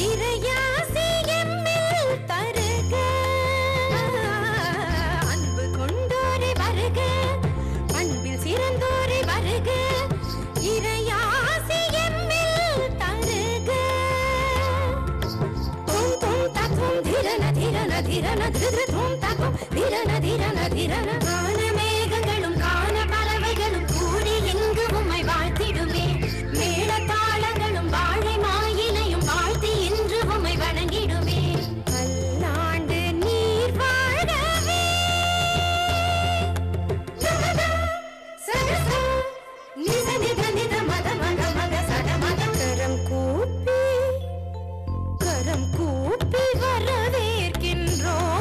இறையாசி எம்மில் தருக அன்பு கொண்டோரே வருக அன்பில் சிறந்தோரே வருக இறையாசி எம்மில் தருக தும் தும் தத்தும் திரன திரன திரன திரு தும் தத்தும் திரன திரன திரன காண மேகங்களும் காண பறவைகளும் கூடி எங்கு உம்மை வாழ்த்திடுமே மேளதாளங்களும் வாழை மாயினையும் வாழ்த்தி இன்று உம்மை வணங்கிடுமே பல்லாண்டு நீர் வாழவே சரசா நித நித நித மத மத மத சட மத கரம் கூப்பி கரம் கூப்பி வரவேற்கின்றோம்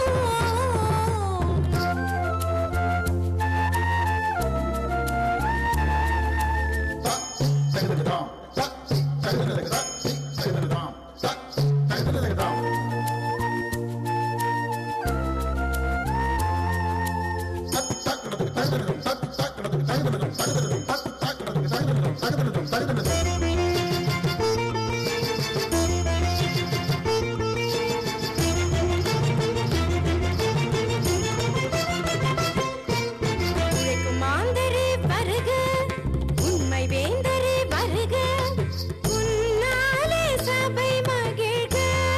உழைக்கும் மாந்தரே வருக உண்மை வேந்தரே வருக உன்னாலே சபை மகிழ்க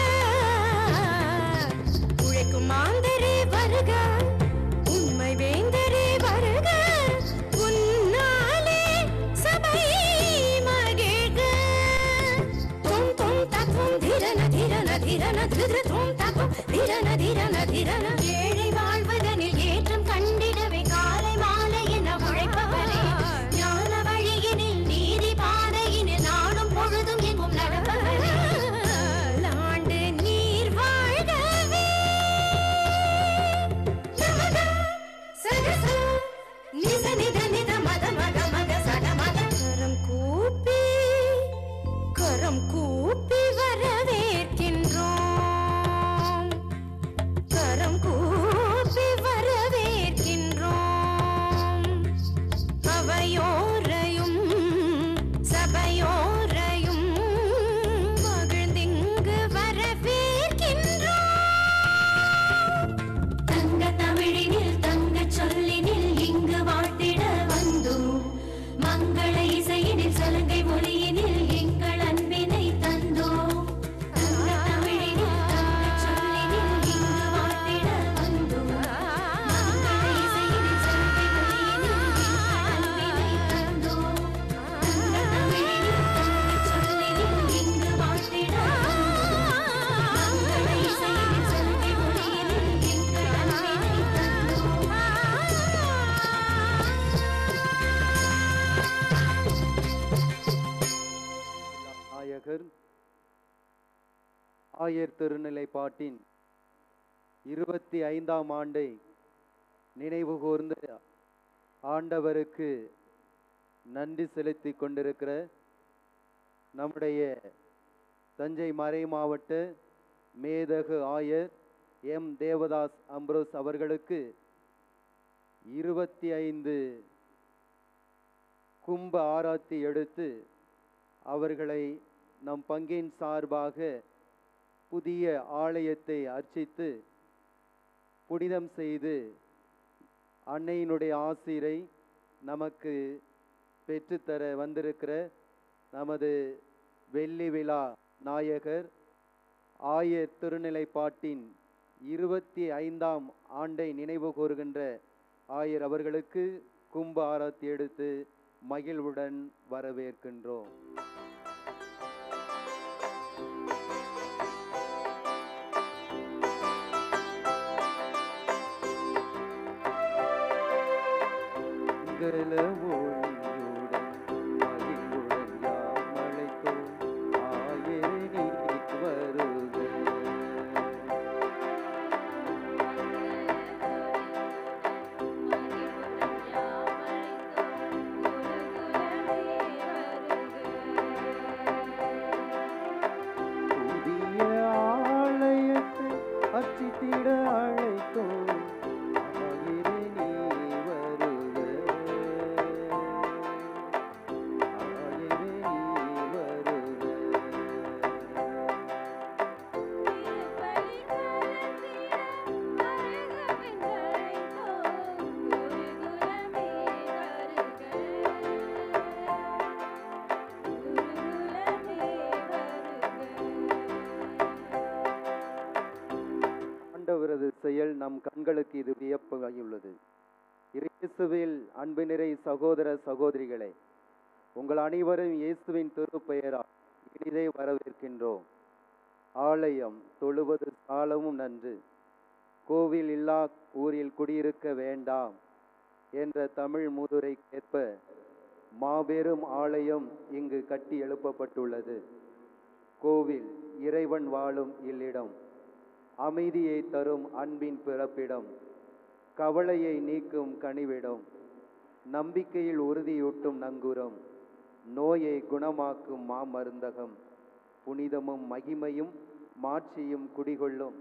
உழைக்கும் மாந்தரே வருக உண்மை வேந்தரே வருக உன்னாலே சபை மகிழ்க தும் தும் தத்தும் திரன திரன திரன திரு தும் தத்தும் திரன திரன திரன ஏழை வாழ்வதனில் ஏற்றம் கண்டிடவே காலை மாலை என உழைப்பவரே ஞான வழியினில் நீதி பாதையினில் நாடும் பொழுதும் எங்கும் நடப்பவரே ஆண்டு நீர் வாழ்கவே நமதா சரசா நித நித நித மத மத மத சட மத கரம் கூப்பி கரம் கூப்பி வரவேற்கின்றோம் கரம் கூப்பி வரவேற்கின்றோம் அவையோரையும் சபையோரையும் மகிழ்ந்திங்கு வரவேற்கின்றோம் தங்க தமிழினில் தங்க சொல்லினில் இங்கு வாழ்த்திட வந்தோம் மங்கள இசையினில் சலங்கை மொழியினில் எங்கள் அன்பினை தந்தோம் தங்க தமிழினில் தங்க சொல்லினில் இங்கு வாழ்த்திட வந்தோம் மங்கள இசையினில் சலங்கை மொழியினில் எங்கள் அன்பினை தந்தோம் தங்க தமிழினில் தங்க சொல்லினில் இங்கு வாழ்த்திட வந்தோம் மங்கள இசையினில் சலங்கை மொழியினில் எங்கள் அன்பினை தந்தோம் நாயகர் ஆயர் திருநிலைப்பாட்டின் இருபத்தி ஐந்தாம் ஆண்டை நினைவு கூர்ந்து ஆண்டவருக்கு நன்றி செலுத்திக் கொண்டிருக்கிற நம்முடைய தஞ்சை மறை மாவட்ட மேதகு ஆயர் எம் தேவதாஸ் அம்ரோஸ் அவர்களுக்கு இருபத்தி ஐந்து கும்ப ஆராத்தி எடுத்து அவர்களை நம் பங்கின் சார்பாக புதிய ஆலயத்தை அர்ச்சித்து புனிதம் செய்து அன்னையினுடைய ஆசிரை நமக்கு பெற்றுத்தர வந்திருக்கிற நமது வெள்ளி விழா நாயகர் ஆயர் திருநிலைப்பாட்டின் இருபத்தி ஐந்தாம் ஆண்டை நினைவு கூறுகின்ற ஆயர் அவர்களுக்கு கும்ப ஆராத்தி எடுத்து மகிழ்வுடன் வரவேற்கின்றோம் மங்கள ஒளியுடன் மகிழ்வுடன் யாம் அழைத்தோம் ஆயரே நீ வருக புதிய ஆலயத்தை அர்ச்சித்திட அழைத்தோம் ஆயிரே நீ வருக ஆயிரே நீ வருக செயல் நம் கண்களுக்கு இது வியப்பாகியுள்ளது இயேசுவில் அன்பு நிறை சகோதர சகோதரிகளே உங்கள் அனைவரும் இயேசுவின் திருப்பெயரால் இனிதே வரவேற்கின்றோம் ஆலயம் தொழுவது சாலமும் நன்று கோவில் இல்லா ஊரில் குடியிருக்க வேண்டாம் என்ற தமிழ் முதுரைக்கேற்ப மாபெரும் ஆலயம் இங்கு கட்டி எழுப்பப்பட்டுள்ளது கோவில் இறைவன் வாழும் இல்லிடம் அமைதியை தரும் அன்பின் பிறப்பிடம் கவலையை நீக்கும் கனிவிடம் நம்பிக்கையில் உறுதியூட்டும் நங்கூரம் நோயை குணமாக்கும் மாமருந்தகம் புனிதமும் மகிமையும் மாட்சியும் குடிகொள்ளும்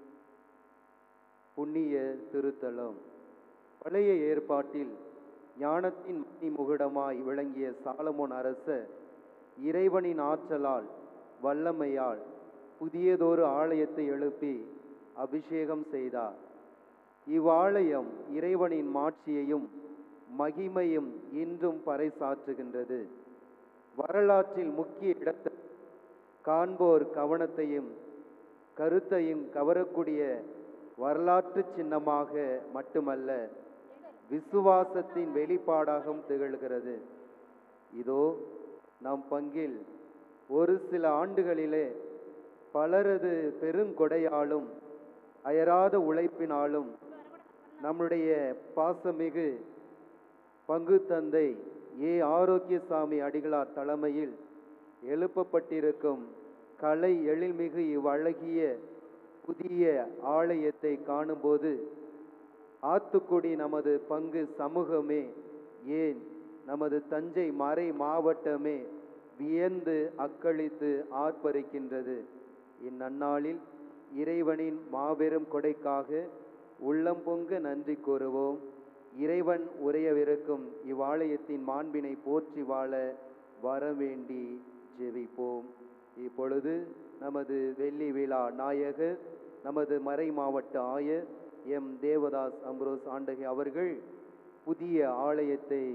புண்ணிய திருத்தலம் பழைய ஏற்பாட்டில் ஞானத்தின் மணிமுகுடமாய் விளங்கிய சாலமோன் அரசர் இறைவனின் ஆற்றலால் வல்லமையால் புதியதொரு ஆலயத்தை எழுப்பி அபிஷேகம் செய்தார் இவ்வாலயம் இறைவனின் மாட்சியையும் மகிமையும் இன்றும் பறைசாற்றுகின்றது வரலாற்றில் முக்கிய இடத்தை காண்போர் கவனத்தையும் கருத்தையும் கவரக்கூடிய வரலாற்று சின்னமாக மட்டுமல்ல விசுவாசத்தின் வெளிப்பாடாகவும் திகழ்கிறது இதோ நம் பங்கில் ஒரு சில ஆண்டுகளிலே பலரது பெருங்கொடையாலும் அயராத உழைப்பினாலும் நம்முடைய பாசமிகு பங்கு தந்தை ஏ ஆரோக்கியசாமி அடிகளார் தலைமையில் எழுப்பப்பட்டிருக்கும் கலை எழில்மிகு இவ்வழகிய புதிய ஆலயத்தை காணும்போது ஆத்துக்குடி நமது பங்கு சமூகமே ஏன் நமது தஞ்சை மறை மாவட்டமே வியந்து அக்களித்து ஆர்ப்பரிக்கின்றது இந்நன்னாளில் இறைவனின் மாபெரும் கொடைக்காக உள்ளம் பொங்க நன்றி கூறுவோம் இறைவன் உரையவிருக்கும் இவ்வாலயத்தின் மாண்பினை போற்றி வாழ வரவேண்டி ஜெபிப்போம் இப்பொழுது நமது வெள்ளி விழா நாயகர் நமது மறை மாவட்ட ஆயர் எம் தேவதாஸ் அம்ரோஸ் ஆண்டகை அவர்கள் புதிய ஆலயத்தை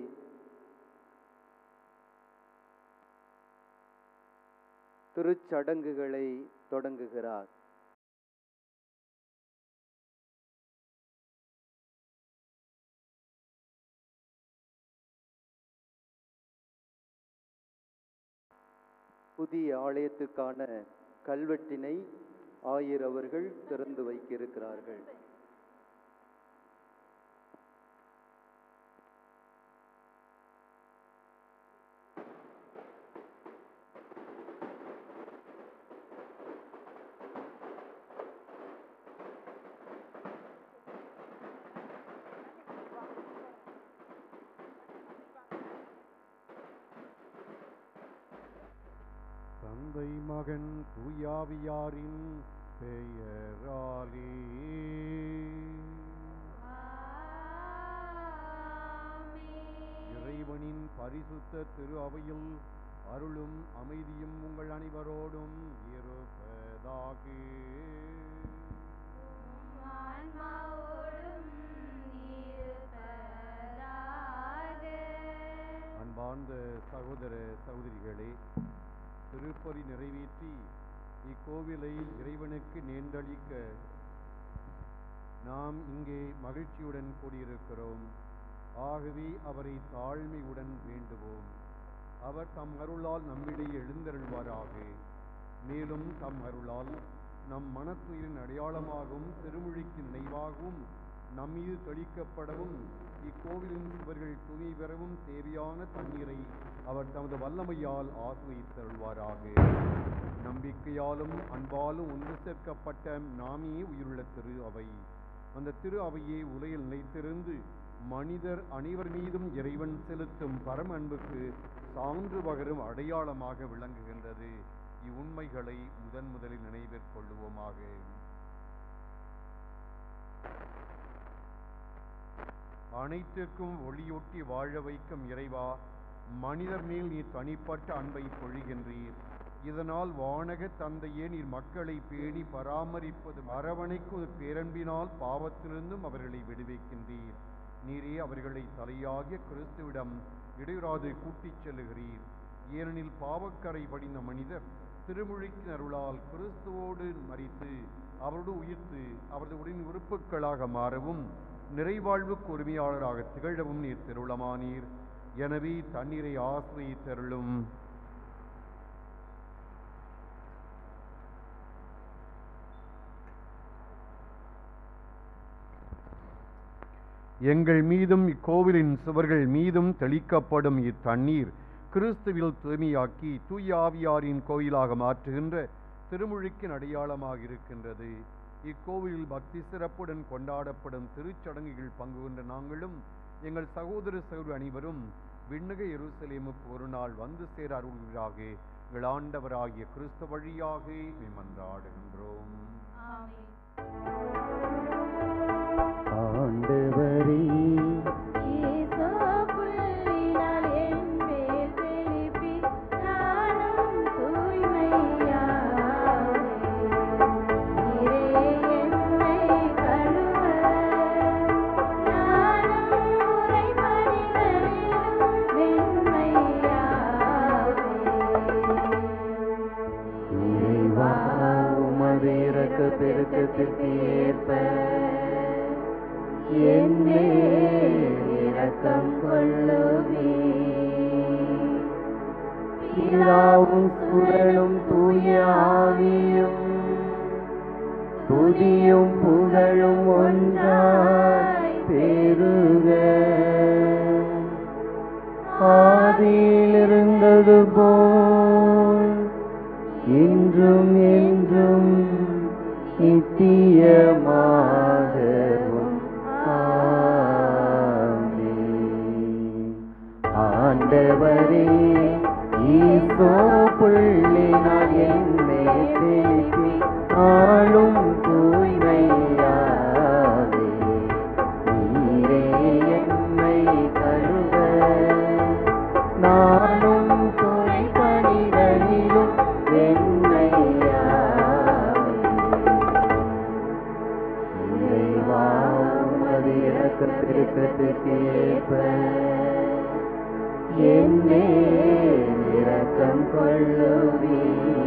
திருச்சடங்குகளை தொடங்குகிறார் புதிய ஆலயத்துக்கான கல்வெட்டினை ஆயர் அவர்கள் திறந்து வைக்க இருக்கிறார்கள் தந்தை மகன் தூயாவியாரின் பெயராலே இறைவனின் பரிசுத்த திரு அவையில் அருளும் அமைதியும் உங்கள் அனைவரோடும் இருப்பதாக அன்பார்ந்த சகோதர சகோதரிகளே திருப்பலி நிறைவேற்றி இக்கோவிலை இறைவனுக்கு நேர்ந்தளிக்க நாம் இங்கே மகிழ்ச்சியுடன் கூடியிருக்கிறோம் ஆகவே அவரை தாழ்மையுடன் வேண்டுவோம் அவர் தம் அருளால் நம்மிடையே எழுந்தருள்வாராக மேலும் தம் அருளால் நம் மனத்துயிரின் அடையாளமாகவும் திருமொழிக்கு நினைவாகவும் நம்மீது தெளிக்கப்படவும் இக்கோவிலின் சுவர்கள் தூய்மை பெறவும் தேவையான தண்ணீரை அவர் தமது வல்லமையால் ஆசிரியத்தருள்வாராக நம்பிக்கையாலும் அன்பாலும் ஒன்று சேர்க்கப்பட்ட நாமே உயிருள்ள திரு அவை அந்த திரு அவையே உலகில் நிலைத்திருந்து மனிதர் அனைவர் மீதும் இறைவன் செலுத்தும் பரம அன்புக்கு சான்று பகரும் அடையாளமாக விளங்குகின்றது இவ்வுண்மைகளை முதன் முதலில் நினைவிற்கொள்ளுவோமாக அனைத்திற்கும் ஒளியூட்டி வாழ வைக்கும் இறைவா மனிதர் மேல் நீர் தனிப்பட்ட அன்பை பொழிகின்றீர் இதனால் வானக தந்தையே நீர் மக்களை பேணி பராமரிப்பது அரவணைக்கும் பேரன்பினால் பாவத்திலிருந்தும் அவர்களை விடுவிக்கின்றீர் நீரே அவர்களை தலையாகிய கிறிஸ்துவிடம் இடையூறாது கூட்டிச் செல்லுகிறீர் ஏனெனில் பாவக்கரை படிந்த மனிதர் திருமுழுக்கின் அருளால் கிறிஸ்துவோடு மரித்து அவரோடு உயிர்த்து அவரது உடன் உறுப்புகளாக மாறவும் நிறைவாழ்வுக்கு உரிமையாளராக திகழவும் நீர் திருளமானீர் எனவே தண்ணீரை ஆசிரியத்தருளும் எங்கள் மீதும் இக்கோவிலின் சுவர்கள் மீதும் தெளிக்கப்படும் இத்தண்ணீர் கிறிஸ்துவில் தூய்மையாக்கி தூய ஆவியாரின் கோயிலாக மாற்றுகின்ற திருமுழுக்கின் அடையாளமாக இருக்கின்றது இக்கோவிலில் பக்தி சிறப்புடன் கொண்டாடப்படும் திருச்சடங்குகள் பங்கு கொண்ட நாங்களும் எங்கள் சகோதர சகோதரி அனைவரும் விண்ணக எருசலேமுக்கு ஒரு நாள் வந்து சேர அருள்வீராக எங்கள் ஆண்டவராகிய கிறிஸ்து வழியாக மன்றாடுகின்றோம் ஆண்டவரே ஈசோ புள்ளினால் என் மேல் தெளிப்பி நானும் தூய்மையாவே நீரே என்னை கழுவ நானும் உறைபடிகளிலும் வெண்மையாவே இறைவா உமது இரக்க பெருக்கத்திற்கு ஏற்ப என்னே இரக்கம் கொள்ளுமே பிதாவும் சுடலும் தூய ஆவியும் துதியும் புகழும் ஒன்றாய் பெருக ஆதியில் இருந்தது போல் இன்றும் என்றும் நித்தியமாகவும் ஆமென். ஆண்டவரே ஈசோ புள்ளினால் என்னை திருப்பி ஆளும் தூய்மையாவே நீரே என்னை கழுவ நானும் துணை பணிகளிலும் வெண்மையாவே இறைவா உமது இரக்கத்திற்கு ஏற்ப என்னே இரக்கம் கொள்ளுவே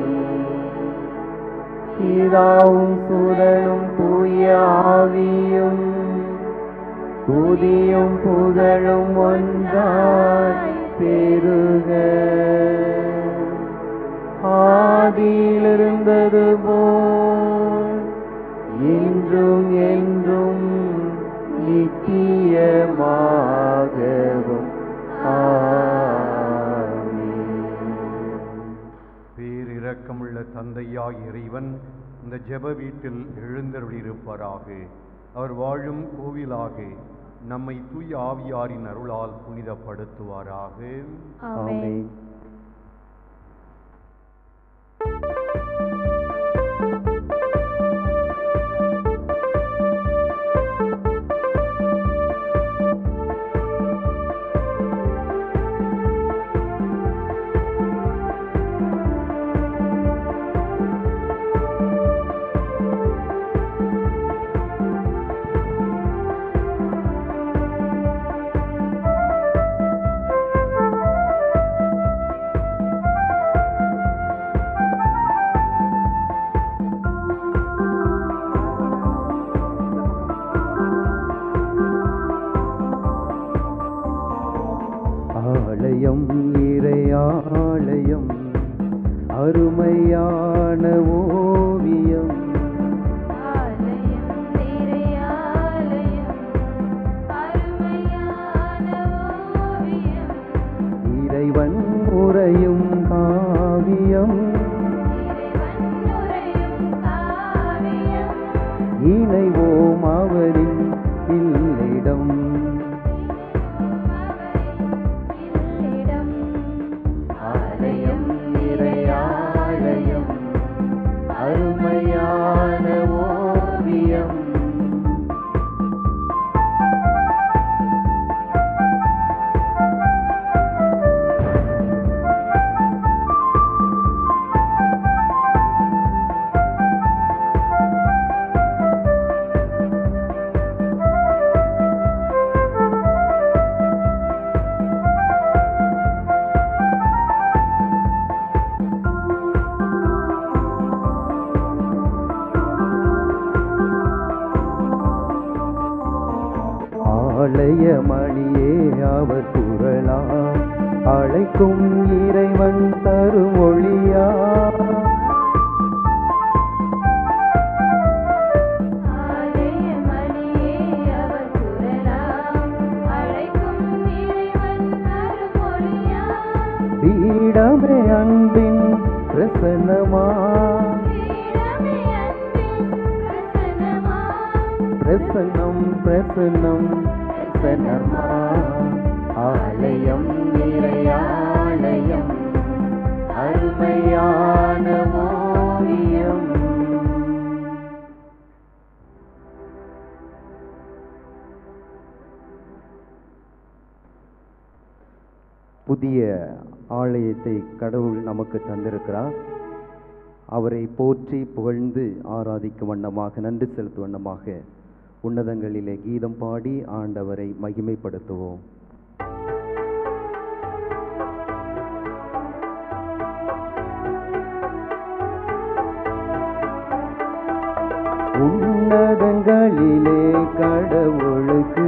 பிதாவும் சுடனும் தூய ஆவியும் துதியும் புகழும் ஒன்றாய் பெருக ஆதியில் இருந்தது போல் இன்றும் என்றும் நித்தியமாகவும் ஆமென். பேரிரக்கமுள்ள தந்தையாய் இறைவன் இந்த ஜெப வீட்டில் எழுந்தருளியிருப்பாராக அவர் வாழும் கோவிலாக நம்மை தூய ஆவியாரின் அருளால் புனிதப்படுத்துவாராக ஆமென். ஆலயம் இறையாலயம் அருமையான ஓவியம் ஆலயம் நிறையாலயம் அருமையான ஓவியம் இறைவன் உறையும் காவியம் இறைவன் நுரையும் காவியம் இணைவோம் அவரின் இல்லிடம் இல்லிடம் ஆலயம் இறையாலயம் அருமையான ஓவியம் ஆலயம் பழைய மணியே அவர் குரலா அழைக்கும் இறைவன் தரும் ஒளியா ஆலய மணியே அவர் குரலாம் அழைக்கும் இறைவன் அருள்மொழியா பீடமே அன்பின் பிரசன்னமா வீரமே அன்பின் பிரசன்னமா பிரசன்னம் பிரசன்னம் பிரசன்னமா ஆலயம் நிறையாலயம் அருமையான ஓவியம் புதிய ஆலயத்தை கடவுள் நமக்கு தந்திருக்கிறார் அவரை போற்றி புகழ்ந்து ஆராதிக்கும் வண்ணமாக நன்றி செலுத்தும் வண்ணமாக உன்னதங்களிலே கீதம் பாடி ஆண்டவரை மகிமைப்படுத்துவோம் உன்னதங்களிலே கடவுளுக்கு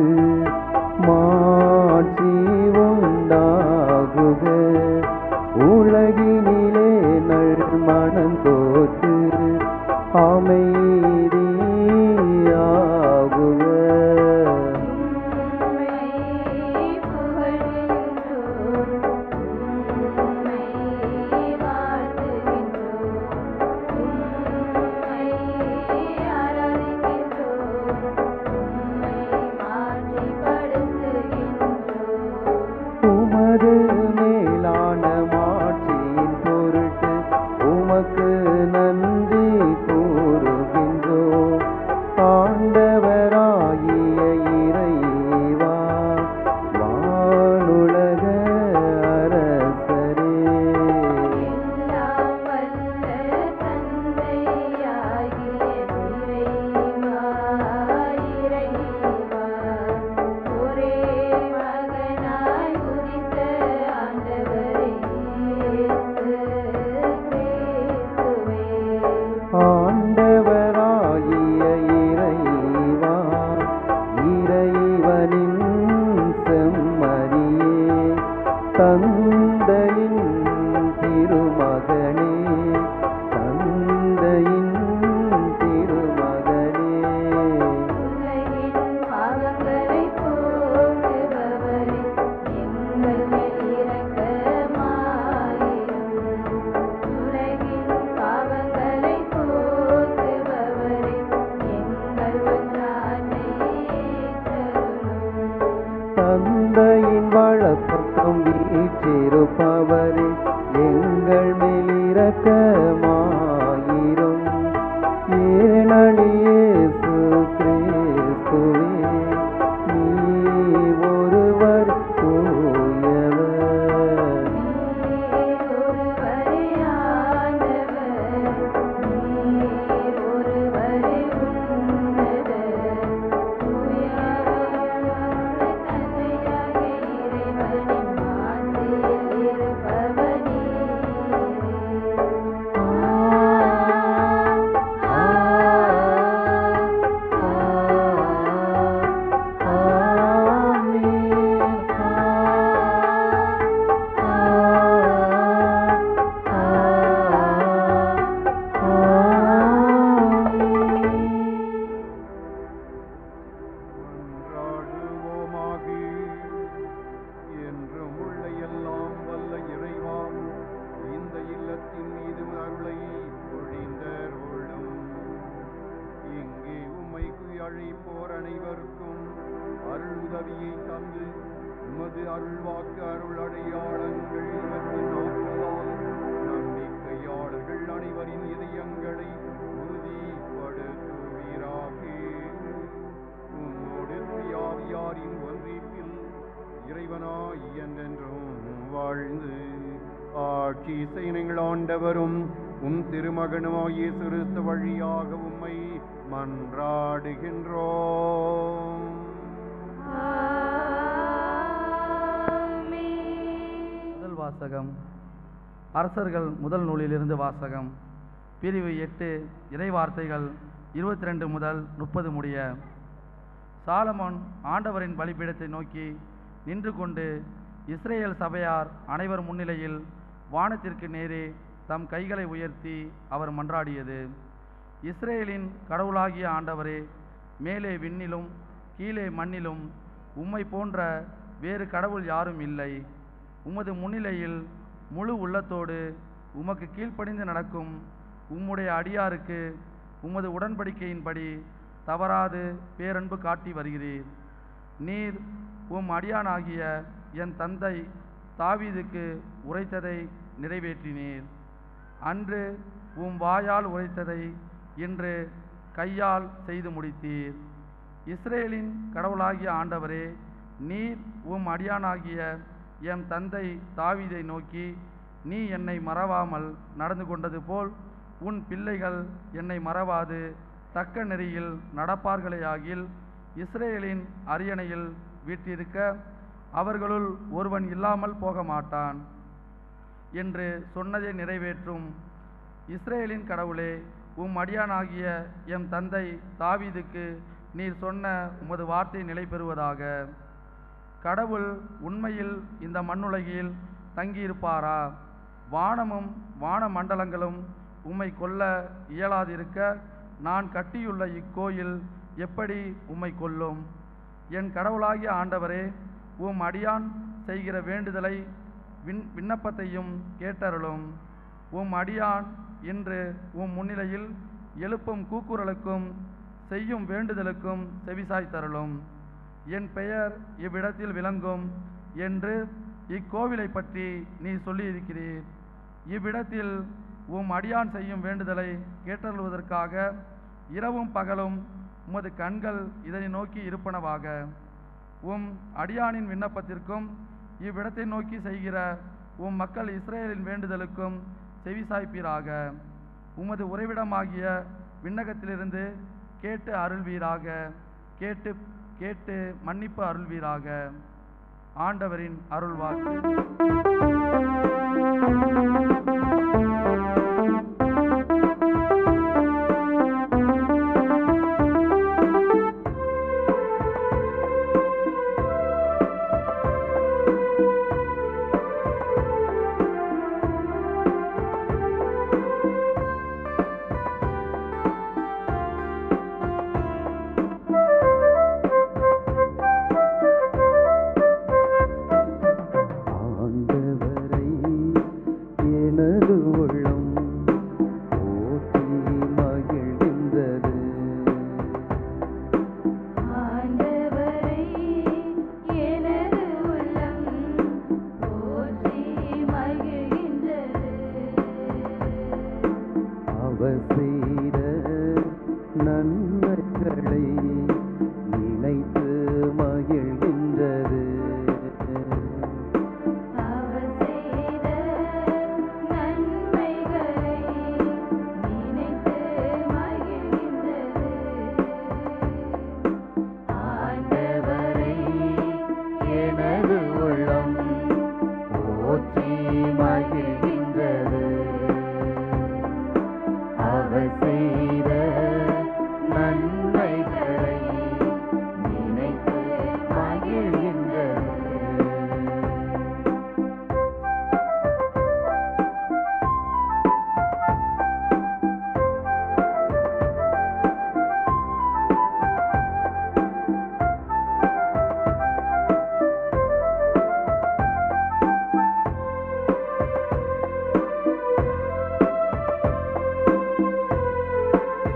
மாட்சி உண்டாகுக உலகினிலே நல் மனம் தோற்று அமைதியாகுக உம்மை புகழ்கின்றோம் உம்மை வாழ்த்துகின்றோம் உம்மை ஆராதிக்கின்றோம் உம்மை மாற்றிப்படுத்துகின்றோம் உமது மேலான மாட்சியின் பொருட்டு உமக்கு நன்றி கூறுகின்றோம் ஆண்டவராகிய இறைவா வானுலக அரசரே எல்லாம் வல்ல தந்தையாகிய இறைவா இறைவா ஒரே மகனாய் உதித்த ஆண்டவரே இயேசு கிறிஸ்துவே ஆண்டவராகிய இறைவா இறைவனின் செம்மறியே தந்தையின் திருமகனே தந்தையின் திருமகனே உலகின் பாவங்களை போக்குபவரே எங்கள் மேல் இரக்கமாயிரும் உலகின் பாவங்களை போக்குபவரே எங்கள் ஒன்றானை தருளும் தந்தையின் வலப்பக்கம் வீற்றிருப்பவரே எங்கள் மேல் இரக்கமாயிரும் ஏனழியேசு கிறிஸ்துவே நீ ஒருவர் தூயவர் நீர் ஒருவரே ஆண்டவர் நீர் ஒருவரே உன்னதர் தூயவரான தந்தையாகிய இறைவனின் ஆட்சியில் இருப்பவர் நீரே. மன்றாடுவோமாக என்றும் உள்ள எல்லாம் வல்ல இறைவா இந்த இல்லத்தின் மீது அருளை பொழிந்தருளும் இங்கே உம்மைக்கு அழைப்போர் அனைவருக்கும் அருள் உதவியை தந்து உமது அருள்வாக்கு அருள் அடையாளங்கள் இவற்றின் ஆற்றலால் நம்பிக்கையாளர்கள் அனைவரின் இதயங்களை உறுதிப்படுத்துவீராக உம்மோடு துயாவியாரின் ஒன்றிப்பில் இறைவனாய் என்றென்றும் வாழ்ந்து ஆட்சி செய்யுங்கள் ஆண்டவரும் உம் திருமகனுமாகிய சிறுத்த வழியாக உம்மை மன்றாடுகின்றோம் முதல் வாசகம் அரசர்கள் முதல் நூலிலிருந்து வாசகம் பிரிவு எட்டு இறை வார்த்தைகள் இருபத்தி ரெண்டு முதல் முப்பது முடிய சாலமோன் ஆண்டவரின் பலிபீடத்தை நோக்கி நின்று கொண்டு இஸ்ரேல் சபையார் அனைவர் முன்னிலையில் வானத்திற்கு நேரே தம் கைகளை உயர்த்தி அவர் மன்றாடியது இஸ்ரேலின் கடவுளாகிய ஆண்டவரே மேலே விண்ணிலும் கீழே மண்ணிலும் உம்மை போன்ற வேறு கடவுள் யாரும் இல்லை உமது முன்னிலையில் முழு உள்ளத்தோடு உமக்கு கீழ்ப்படிந்து நடக்கும் உம்முடைய அடியாருக்கு உமது உடன்படிக்கையின்படி தவறாது பேரன்பு காட்டி வருகிறீர் நீர் உம் அடியானாகிய என் தந்தை தாவீதுக்கு உரைத்ததை நிறைவேற்றினீர் அன்று உம் வாயால் உரைத்ததை இன்று கையால் செய்து முடித்தீர் இஸ்ரேலின் கடவுளாகிய ஆண்டவரே நீர் உம் அடியானாகிய எம் தந்தை தாவீதை நோக்கி நீ என்னை மறவாமல் நடந்து கொண்டது போல் உன் பிள்ளைகள் என்னை மறவாது தக்க நெறியில் நடப்பார்களேயாகில் இஸ்ரேலின் அரியணையில் வீற்றிருக்க அவர்களுள் ஒருவன் இல்லாமல் போக மாட்டான் என்று சொன்னதை நிறைவேற்றும் இஸ்ரேலின் கடவுளே உம் அடியானாகிய எம் தந்தை தாவீதுக்கு நீர் சொன்ன உமது வார்த்தை நிலை பெறுவதாக கடவுள் உண்மையில் இந்த மண்ணுலகில் தங்கியிருப்பாரா வானமும் வான மண்டலங்களும் உம்மை கொல்ல இயலாதிருக்க நான் கட்டியுள்ள இக்கோயில் எப்படி உம்மை கொல்லும் என் கடவுளாகிய ஆண்டவரே உம் அடியான் செய்கிற வேண்டுதலை விண் விண்ணப்பத்தையும் கேட்டருளும் உம் அடியான் இன்று உம் முன்னிலையில் எழுப்பும் கூக்குரலுக்கும் செய்யும் வேண்டுதலுக்கும் செவிசாய் தருளும் என் பெயர் இவ்விடத்தில் விளங்கும் என்று இக்கோவிலை பற்றி நீ சொல்லியிருக்கிறீர் இவ்விடத்தில் உம் அடியான் செய்யும் வேண்டுதலை கேட்டருள்வதற்காக இரவும் பகலும் உமது கண்கள் இதனை நோக்கி இருப்பனவாக உம் அடியானின் விண்ணப்பத்திற்கும் இவ்விடத்தை நோக்கி செய்கிற உம் மக்கள் இஸ்ரேலின் வேண்டுதலுக்கும் செவிசாய்ப்பீராக உமது உறைவிடமாகிய விண்ணகத்திலிருந்து கேட்டு அருள்வீராக கேட்டு கேட்டு மன்னிப்பு அருள்வீராக ஆண்டவரின் அருள்வாக்கு ஆண்டவரை எனது உள்ளம் போற்றி மகிழ்கின்றது ஆண்டவரை எனது உள்ளம் போற்றி மகிழ்கின்றது அவர் செய்த நன்மைகளை நினைத்து மகிழ்கின்றது அவர் செய்த நன்மைகளை நினைத்து மகிழ்கின்றது ஆண்டவரை எனது உள்ளம் போற்றி மகிழ்கின்றது அவர் செய்த நன்மைகளை நினைத்து மகிழ்கின்றது ஆண்டவரை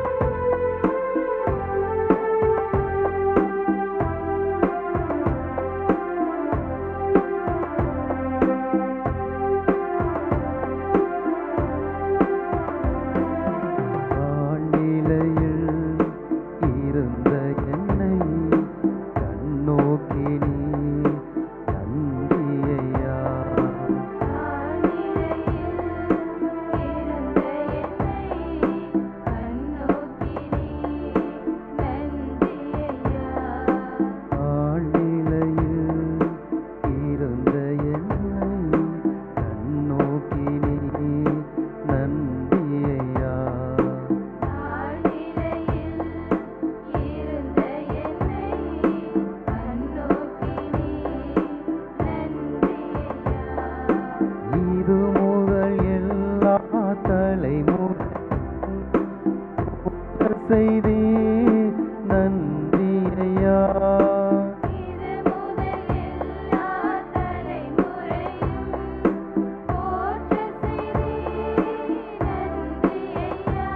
செய்தி நன்றி ஐயா இது முதல் எல்லா தலைமுறையும் போற்ற செய்தி நன்றி ஐயா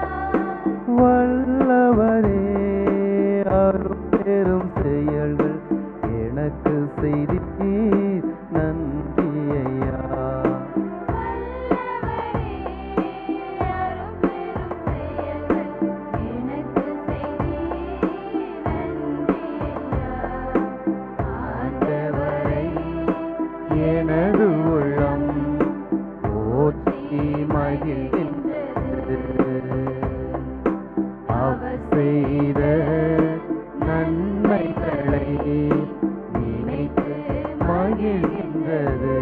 வல்லவரே அரும்பெரும் செயல்கள் எனக்கு செய்தி நன்றி ஐயா வல்லவரே அரும்பெரும் செயல்கள் எனக்கு செய்தி நன்றி ஐயா ஆண்டவரை எனது உள்ளம் போற்றி மகிழ்கின்றது அவர் செய்த நன்மைகளை நினைத்து மகிழ்கின்றது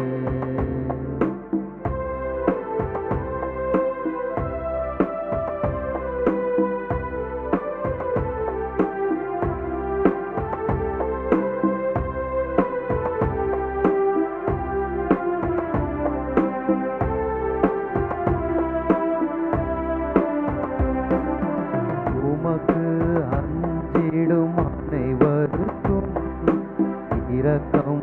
உமக்கு அஞ்சிடும் அனைவருக்கும் இரக்கம்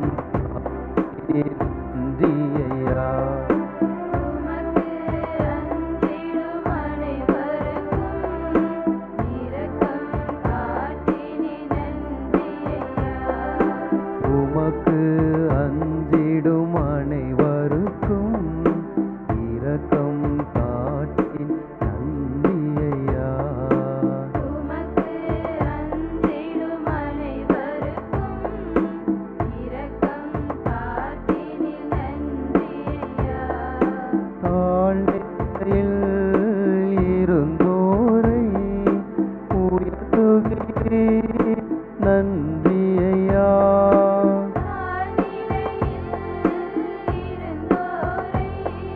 நன்றியா உமக்கு அஞ்சிடும் அனைவருக்கும் இரக்கம் காட்டினி நன்றி ஐயா உமக்கு அஞ்சிடும் அனைவருக்கும் இரக்கம் காட்டி நன்றியா உமக்கு அஞ்சிடும் அனைவருக்கும் இரக்கம் காட்டினி நன்றி ஐயா தாழ்நிலையில் இருந்தோரை உயர்த்துகிறே நன்றி ஐயா தாழ்நிலையில் இருந்தோரை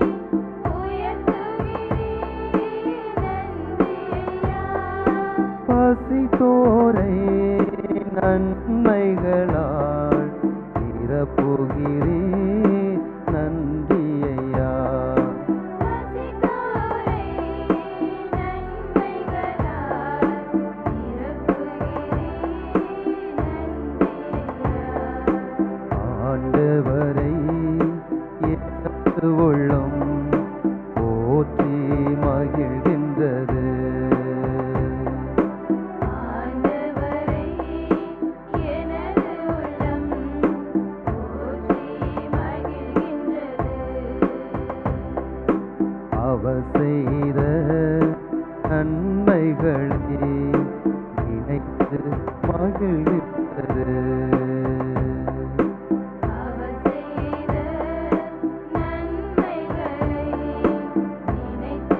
உயர்த்துகிறீர் நன்றி ஐயா பசித்தோரை நன்மைகளால் நிரப்புகிறே நன்றி ஐயா பசித்தோரை நன்மைகளால் நிரப்புகிறீர் நன்றி ஐயா ஆண்டவரை எனது உள்ளம் போற்றி மகிழ்கின்றது ஆண்டவரை எனது உள்ளம் போற்றி மகிழ்கின்றது அவர் செய்த நன்மைகளை நினைத்து மகிழ்கின்றது அவர் செய்த நன்மைகளை நினைத்து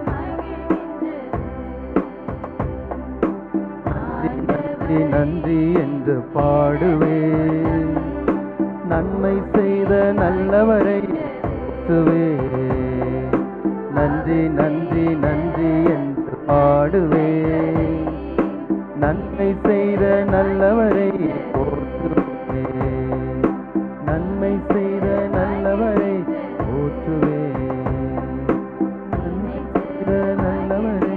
நன்றி நன்றி மகிழ்கின்றது நன்றி என்று பாடுவே நன்மை செய்த நல்லவரை போற்றுவே நன்றி நன்றி நன்றி என்று பாடுவே நன்மை செய்த நல்லவரை போற்றுவே நன்மை செய்த நல்லவரை போற்றுவே நன்மை செய்த நல்லவரை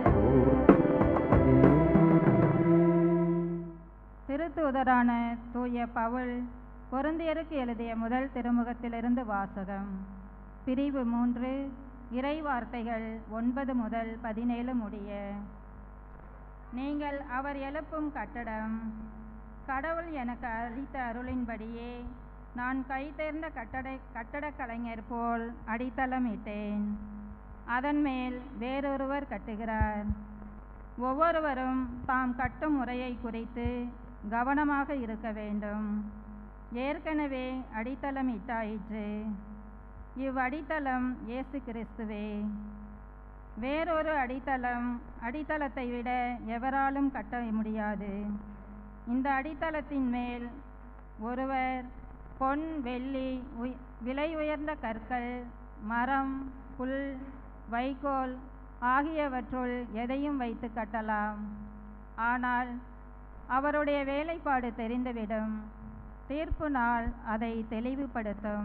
போற்றுவே திருத்தூதரான தூய பவுல் கொருந்தியருக்கு எழுதிய முதல் திருமுகத்திலிருந்து வாசகம் பிரிவு மூன்று இறை வார்த்தைகள் ஒன்பது முதல் பதினேழு முடிய நீங்கள் அவர் எழுப்பும் கட்டடம் கடவுள் எனக்கு அளித்த அருளின்படியே நான் கைதேர்ந்த கட்டட கட்டடக் கலைஞர் போல் அடித்தளமிட்டேன் அதன் மேல் வேறொருவர் கட்டுகிறார் ஒவ்வொருவரும் தாம் கட்டும் முறையை குறித்து கவனமாக இருக்க வேண்டும் ஏற்கனவே அடித்தளம் இட்டாயிற்று இவ்வடித்தளம் இயேசு கிறிஸ்துவே வேறொரு அடித்தளம் அடித்தளத்தை விட எவராலும் கட்ட முடியாது இந்த அடித்தளத்தின் மேல் ஒருவர் பொன் வெள்ளி உய் விலை உயர்ந்த கற்கள் மரம் புல் வைக்கோல் ஆகியவற்றுள் எதையும் வைத்து கட்டலாம் ஆனால் அவருடைய வேலைப்பாடு தெரிந்துவிடும் தீர்ப்பு நாள் அதை தெளிவுபடுத்தும்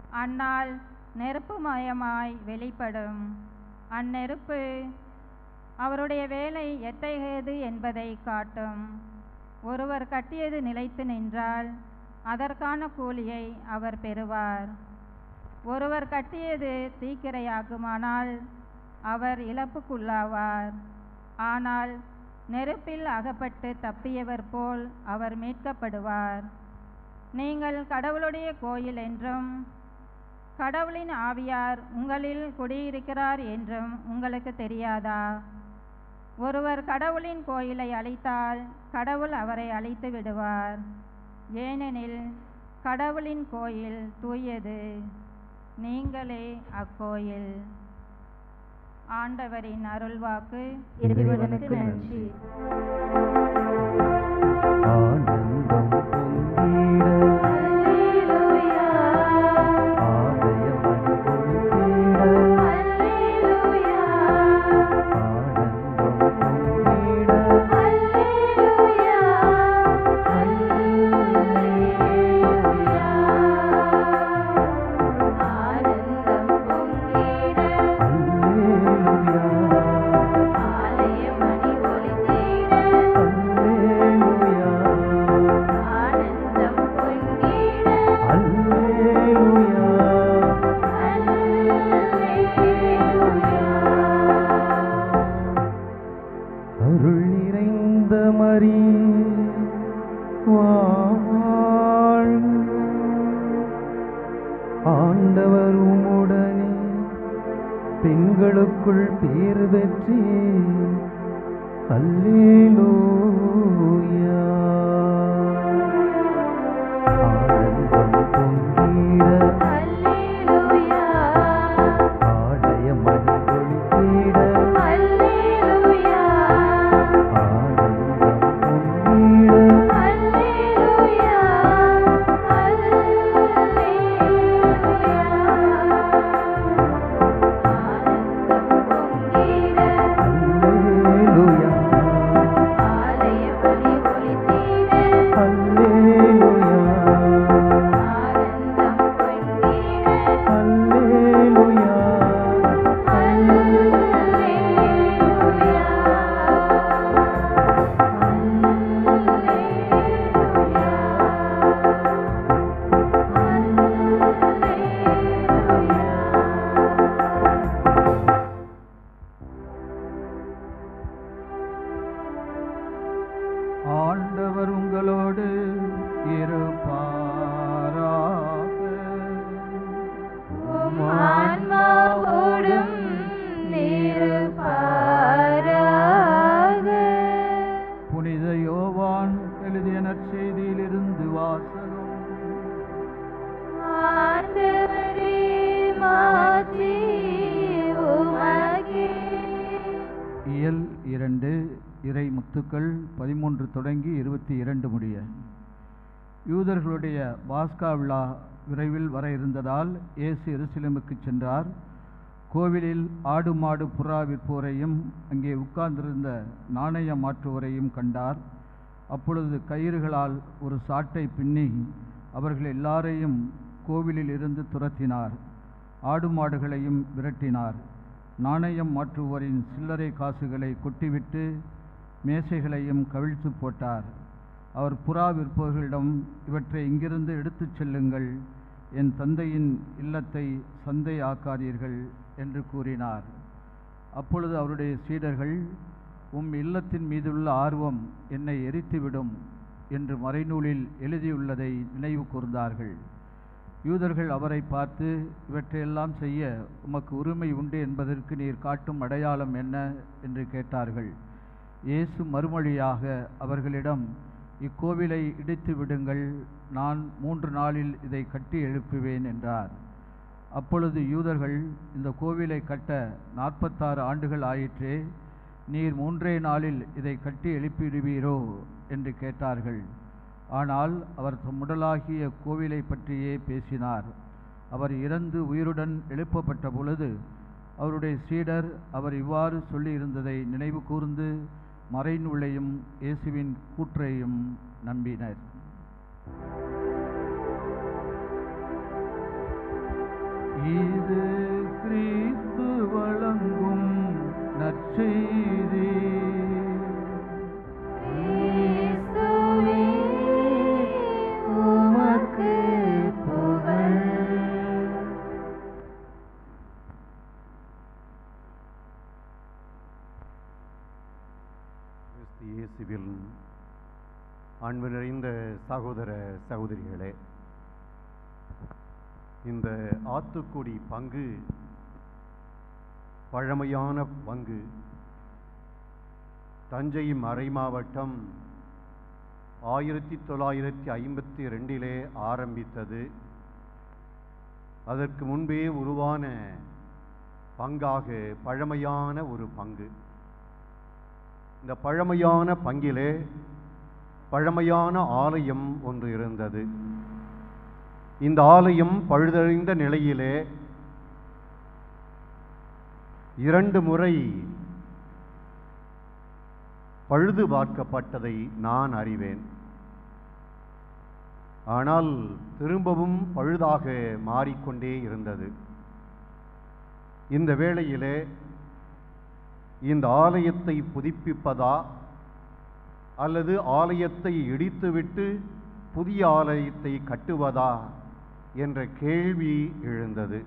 அந்நாள் நெருப்புமயமாய் வெளிப்படும் அந்நெருப்பு அவருடைய வேலை எத்தகையது என்பதை காட்டும் ஒருவர் கட்டியது நிலைத்து நின்றால் அதற்கான கூலியை அவர் பெறுவார் ஒருவர் கட்டியது தீக்கிரையாகுமானால் அவர் இழப்புக்குள்ளாவார் ஆனால் நெருப்பில் அகப்பட்டு தப்பியவர் போல் அவர் மீட்கப்படுவார் நீங்கள் கடவுளுடைய கோயில் என்றும் கடவுளின் ஆவியார் உங்களில் குடியிருக்கிறார் என்றும் உங்களுக்கு தெரியாதா ஒருவர் கடவுளின் கோயிலை அழித்தால் கடவுள் அவரை அழித்து விடுவார் ஏனெனில் கடவுளின் கோயில் தூயது நீங்களே அக்கோயில் ஆண்டவரின் அருள்வாக்கு இறைவனுக்கு நன்றி. ஆனந்தம் பொங்கிட ஆலயம் அனுபவித்திட ஆனந்தம் பொங்கிட அருள் நிறைந்த மரி வாழ்க. ஆண்டவர் உம்முடனே பெண்களுக்குள் பேறு பெற்றி அல்லேலூயா ஆனந்தம் பொங்கிட ஆலய மணி ஒளித்திட ஆனந்தம் பொங்கிட அல்லேலூயா அல்லேலூயா அல்லேலூயா ஆண்டவர் உங்களோடு இருப்பாராக ஆன்மாவோடும் புனித யோவான் எழுதிய நற்செய்தியிலிருந்து வாசகம் இயல் இரண்டு இறை முத்துக்கள் பதிமூன்று தொடங்கி இருபத்தி இரண்டு முடிய யூதர்களுடைய பாஸ்கா விழா விரைவில் வர இருந்ததால் இயேசு எருசலேமுக்கு சென்றார் கோவிலில் ஆடு மாடு புறா விற்போரையும் அங்கே உட்கார்ந்திருந்த நாணய மாற்றுவோரையும் கண்டார் அப்பொழுது கயிறுகளால் ஒரு சாட்டை பின்னி அவர்கள் எல்லாரையும் கோவிலில் இருந்து துரத்தினார் ஆடு மாடுகளையும் விரட்டினார் நாணயம் மாற்றுவோரின் சில்லறை காசுகளை கொட்டிவிட்டு மேசைகளையும் கவிழ்த்து போட்டார் அவர் புறா விற்பவர்களிடம் இவற்றை இங்கிருந்து எடுத்துச் செல்லுங்கள் என் தந்தையின் இல்லத்தை சந்தை ஆக்காதீர்கள் என்று கூறினார் அப்பொழுது அவருடைய சீடர்கள் உம் இல்லத்தின் மீதுள்ள ஆர்வம் என்னை எரித்துவிடும் என்று மறைநூலில் எழுதியுள்ளதை நினைவு கூர்ந்தார்கள் யூதர்கள் அவரை பார்த்து இவற்றையெல்லாம் செய்ய உமக்கு உரிமை உண்டு என்பதற்கு நீர் காட்டும் அடையாளம் என்ன என்று கேட்டார்கள் இயேசு மறுமொழியாக அவர்களிடம் இக்கோவிலை இடித்து விடுங்கள் நான் மூன்று நாளில் இதை கட்டி எழுப்புவேன் என்றார் அப்பொழுது யூதர்கள் இந்த கோவிலை கட்ட நாற்பத்தாறு ஆண்டுகள் ஆயிற்றே நீர் மூன்றே நாளில் இதை கட்டி எழுப்பிடுவீரோ என்று கேட்டார்கள் ஆனால் அவர் தம் உடலாகிய கோவிலை பற்றியே பேசினார் அவர் இறந்து உயிருடன் எழுப்பப்பட்ட பொழுது அவருடைய சீடர் அவர் இவ்வாறு சொல்லியிருந்ததை நினைவு கூர்ந்து மறைநூலையும் இயேசுவின் கூற்றையும் நம்பினர் இது கிறிஸ்து வழங்கும் நற்செய்தி இயேசுவே உமக்கு புகழ் கிறிஸ்து இயேசுவில் அன்பு நிறைந்த சகோதர சகோதரிகளே இந்த ஆத்துக்குடி பங்கு பழமையான பங்கு தஞ்சை மறைமாவட்டம் ஆயிரத்தி தொள்ளாயிரத்தி ஐம்பத்தி ரெண்டிலே ஆரம்பித்தது அதற்கு முன்பே உருவான பங்காக பழமையான ஒரு பங்கு இந்த பழமையான பங்கிலே பழமையான ஆலயம் ஒன்று இருந்தது இந்த ஆலயம் பழுதழிந்த நிலையிலே இரண்டு முறை பழுது பார்க்கப்பட்டதை நான் அறிவேன் ஆனால் திரும்பவும் பழுதாக மாறிக்கொண்டே இருந்தது இந்த வேளையிலே இந்த ஆலயத்தை புதுப்பிப்பதா அல்லது ஆலயத்தை இடித்துவிட்டு புதிய ஆலயத்தை கட்டுவதா என்ற கேள்வி எழுந்தது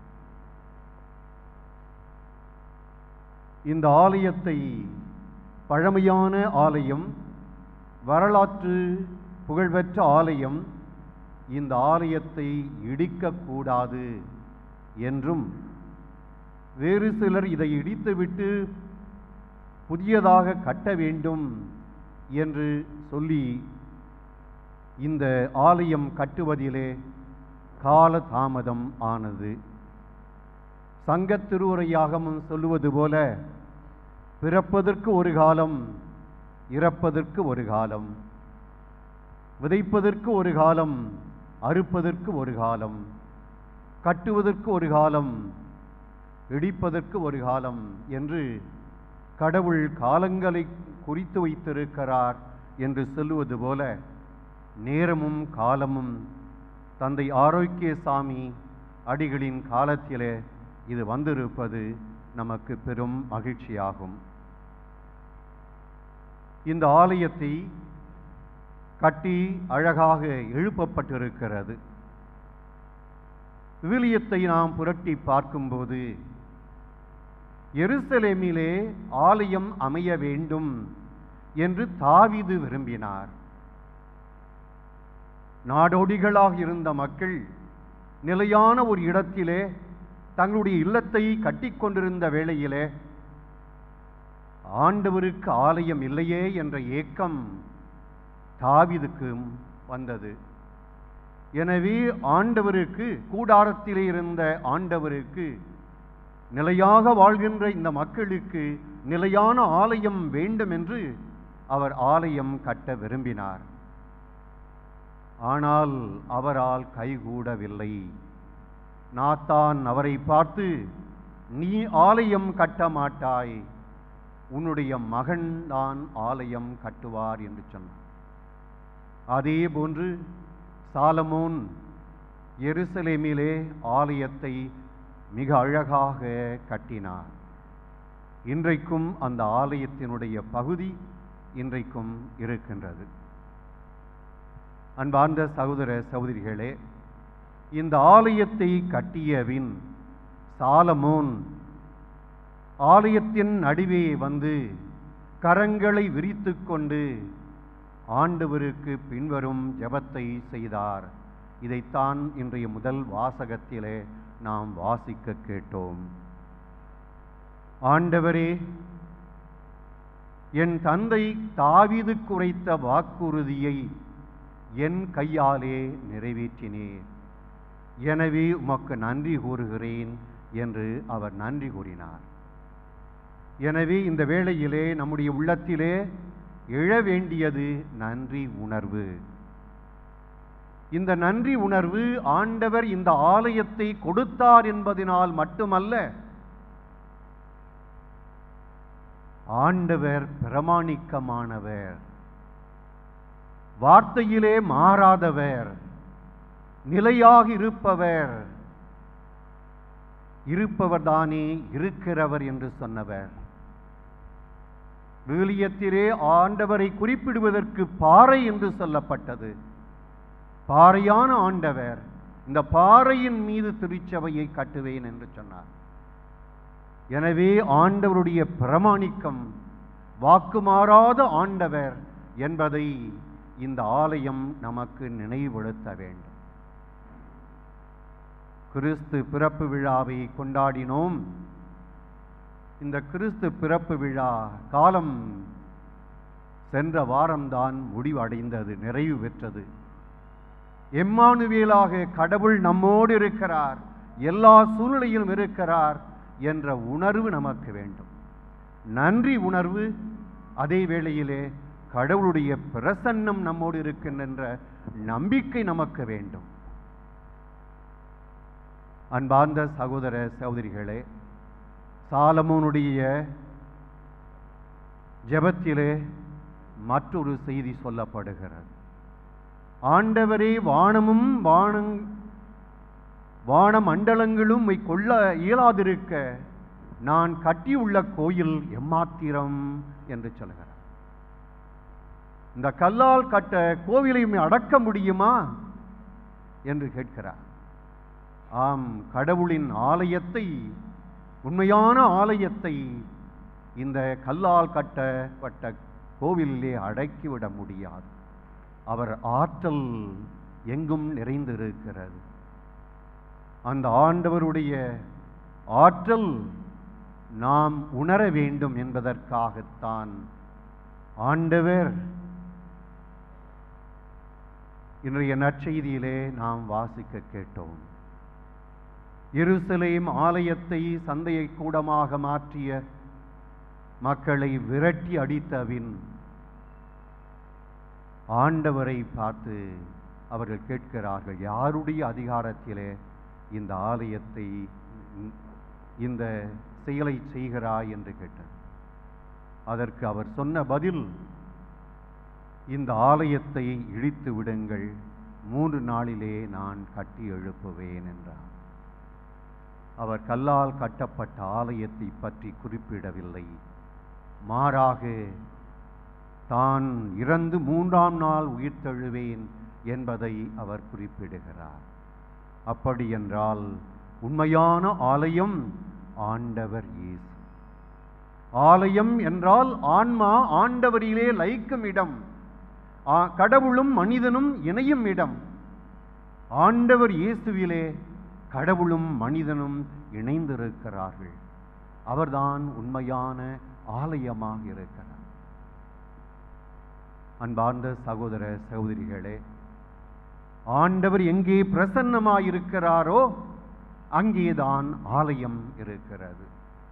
இந்த ஆலயத்தை பழமையான ஆலயம் வரலாற்று புகழ்பெற்ற ஆலயம் இந்த ஆலயத்தை இடிக்கக்கூடாது என்றும் வேறு சிலர் இதை இடித்துவிட்டு புதியதாக கட்ட வேண்டும் என்று சொல்லி இந்த ஆலயம் கட்டுவதிலே கால தாமதம் ஆனது சங்கத் திருவுரையாகமும் சொல்லுவது போல பிறப்பதற்கு ஒரு காலம் இறப்பதற்கு ஒரு காலம் விதைப்பதற்கு ஒரு காலம் அறுப்பதற்கு ஒரு காலம் கட்டுவதற்கு ஒரு காலம் இடிப்பதற்கு ஒரு காலம் என்று கடவுள் காலங்களை குறித்து வைத்திருக்கிறார் என்று சொல்லுவது போல நேரமும் காலமும் தந்தை ஆரோக்கிய சாமி அடிகளின் காலத்திலே இது வந்திருப்பது நமக்கு பெரும் மகிழ்ச்சியாகும் இந்த ஆலயத்தை கட்டி அழகாக எழுப்பப்பட்டிருக்கிறது விவிலியத்தை நாம் புரட்டி பார்க்கும்போது எருசலேமிலே ஆலயம் அமைய வேண்டும் என்று தாவீது விரும்பினார் நாடோடிகளாக இருந்த மக்கள் நிலையான ஒரு இடத்திலே தங்களுடைய இல்லத்தை கட்டிக்கொண்டிருந்த வேளையிலே ஆண்டவருக்கு ஆலயம் இல்லையே என்ற ஏக்கம் தாவீதுக்கும் வந்தது எனவே ஆண்டவருக்கு கூடாரத்திலே இருந்த ஆண்டவருக்கு நிலையாக வாழ்கின்ற இந்த மக்களுக்கு நிலையான ஆலயம் வேண்டும் என்று அவர் ஆலயம் கட்ட விரும்பினார் ஆனால் அவரால் கைகூடவில்லை நாத்தான் அவரை பார்த்து நீ ஆலயம் கட்ட மாட்டாய் உன்னுடைய மகன் தான் ஆலயம் கட்டுவார் என்று சொன்னார் அதே போன்று சாலமோன் எருசலேமிலே ஆலயத்தை மிக அழகாக கட்டினார் இன்றைக்கும் அந்த ஆலயத்தினுடைய பகுதி இன்றைக்கும் இருக்கின்றது அன்பார்ந்த சகோதர சகோதரிகளே இந்த ஆலயத்தை கட்டியவின் சாலமோன் ஆலயத்தின் நடுவே வந்து கரங்களை விரித்துக் கொண்டு ஆண்டவருக்கு பின்வரும் ஜெபத்தை செய்தார் இதைத்தான் இன்றைய முதல் வாசகத்திலே நாம் வாசிக்க கேட்டோம் ஆண்டவரே என் தந்தை தாவீது குறைத்த வாக்குறுதியை என் கையாலே நிறைவேற்றினேன் எனவே உமக்கு நன்றி கூறுகிறேன் என்று அவர் நன்றி கூறினார் எனவே இந்த வேளையிலே நம்முடைய உள்ளத்திலே எழ வேண்டியது நன்றி உணர்வு இந்த நன்றி உணர்வு ஆண்டவர் இந்த ஆலயத்தை கொடுத்தார் என்பதனால் மட்டுமல்ல ஆண்டவர் பிரமாணிக்கமானவர் வார்த்தையிலே மாறாதவர் நிலையாக இருப்பவர் இருப்பவர் தானே இருக்கிறவர் என்று சொன்னவர் விவிலியத்திலே ஆண்டவரை குறிப்பிடுவதற்கு பாறை என்று சொல்லப்பட்டது பாறையான ஆண்டவர் இந்த பாறையின் மீது திருச்சபையை கட்டுவேன் என்று சொன்னார் எனவே ஆண்டவருடைய பிரமாணிக்கம் வாக்குமாறாத ஆண்டவர் என்பதை இந்த ஆலயம் நமக்கு நினைவுபடுத்த வேண்டும் கிறிஸ்து பிறப்பு விழாவை கொண்டாடினோம் இந்த கிறிஸ்து பிறப்பு விழா காலம் சென்ற வாரம்தான் முடிவடைந்தது நிறைவு பெற்றது எம்மானுவேலாக கடவுள் நம்மோடு இருக்கிறார் எல்லா சூழ்நிலையிலும் இருக்கிறார் என்ற உணர்வு நமக்கு வேண்டும் நன்றி உணர்வு அதே வேளையிலே கடவுளுடைய பிரசன்னம் நம்மோடு இருக்கின்ற நம்பிக்கை நமக்கு வேண்டும் அன்பார்ந்த சகோதர சகோதரிகளே சாலமோனுடைய ஜெபத்திலே மற்றொரு செய்தி சொல்லப்படுகிறது ஆண்டவரே வானமும் வானங் வான மண்டலங்களும் உம்மை கொள்ள இயலாதிருக்க நான் கட்டியுள்ள கோயில் எம்மாத்திரம் என்று சொல்கிறார் இந்த கல்லால் கட்ட கோவிலை உம்மை அடக்க முடியுமா என்று கேட்கிறார் ஆம் கடவுளின் ஆலயத்தை உண்மையான ஆலயத்தை இந்த கல்லால் கட்டப்பட்ட கோவிலிலே அடக்கிவிட முடியாது அவர் ஆற்றல் எங்கும் நிறைந்திருக்கிறது அந்த ஆண்டவருடைய ஆற்றல் நாம் உணர வேண்டும் என்பதற்காகத்தான் ஆண்டவர் இன்றைய நற்செய்தியிலே நாம் வாசிக்க கேட்டோம் எருசலேம் ஆலயத்தை சந்தையை கூடமாக மாற்றிய மக்களை விரட்டி அடித்தபின் ஆண்டவரை பார்த்து அவர்கள் கேட்கிறார்கள் யாருடைய அதிகாரத்திலே இந்த ஆலயத்தை இ- இந்த செயலை செய்கிறாய் என்று கேட்டார் அதற்கு அவர் சொன்ன பதில் இந்த ஆலயத்தை இடித்து விடுங்கள் மூன்று நாளிலே நான் கட்டி எழுப்புவேன் என்றார் அவர் கல்லால் கட்டப்பட்ட ஆலயத்தை பற்றி குறிப்பிடவில்லை மாறாக தான் இறந்து மூன்றாம் நாள் உயிர்த்தெழுவேன் என்பதை அவர் குறிப்பிடுகிறார் அப்படி என்றால் உண்மையான ஆலயம் ஆண்டவர் இயேசு ஆலயம் என்றால் ஆன்மா ஆண்டவரிலே லயிக்கும் இடம் ஆ- கடவுளும் மனிதனும் இணையும் இடம் ஆண்டவர் இயேசுவிலே கடவுளும் மனிதனும் இணைந்திருக்கிறார்கள் அவர்தான் உண்மையான ஆலயமாக இருக்கிறார் அன்பார்ந்த சகோதர சகோதரிகளே ஆண்டவர் எங்கே பிரசன்னமாயிருக்கிறாரோ அங்கேதான் ஆலயம் இருக்கிறது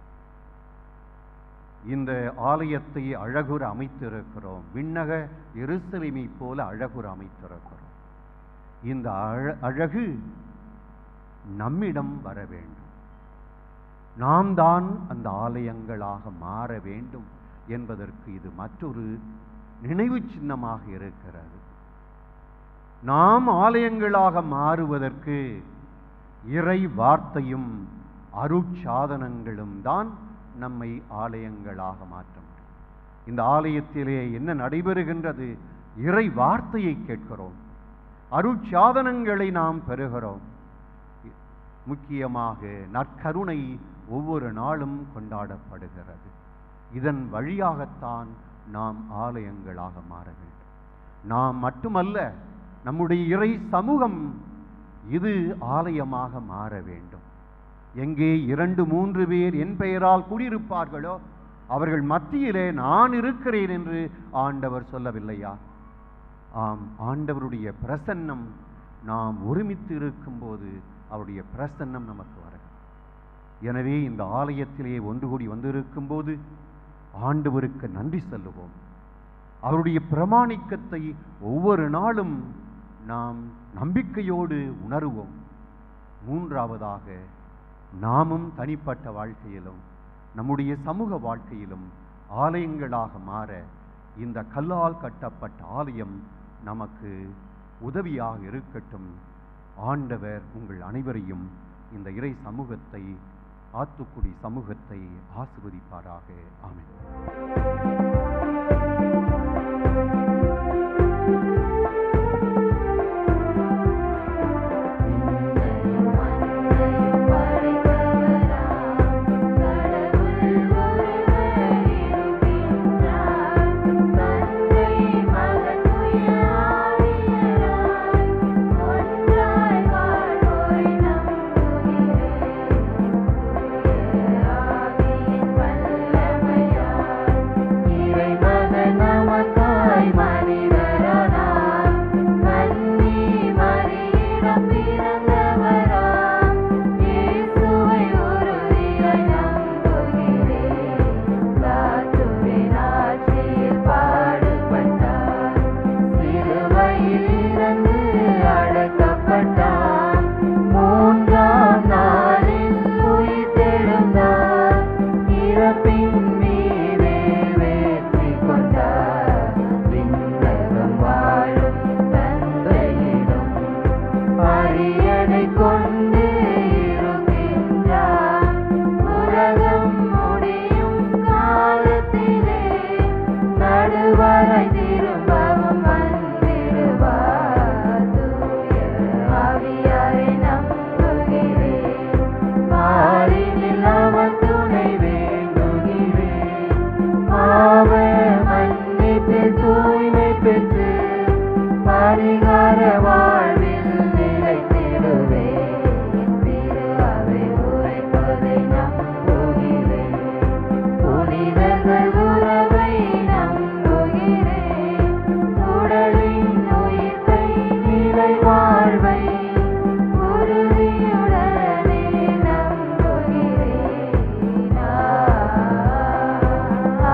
இந்த ஆலயத்தை அழகுற அமைத்திருக்கிறோம் விண்ணக எருசலேமை போல அழகுற அமைத்திருக்கிறோம் இந்த அழ அழகு நம்மிடம் வர வேண்டும் நாம் தான் அந்த ஆலயங்களாக மாற வேண்டும் என்பதற்கு இது மற்றொரு நினைவு சின்னமாக இருக்கிறது நாம் ஆலயங்களாக மாறுவதற்கு இறை வார்த்தையும் அருட்சாதனங்களும் தான் நம்மை ஆலயங்களாக மாற்ற முடியும் இந்த ஆலயத்திலே என்ன நடைபெறுகின்றது இறை வார்த்தையை கேட்கிறோம் அருட்சாதனங்களை நாம் பெறுகிறோம் முக்கியமாக நற்கருணை ஒவ்வொரு நாளும் கொண்டாடப்படுகிறது இதன் வழியாகத்தான் நாம் ஆலயங்களாக மாற வேண்டும் நாம் மட்டுமல்ல நம்முடைய இறை சமூகம் இது ஆலயமாக மாற வேண்டும் எங்கே இரண்டு மூன்று பேர் என் பெயரால் குடியிருப்பார்களோ அவர்கள் மத்தியிலே நான் இருக்கிறேன் என்று ஆண்டவர் சொல்லவில்லையா ஆம் ஆண்டவருடைய பிரசன்னம் நாம் ஒருமித்து இருக்கும்போது அவருடைய பிரசன்னம் நமக்கு வருகிறது எனவே இந்த ஆலயத்திலே ஒன்று கூடி வந்திருக்கும் போது ஆண்டவருக்கு நன்றி சொல்லுவோம் அவருடைய பிரமாணிக்கத்தை ஒவ்வொரு நாளும் நாம் நம்பிக்கையோடு உணருவோம் மூன்றாவதாக நாமும் தனிப்பட்ட வாழ்க்கையிலும் நம்முடைய சமூக வாழ்க்கையிலும் ஆலயங்களாக மாற இந்த கல்லால் கட்டப்பட்ட ஆலயம் நமக்கு உதவியாக இருக்கட்டும் ஆண்டவர் உங்கள் அனைவரையும் இந்த இறை சமூகத்தை ஆத்துக்குடி சமூகத்தை ஆசிர்வதிப்பாராக ஆமென் பாடுவாராய் திரும்பவும் வந்திடுவார் தூய ஆவியாரை நம்புகிறேன் பாரினில் அவர் துணை வேண்டுகிறேன் பாவ மன்னிப்பு தூய்மை பெற்று பரிகார வாழ்வில் நிலைத்திடுவேன் திரு அவை உரைப்பதை நம்புகிறேன் புனிதர்கள் உறவை நம்புகிறேன் உடலின் உயிர்ப்பை நிலை வாழ்வை உறுதியுடனே நம்புகிறேன் ஆ, ஆ,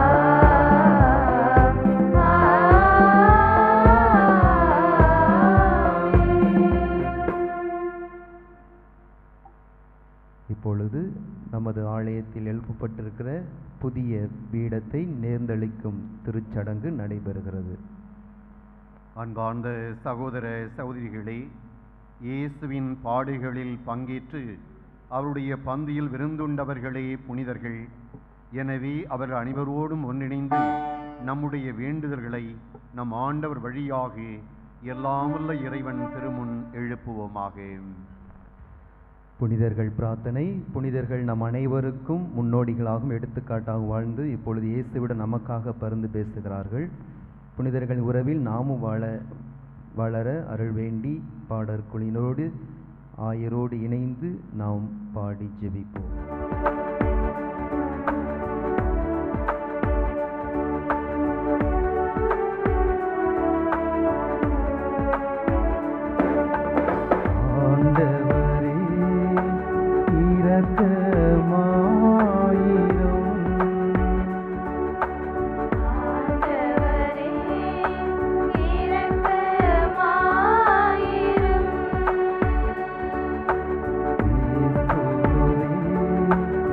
இப்பொழுது நமது ஆலயத்தில் எழுப்பப்பட்டிருக்கிற புதிய பீடத்தை நேர்ந்தளிக்கும் திருச்சடங்கு நடைபெறுகிறது அன்பார்ந்த சகோதர சகோதரிகளே இயேசுவின் பாடுகளில் பங்கேற்று அவருடைய பந்தியில் விருந்துண்டவர்களே புனிதர்கள் எனவே அவர் அனைவரோடும் ஒன்றிணைந்து நம்முடைய வேண்டுதல்களை நம் ஆண்டவர் வழியாக எல்லாமுள்ள இறைவன் திருமுன் எழுப்புவோமாக புனிதர்கள் பிரார்த்தனை புனிதர்கள் நம் அனைவருக்கும் முன்னோடிகளாகவும் எடுத்துக்காட்டாக வாழ்ந்து இப்பொழுது இயேசுவிடம் நமக்காக பருந்து பேசுகிறார்கள் புனிதர்கள் உறவில் நாமும் வாழ வளர அருள் வேண்டி பாடற் குழுவினரோடு ஆயரோடு இணைந்து நாம் பாடி ஜெபிப்போம் ஆண்டவரே இரக்கமாயிரும் ஆண்டவரே இரக்கமாயிரும் இயேசுவே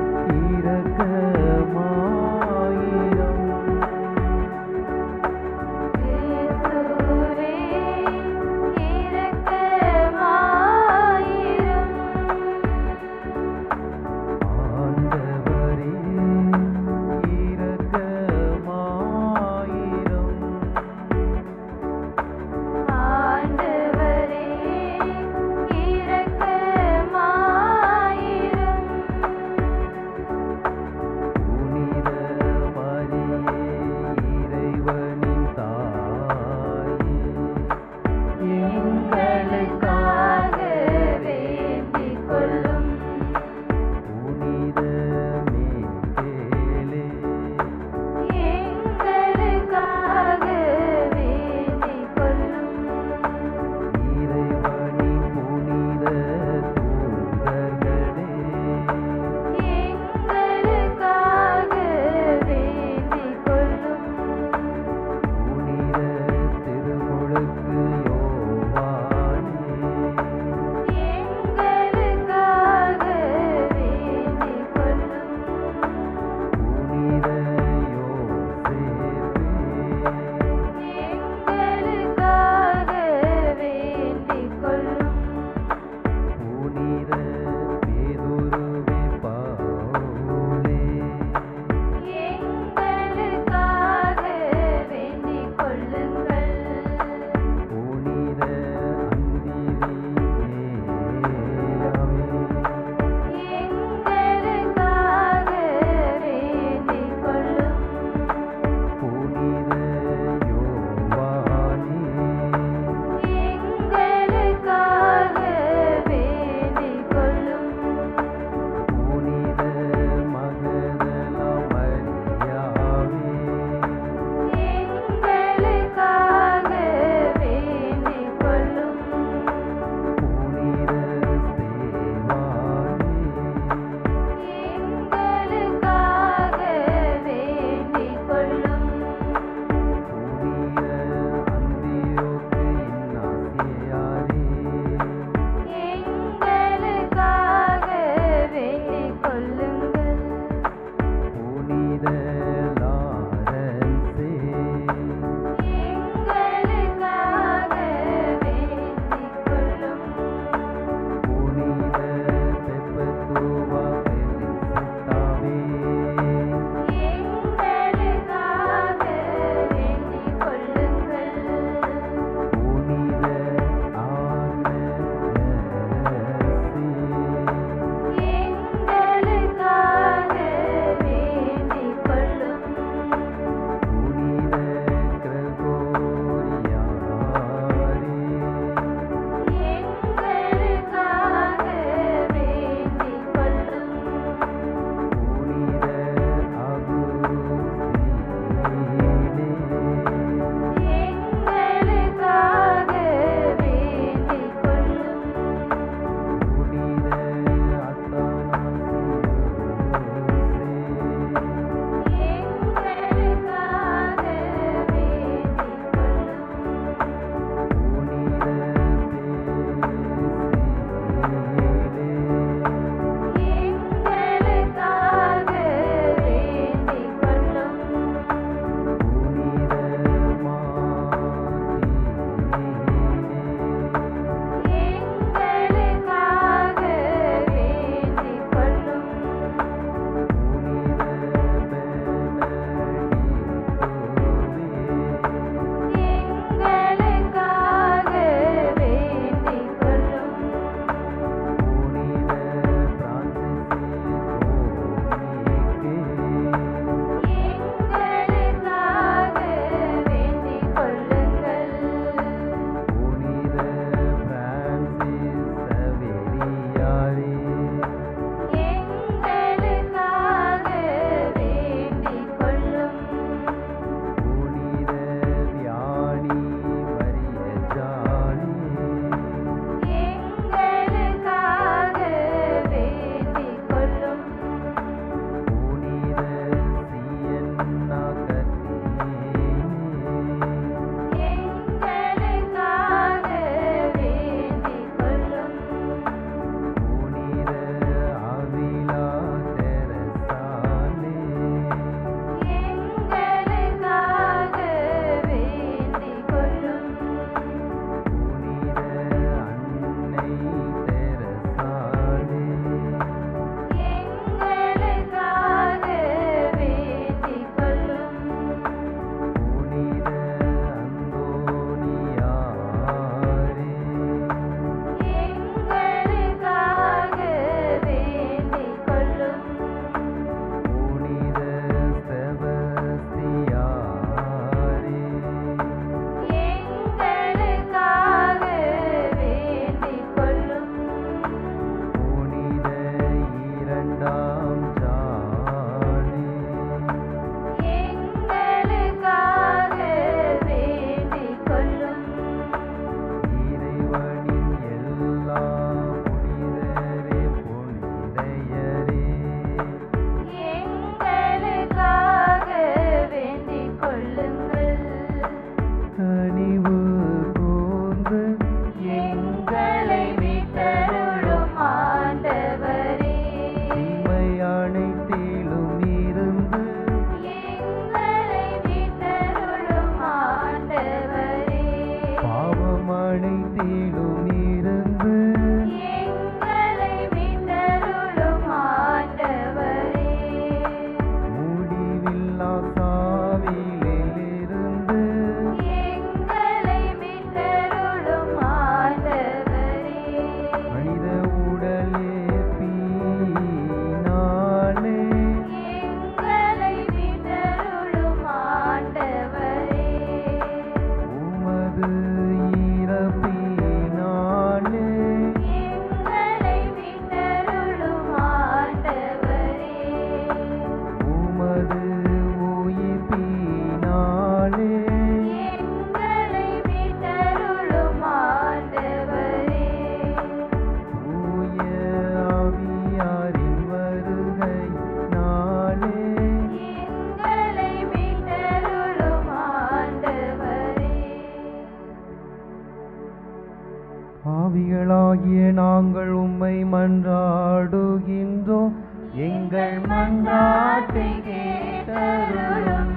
மகனாகிய நாங்கள் உம்மை மன்றாடுகின்றோம் எங்கள் மன்றாட்டை கேட்டருளும்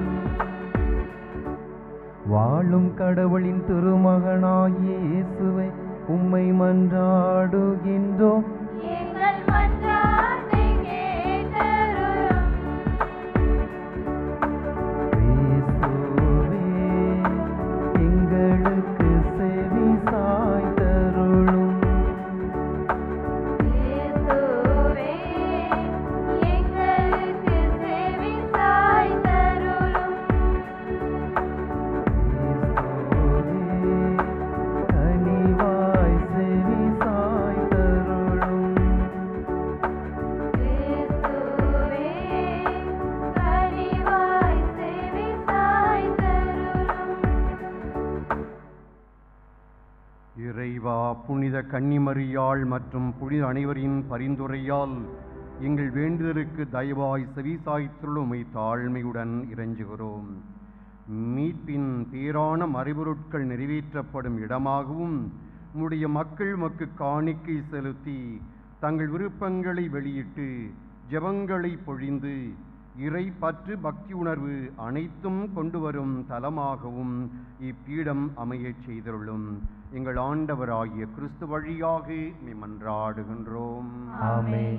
வாழும் கடவுளின் திருமகனாகிய இயேசுவை உம்மை மன்றாடுகின்றோம் எங்கள் மன்றாட்டை கேட்டருளும் கிறிஸ்துவே, எங்களுக்கு செவி சாய்த்தருளும் கிறிஸ்துவே எங்களுக்கு செவி சாய்த்தருளும் கிறிஸ்துவே, கனிவாய் செவி சாய்த்தருளும் கிறிஸ்துவே கனிவாய் செவி சாய்த்தருளும் இறைவா புனித கன்னிமரியாள் மற்றும் புனித அனைவரின் பரிந்துரையால் எங்கள் வேண்டுதலுக்கு தயவாய் செவிசாய்த்துள்ளுமை தாழ்மையுடன் இறைஞ்சுகிறோம் மீட்பின் பேரான மறைபொருட்கள் நிறைவேற்றப்படும் இடமாகவும் உம்முடைய மக்கள் மக்கு காணிக்கை செலுத்தி தங்கள் விருப்பங்களை வெளியிட்டு ஜெபங்களை பொழிந்து இறை பற்று பக்தி உணர்வு அனைத்தும் கொண்டு வரும் தலமாகவும் இப்பீடம் அமையச் செய்துள்ளோம் எங்கள் ஆண்டவராகிய கிறிஸ்து வழியாக மெய் மன்றாடுகின்றோம் ஆமென்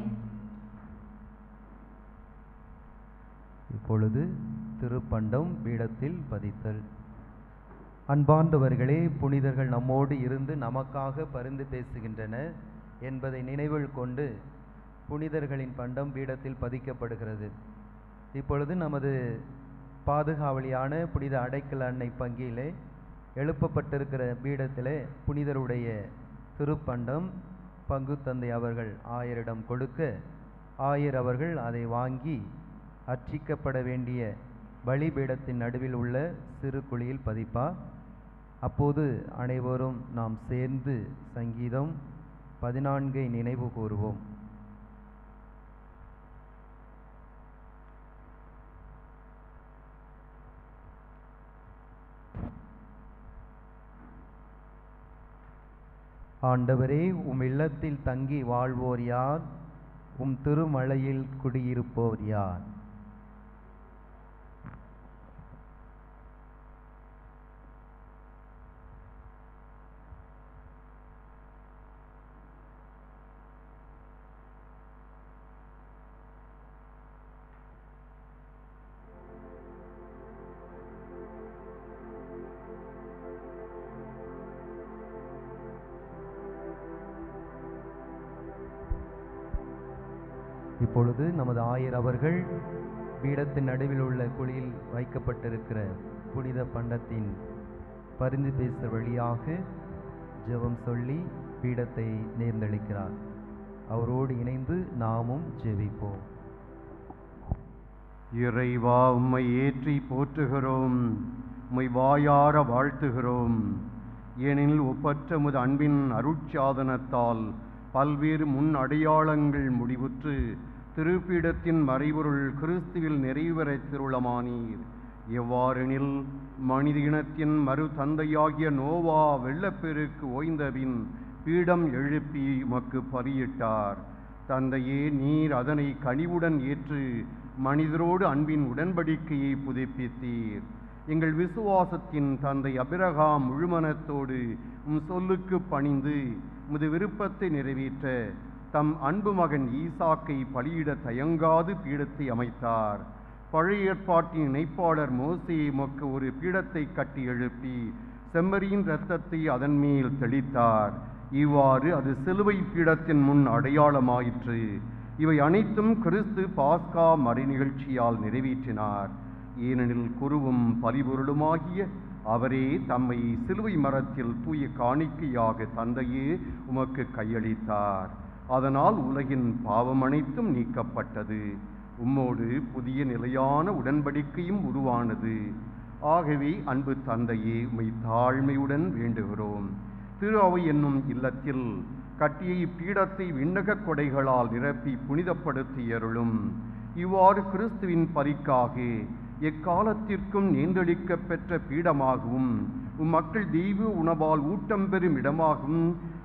இப்பொழுது திருப்பண்டம் பீடத்தில் பதித்தல் அன்பார்ந்தவர்களே புனிதர்கள் நம்மோடு இருந்து நமக்காக பரிந்து பேசுகின்றன என்பதை நினைவில் கொண்டு புனிதர்களின் பண்டம் பீடத்தில் பதிக்கப்படுகிறது இப்பொழுது நமது பாதுகாவலியான புனித அடைக்கல அன்னை பங்கிலே எழுப்பப்பட்டிருக்கிற பீடத்திலே புனிதருடைய திருப்பண்டம் பங்கு தந்தை அவர்கள் ஆயரிடம் கொடுக்க ஆயர் அவர்கள் அதை வாங்கி அர்ச்சிக்கப்பட வேண்டிய பலிபீடத்தின் நடுவில் உள்ள சிறு குழியில் பதிப்பார் அப்போது அனைவரும் நாம் சேர்ந்து சங்கீதம் பதினான்கை நினைவு கூறுவோம் ஆண்டவரே உம் இல்லத்தில் தங்கி வாழ்வோர் யார் உம் திருமலையில் குடியிருப்போர் யார் இப்பொழுது நமது ஆயர் அவர்கள் பீடத்தின் நடுவில் உள்ள குழியில் வைக்கப்பட்டிருக்கிற புனித பண்டத்தின் பரிந்து பேச வழியாக ஜெபம் சொல்லி பீடத்தை நேர்ந்தளிக்கிறார் அவரோடு இணைந்து நாமும் ஜெபிப்போம் இறைவா உம்மை ஏற்றி போற்றுகிறோம் உம்மை வாயார வாழ்த்துகிறோம் ஏனெனில் ஒப்பற்ற முது அன்பின் அருட்சாதனத்தால் பல்வேறு முன் அடையாளங்கள் முடிவுற்று திருப்பீடத்தின் மறைபொருள் கிறிஸ்துவில் நிறைவேறத் திருளமானீர் எவ்வாறெனில் மனித இனத்தின் மறு தந்தையாகிய நோவா வெள்ளப்பெருக்கு ஓய்ந்தபின் பீடம் எழுப்பி உமக்கு பலியிட்டார் தந்தையே நீர் அதனை கனிவுடன் ஏற்று மனிதரோடு அன்பின் உடன்படிக்கையை புதுப்பித்தீர் எங்கள் விசுவாசத்தின் தந்தை அபிரகாம் முழுமனத்தோடு உம் சொல்லுக்கு பணிந்து உமது விருப்பத்தை நிறைவேற்ற தம் அன்பு மகன் ஈசாக்கை பலியிட தயங்காது பீடத்தை அமைத்தார் பழைய ஏற்பாட்டின் இணைப்பாளர் மோசே மொக்க ஒரு பீடத்தை கட்டி எழுப்பி செம்மறியின் இரத்தத்தை அதன் மேல் தெளித்தார் இவ்வாறு அது சிலுவை பீடத்தின் முன் அடையாளமாயிற்று இவை அனைத்தும் கிறிஸ்து பாஸ்கா மறை நிகழ்ச்சியால் நிறைவேற்றினார் ஏனெனில் குருவும் பரிபொருளுமாகிய அவரே தம்மை சிலுவை மரத்தில் தூய காணிக்கையாக தந்தையே உமக்கு கையளித்தார் அதனால் உலகின் பாவம் அனைத்தும் நீக்கப்பட்டது உம்மோடு புதிய நிலையான உடன்படிக்கையும் உருவானது ஆகவே அன்பு தந்தையே உம்மை தாழ்மையுடன் வேண்டுகிறோம் திரு அவை என்னும் இல்லத்தில் கட்டிய இப்பீடத்தை விண்ணகக் கொடைகளால் நிரப்பி புனிதப்படுத்தியருளும் இவ்வாறு கிறிஸ்துவின் பரிக்காக எக்காலத்திற்கும் நேர்ந்தளிக்கப் பெற்ற பீடமாகவும் உம் மக்கள் தெய்வ உணவால் ஊட்டம் பெறும் இடமாகவும்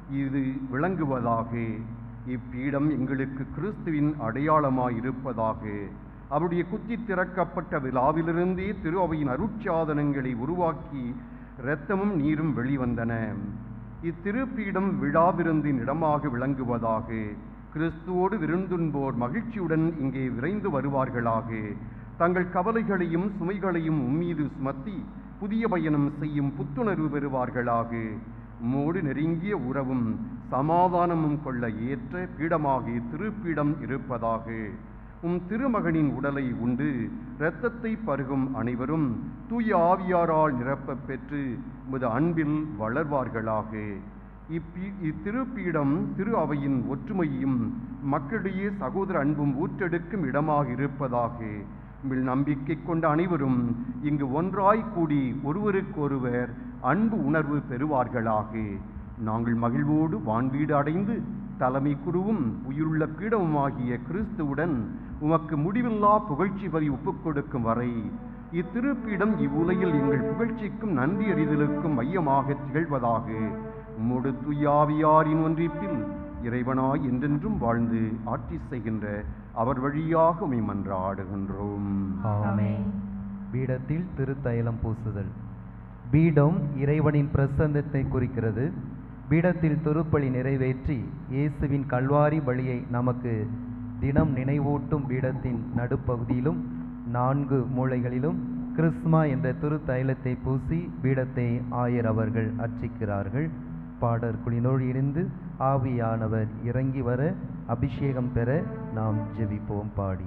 இது விளங்குவதாக இப்பீடம் எங்களுக்கு கிறிஸ்துவின் அடையாளமாய் இருப்பதாக அவருடைய குத்தி திறக்கப்பட்ட விழாவிலிருந்தே திரு அவையின் அருட்சாதனங்களை உருவாக்கி இரத்தமும் நீரும் வெளிவந்தன இத்திருப்பீடம் விழாவிருந்தின் இடமாக விளங்குவதாக கிறிஸ்துவோடு விருந்துண்போர் மகிழ்ச்சியுடன் இங்கே விரைந்து வருவார்களாக தங்கள் கவலைகளையும் சுமைகளையும் உம்மீது சுமத்தி புதிய பயணம் செய்யும் புத்துணர்வு பெறுவார்களாக உம்மோடு நெருங்கிய உறவும் சமாதானமும் கொள்ள ஏற்ற பீடமாகி திருப்பீடம் இருப்பதாக உம் திருமகனின் உடலை உண்டு இரத்தத்தை பருகும் அனைவரும் தூய ஆவியாரால் நிரப்பப் பெற்று உமது அன்பில் வளர்வார்களாக இப்பீ இத்திருப்பீடம் திரு அவையின் ஒற்றுமையும் மக்களிடையே சகோதர அன்பும் ஊற்றெடுக்கும் இடமாக இருப்பதாக உங்கள் நம்பிக்கை கொண்ட அனைவரும் இங்கு ஒன்றாய் கூடி ஒருவருக்கொருவர் அன்பு உணர்வு பெறுவார்களாக நாங்கள் மகிழ்வோடு வான்வீடு அடைந்து தலைமை குருவும் உயிருள்ள பீடமுமாகிய கிறிஸ்துவுடன் உமக்கு முடிவில்லா புகழ்ச்சி வரி ஒப்புக் கொடுக்கும் வரை இத்திருப்பீடம் இவ்வுலகில் எங்கள் புகழ்ச்சிக்கும் நன்றி அறிதலுக்கும் மையமாக திகழ்வதாக உம்மோடு துயாவியாரின் ஒன்றிப்பில் இறைவனாய் என்றென்றும் வாழ்ந்து ஆட்சி செய்கின்ற அவர் வழியாக உமை மன்றாடுகின்றோம் ஆமென் பீடத்தில் திருத்தைலம் பூசுதல் பீடம் இறைவனின் பிரசன்னத்தை குறிக்கிறது பீடத்தில் திருப்பலி நிறைவேற்றி இயேசுவின் கல்வாரி பலியை நமக்கு தினம் நினைவூட்டும் பீடத்தின் நடுப்பகுதியிலும் நான்கு மூலைகளிலும் கிறிஸ்மா என்ற திருத்தைலத்தை பூசி பீடத்தை ஆயர் அவர்கள் அர்ச்சிக்கிறார்கள் பாடற் குளினோடு இருந்து ஆவியானவர் இறங்கி வர அபிஷேகம் பெற நாம் ஜெபிப்போம் பாடி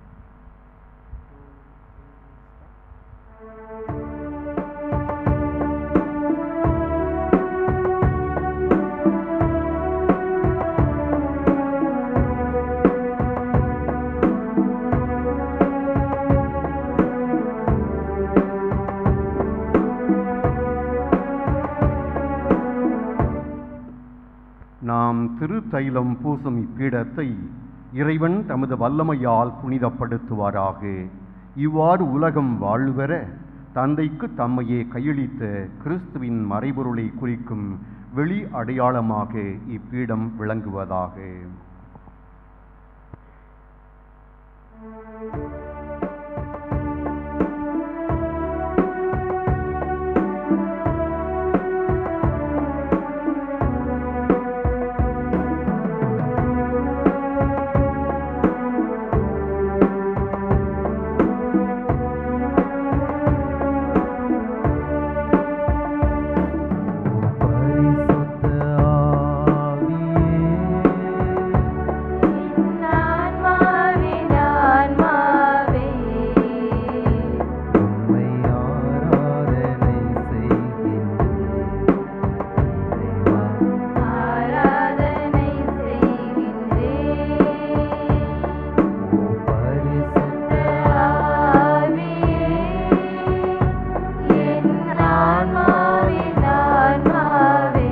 நாம் திருத்தைலம் பூசும் இப்பீடத்தை இறைவன் தமது வல்லமையால் புனிதப்படுத்துவாராக இவ்வாறு உலகம் வாழ்வர தந்தைக்கு தம்மையே கையளித்த கிறிஸ்துவின் மறைபொருளை குறிக்கும் வெளி அடையாளமாக இப்பீடம் விளங்குவதாக பரிசுத்த ஆவியே ஆன்மாவே ஆன்மாவே உம்மை ஆராதனை செய்கின்றேன் இறைவா ஆராதனை செய்கின்றேன் பரிசுத்த ஆவியே என் ஆன்மாவின் ஆன்மாவே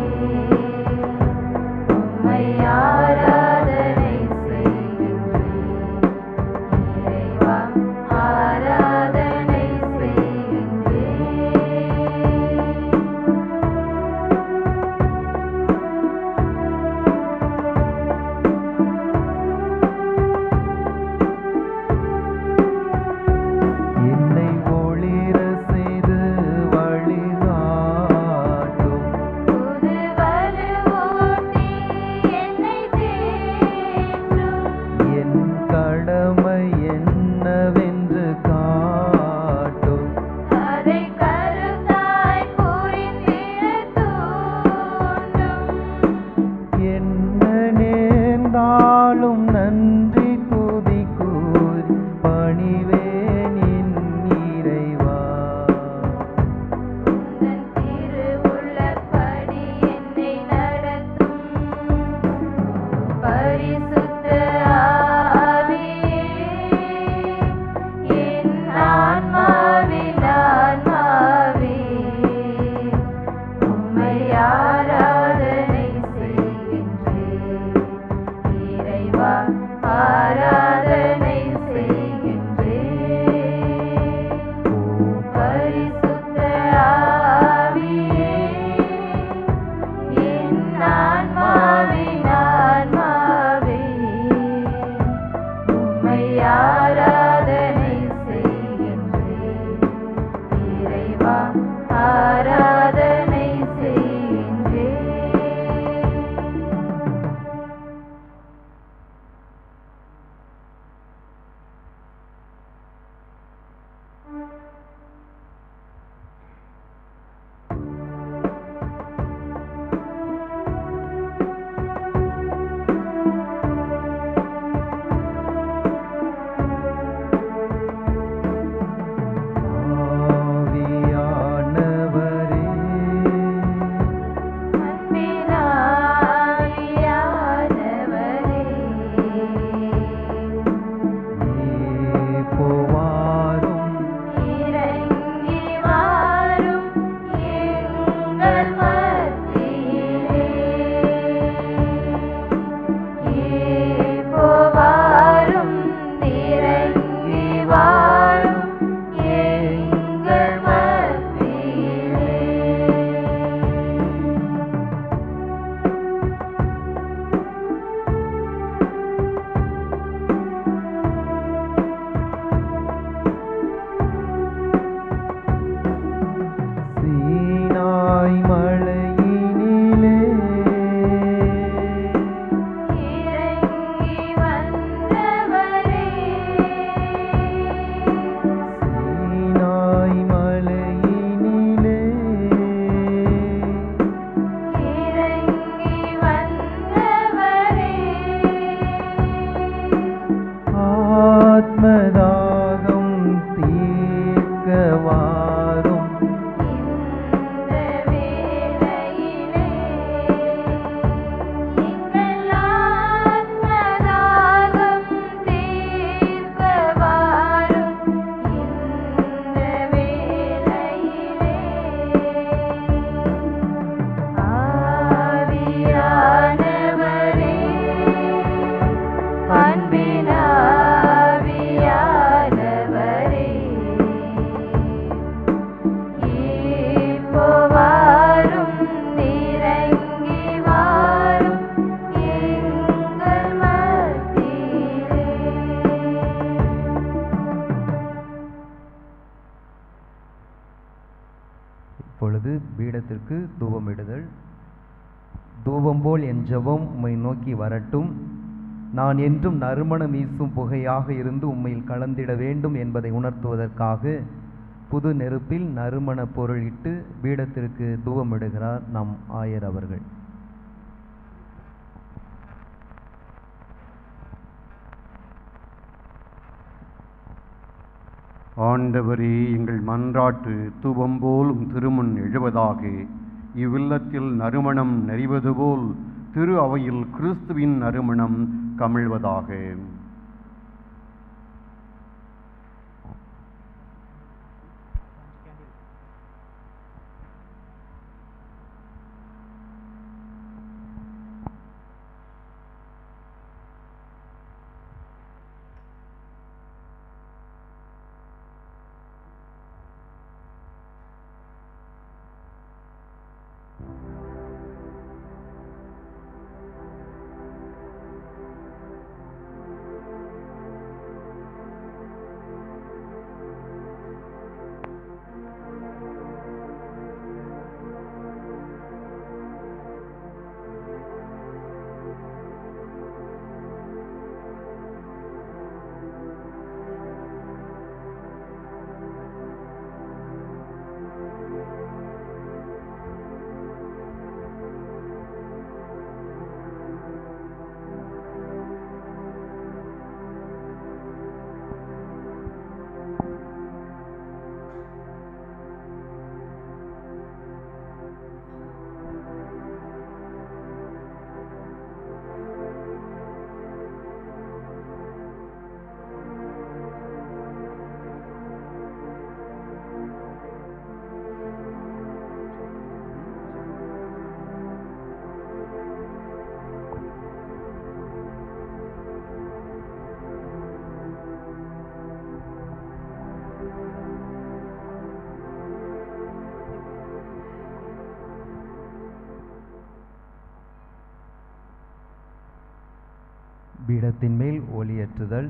உம்மை ஆராதனை செய்கின்றேன் இறைவா ஆராதனை செய்கின்றேன் என்னை ஒளிர செய்து வழிகாட்டும் இப்பொழுது பீடத்திற்கு தூபமிடுதல் தூபம் போல் என் ஜெபம் உம்மை நோக்கி வரட்டும் நான் என்றும் நறுமணம் வீசும் புகையாக இருந்து உம்மையில் கலந்திட வேண்டும் என்பதை உணர்த்துவதற்காக புது நெருப்பில் நறுமண பொருள் இட்டு பீடத்திற்கு தூபமிடுகிறார் நம் ஆயர் அவர்கள் ஆண்டவரே எங்கள் மன்றாட்டு தூபம் போலும் திருமுன் எழுவதாக இவ்வில்லத்தில் நறுமணம் நெறிவது போல் திரு அவையில் கிறிஸ்துவின் நறுமணம் கமிழ்வதாக பீடத்தின் மேல் ஒளியேற்றுதல்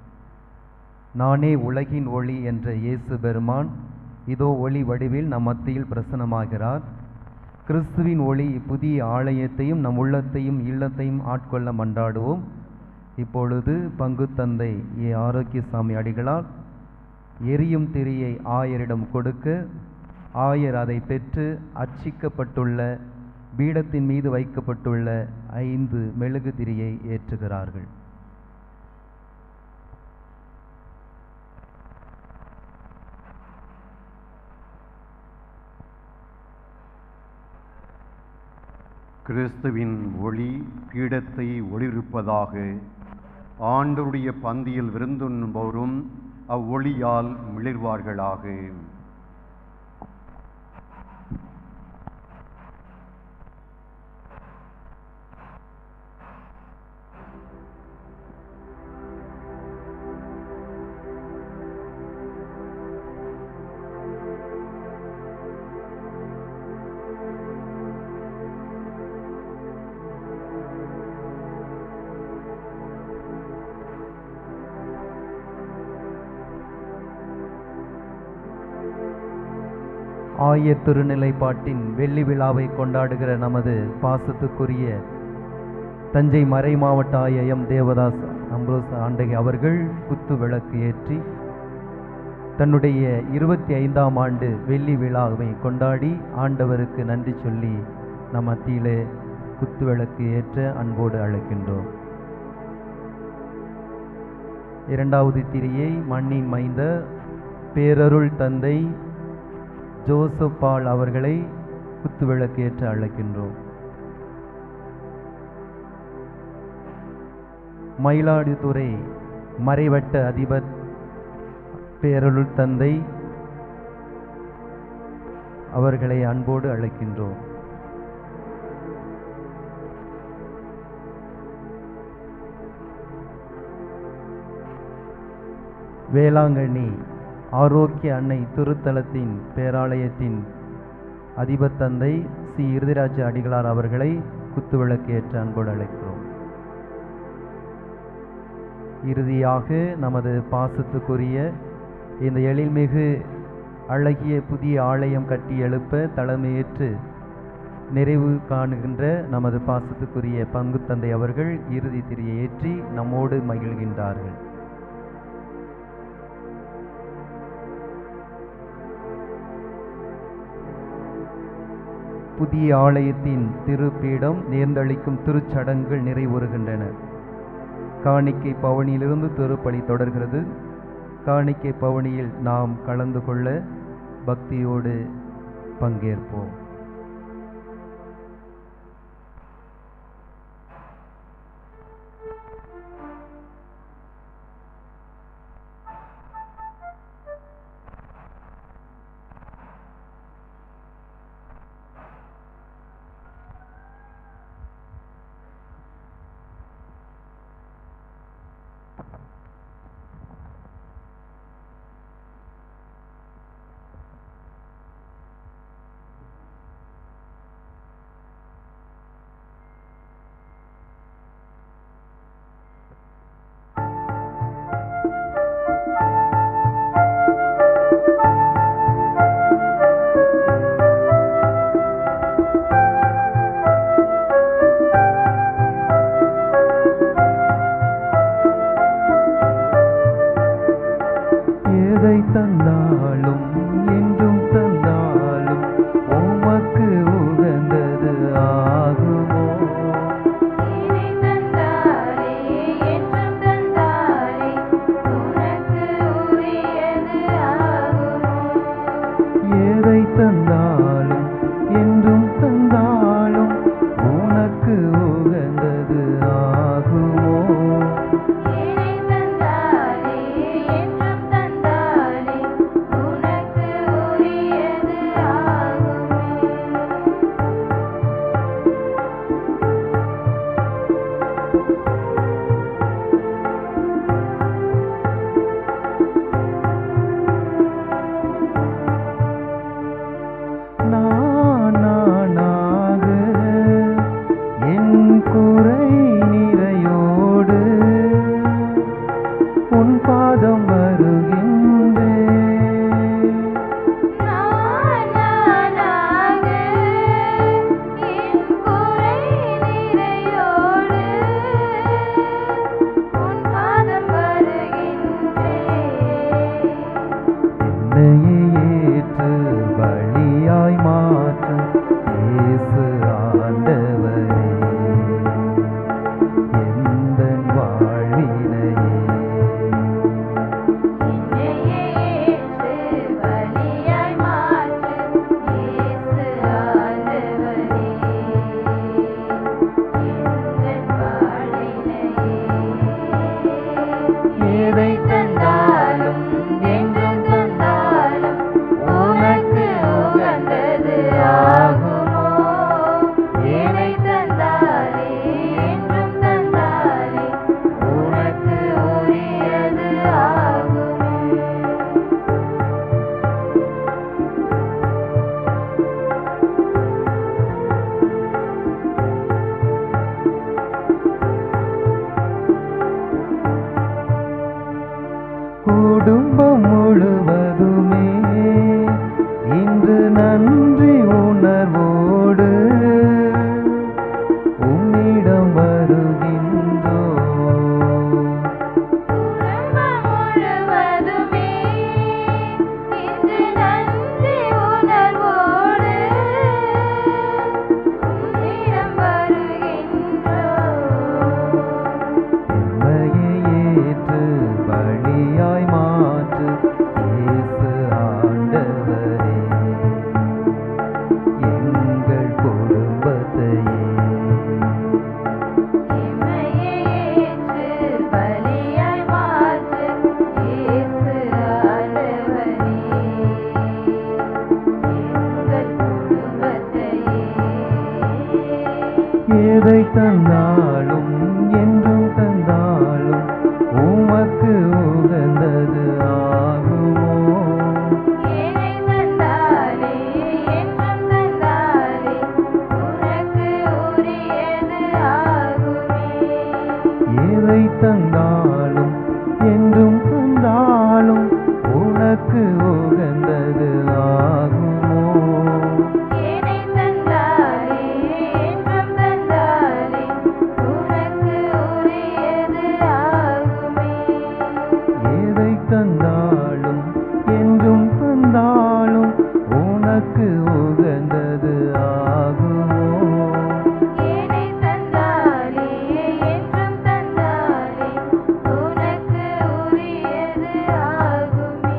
நானே உலகின் ஒளி என்ற இயேசு பெருமான் இதோ ஒளி வடிவில் நம் மத்தியில் பிரசனமாகிறார் கிறிஸ்துவின் ஒளி புதிய ஆலயத்தையும் நம் உள்ளத்தையும் இல்லத்தையும் ஆட்கொள்ள மன்றாடுவோம் இப்பொழுது பங்கு தந்தை ஏ ஆரோக்கியசாமி அடிகளார் எரியும் திரியை ஆயரிடம் கொடுக்க ஆயர் அதை பெற்று அர்ச்சிக்கப்பட்டுள்ள பீடத்தின் மீது வைக்கப்பட்டுள்ள ஐந்து மெழுகு திரியை ஏற்றுகிறார்கள் கிறிஸ்துவின் ஒளி பீடத்தை ஒளிர்ப்பதாக ஆண்டவருடைய பந்தியில் விருந்துண்பவரும் அவ்வொளியால் மிளிர்வார்களாக ஆயர் திருநிலைப்பாட்டின் வெள்ளி விழாவை கொண்டாடுகிற நமது பாசத்துக்குரிய தஞ்சை மறை மாவட்ட ஆய எம் தேவதாஸ் அம்ரோஸ் ஆண்டகை அவர்கள் குத்து விளக்கு ஏற்றி தன்னுடைய இருபத்தி ஐந்தாம் ஆண்டு வெள்ளி விழாவை கொண்டாடி ஆண்டவருக்கு நன்றி சொல்லி நம் மத்தியிலே குத்து விளக்கு ஏற்ற அன்போடு அழைக்கின்றோம் இரண்டாவது திரியை மண்ணின் மைந்த பேரருள் தந்தை ஜோசப் பால் அவர்களை குத்துவிளக்கு ஏற்ற அழைக்கின்றோம் மயிலாடுதுறை மறைவட்ட அதிபர் பேரருள் தந்தை அவர்களை அன்போடு அழைக்கின்றோம் வேளாங்கண்ணி ஆரோக்கிய அன்னை திருத்தலத்தின் பேராலயத்தின் அதிபர் தந்தை சி இருதிராஜ அடிகளார் அவர்களை குத்துவிளக்கு ஏற்ற அன்போடு அழைக்கிறோம் இறுதியாக நமது பாசத்துக்குரிய இந்த எழில்மிகு அழகிய புதிய ஆலயம் கட்டி எழுப்ப தலைமையேற்று நிறைவு காணுகின்ற நமது பாசத்துக்குரிய பங்கு தந்தை அவர்கள் இறுதி திரியை ஏற்றி நம்மோடு மகிழ்கின்றார்கள் புதிய ஆலயத்தின் திருப்பீடம் நேர்ந்தளிக்கும் திருச்சடங்குகள் நிறைவுறுகின்றன காணிக்கை பவனியிலிருந்து திருப்பலி தொடர்கிறது காணிக்கை பவனியில் நாம் கலந்து கொள்ள பக்தியோடு பங்கேற்போம் எதை தந்தாலும் என்றும் தந்தாலும் உமக்கு உகந்தது ஆகுமோ இனி தந்தாரே என்றும் தந்தாரே உனக்கு உரியது ஆகுமோ எதை தந்தாலும் என்றும் தந்தாலும் உனக்கு உகந்தது ஆகுமோ இனி தந்தாரே என்றும் தந்தாரே உனக்கு உரியது ஆகுமே நான் நானாக என் குறை நிறையோடு உன் பாதம் வருகின்றேன் நான் நானாக என் குறை நிறையோடு உன் பாதம் வருகின்றேன் என்னையே ஏற்று பலியாய் மாற்று இயேசு ஆண்டவரே எந்தன் வாழ்வினையே என்னையே ஏற்று பலியாய் மாற்று இயேசு ஆண்டவரே எந்தன் வாழ்வினையே எதை தந்தாலும் என்றும் தந்தாலும் உனக்கு உகந்தது ஆகுமோ ஏனை தந்தாரே என்றும் தந்தாரே உனக்கு உரியது ஆகுமே குடும்பம் முழுவதுமே இன்று நன்றி உணர்வோடு உன்னிடம் வருகின்றோ குடும்பம் முழுவதுமே இன்று நன்றி உணர்வோடு உன்னிடம் வருகின்றோம் எம்மையை ஏற்று பலியாய் மாற்று இயேசு ஆண்டவரே எங்கள் குடும்பத்தையே இமையை ஏற்று பலியாய் மாற்று இயேசு ஆண்டவரே எங்கள் குடும்பத்தையே எதை தந்தாலும் என்றும் தந்தாலும் உமக்கு உகந்தது ஆகுமோ ஏனை தந்தாரே என்றும் தந்தாரே உனக்கு உரியது ஆகுமே எதை தந்தாலும் என்றும் தந்தாலும் உனக்கு உகந்தது இழந்தது ஆகுமோ ஏனை தந்தாலே என்றும் தந்தாலே உனக்கு உரியது ஆகுமே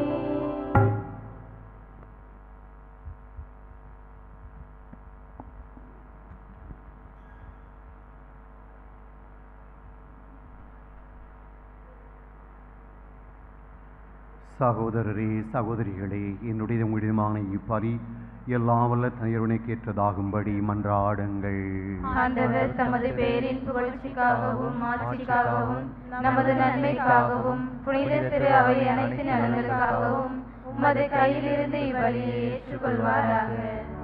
சகோதரரே சகோதரிகளே என்னுடைய உங்களிடமான இப்பரி எல்லாம் வல்ல தனியருணைக்கு ஏற்றதாகும்படி மன்றாடுங்கள் ஆண்டவர் தமது பேரின் புகழ்ச்சிக்காகவும் ஆட்சிக்காகவும் நமது நன்மைக்காகவும் புனித திரு அவை அனைத்து நலன்களுக்காகவும் உமது கையிலிருந்து இவ்வழியை ஏற்றுக்கொள்வாராக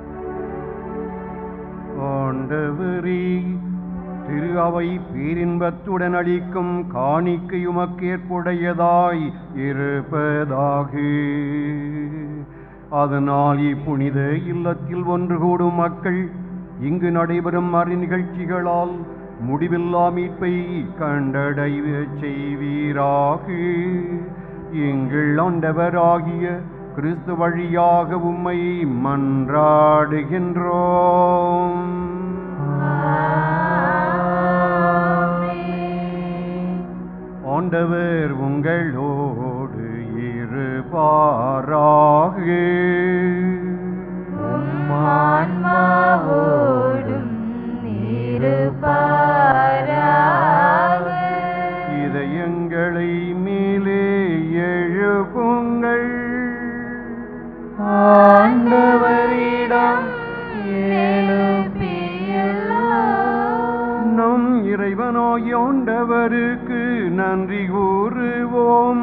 ஆண்டவரே திரு அவை பேரின்பத்துடன் அளிக்கும் காணிக்கை உமக்கேற்புடையதாய் இருப்பதாக அதனால் இப்புனித இல்லத்தில் ஒன்று கூடும் மக்கள் இங்கு நடைபெறும் மறு நிகழ்ச்சிகளால் முடிவில்லா மீட்பை கண்டடைய செய்வீராக எங்கள் ஆண்டவராகிய கிறிஸ்து வழியாக உம்மை மன்றாடுகின்றோம் ஆண்டவர் உங்களோடு இருப்பாராக ஆன்மாவோடும் இருப்பாராக இதயங்களை மேலே எழுப்புங்கள் ஆண்டவரிடம் எழுப்பியுள்ளோம். நம் இறைவனாய் ஆண்டவருக்கு நன்றி கூறுவோம்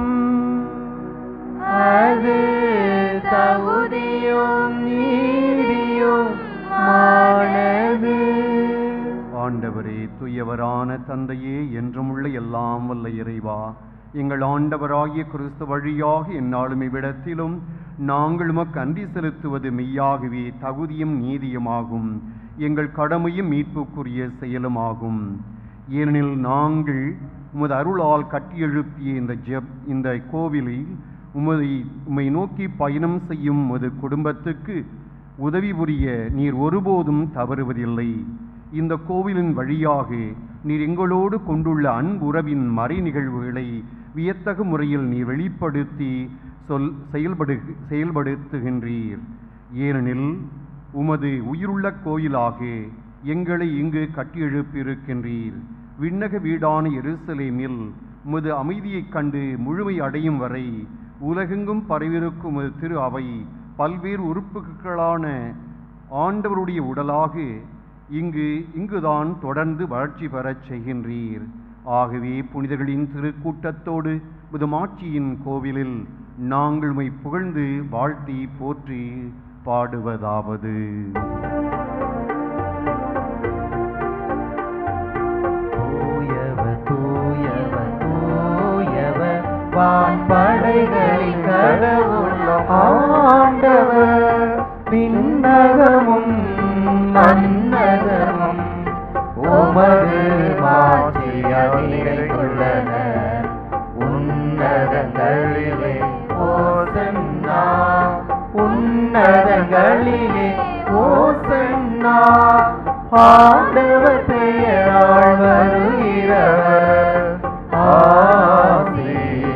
அது தகுதியும் நீதியும் மானது ஆண்டவரே துயவரான தந்தையே என்றும் உள்ள எல்லாம் வல்ல இறைவா எங்கள் ஆண்டவராகிய கிறிஸ்து வழியாக எந்நாளும் இவ்விடத்திலும் நாங்கள் உமக்கு அன்றி செலுத்துவது மெய்யாகவே தகுதியும் நீதியுமாகும் எங்கள் கடமையும் மீட்புக்குரிய செயலுமாகும் ஏனெனில் நாங்கள் உமது அருளால் கட்டியெழுப்பிய இந்த ஜெப் இந்த கோவிலில் உமதை உம்மை நோக்கி பயணம் செய்யும் உமது குடும்பத்துக்கு உதவி புரிய நீர் ஒருபோதும் தவறுவதில்லை இந்த கோவிலின் வழியாக நீர் எங்களோடு கொண்டுள்ள அன்புறவின் மறை நிகழ்வுகளை வியத்தகு முறையில் நீர் வெளிப்படுத்தி சொல் செயல்படு செயல்படுத்துகின்றீர் ஏனெனில் உமது உயிருள்ள கோயிலாக எங்களை இங்கு கட்டியெழுப்பியிருக்கின்றீர் விண்ணக வீடான எருசலேமில் உமது அமைதியைக் கண்டு முழுமை அடையும் வரை உலகெங்கும் பரவிருக்கும் உமது திரு அவை பல்வேறு உறுப்புகளான ஆண்டவருடைய உடலாக இங்கு இங்குதான் தொடர்ந்து வளர்ச்சி பெறச் செய்கின்றீர் ஆகவே புனிதர்களின் திருக்கூட்டத்தோடு புதுமாட்சியின் கோவிலில் நாங்கள் உம்மை புகழ்ந்து வாழ்த்தி போற்றி பாடுவதாவது தூயவர் தூயவர் தூயவர் வான்படைகளின் கடவுள் ஆண்டவர் விண்ணகமும் மன்னகமும் உமது மாட்சியால் நிறைந்துள்ளன உன்னதங்களிலே ஓசன்னா உன்னதங்களிலே ஓசன்னா ஆண்டவர் பெயரால் வருகிறவர் ஆசி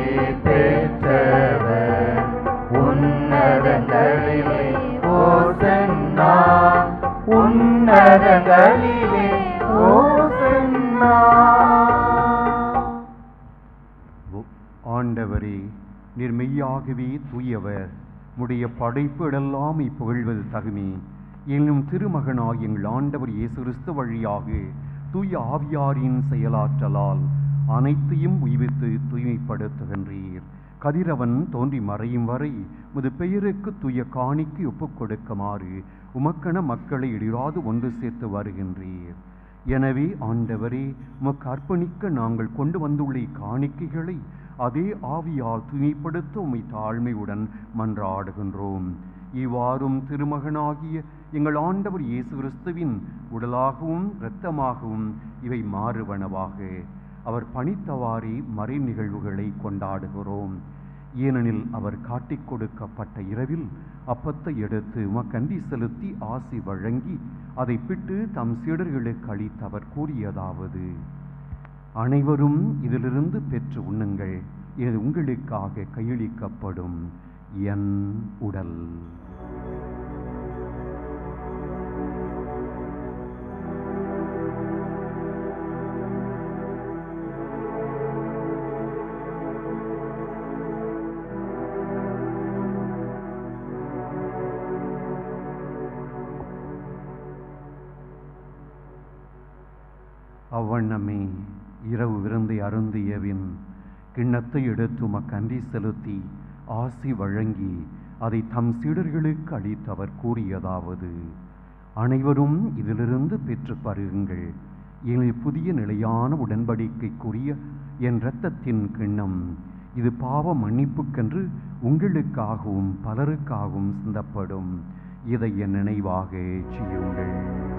பெற்றவர் உன்னதங்களிலே ஓசன்னா உன்னதங்களிலே ஓசன்னா ஓ, ஆண்டவரே நீர் மெய்யாகவே தூயவர் உடைய படைப்புகளெல்லாம் புகழ்வது தகுமே என்னும் திருமகனாய் எங்கள் ஆண்டவர் இயேசு கிறிஸ்து வழியாக தூய ஆவியாரின் செயலாற்றலால் அனைத்தையும் உய்வித்து தூய்மைப்படுத்துகின்றீர் கதிரவன் தோன்றி மறையும் வரை முது பெயருக்கு தூய காணிக்கு ஒப்புக் கொடுக்குமாறு உமக்கென மக்களை இடிராது ஒன்று சேர்த்து வருகின்றீர் எனவே ஆண்டவரே உமக்கு அர்ப்பணிக்க நாங்கள் கொண்டு வந்துள்ள இக்காணிக்கைகளை அதே ஆவியால் தூய்மைப்படுத்த உம்மை தாழ்மையுடன் மன்றாடுகின்றோம் இவ்வாறும் திருமகனாகிய எங்கள் ஆண்டவர் இயேசு கிறிஸ்துவின் உடலாகவும் இரத்தமாகவும் இவை மாறுவனவாக அவர் பணித்தவாறே மறை நிகழ்வுகளை கொண்டாடுகிறோம் ஏனெனில் அவர் காட்டிக் கொடுக்கப்பட்ட இரவில் அப்பத்தை எடுத்து உமக்கன்றி செலுத்தி ஆசி வழங்கி அதை பிட்டு தம் சீடர்களுக்கு அளித்தவர் கூறியதாவது அனைவரும் இதிலிருந்து பெற்று உண்ணுங்கள் இது உங்களுக்காக கையளிக்கப்படும் என் உடல் அவ்வண்ணமே இரவு விருந்தை அருந்தியவின் கிண்ணத்தை எடுத்து உமக்கன்றி செலுத்தி ஆசி வழங்கி அதை தம் சீடர்களுக்கு அளித்தவர் கூறியதாவது அனைவரும் இதிலிருந்து பெற்று பருகுங்கள் எங்கள் புதிய நிலையான உடன்படிக்கைக்குரிய என் இரத்தத்தின் கிண்ணம் இது பாவ மன்னிப்புக்கென்று உங்களுக்காகவும் பலருக்காகவும் சிந்தப்படும் இதை என் நினைவாக செய்யுங்கள்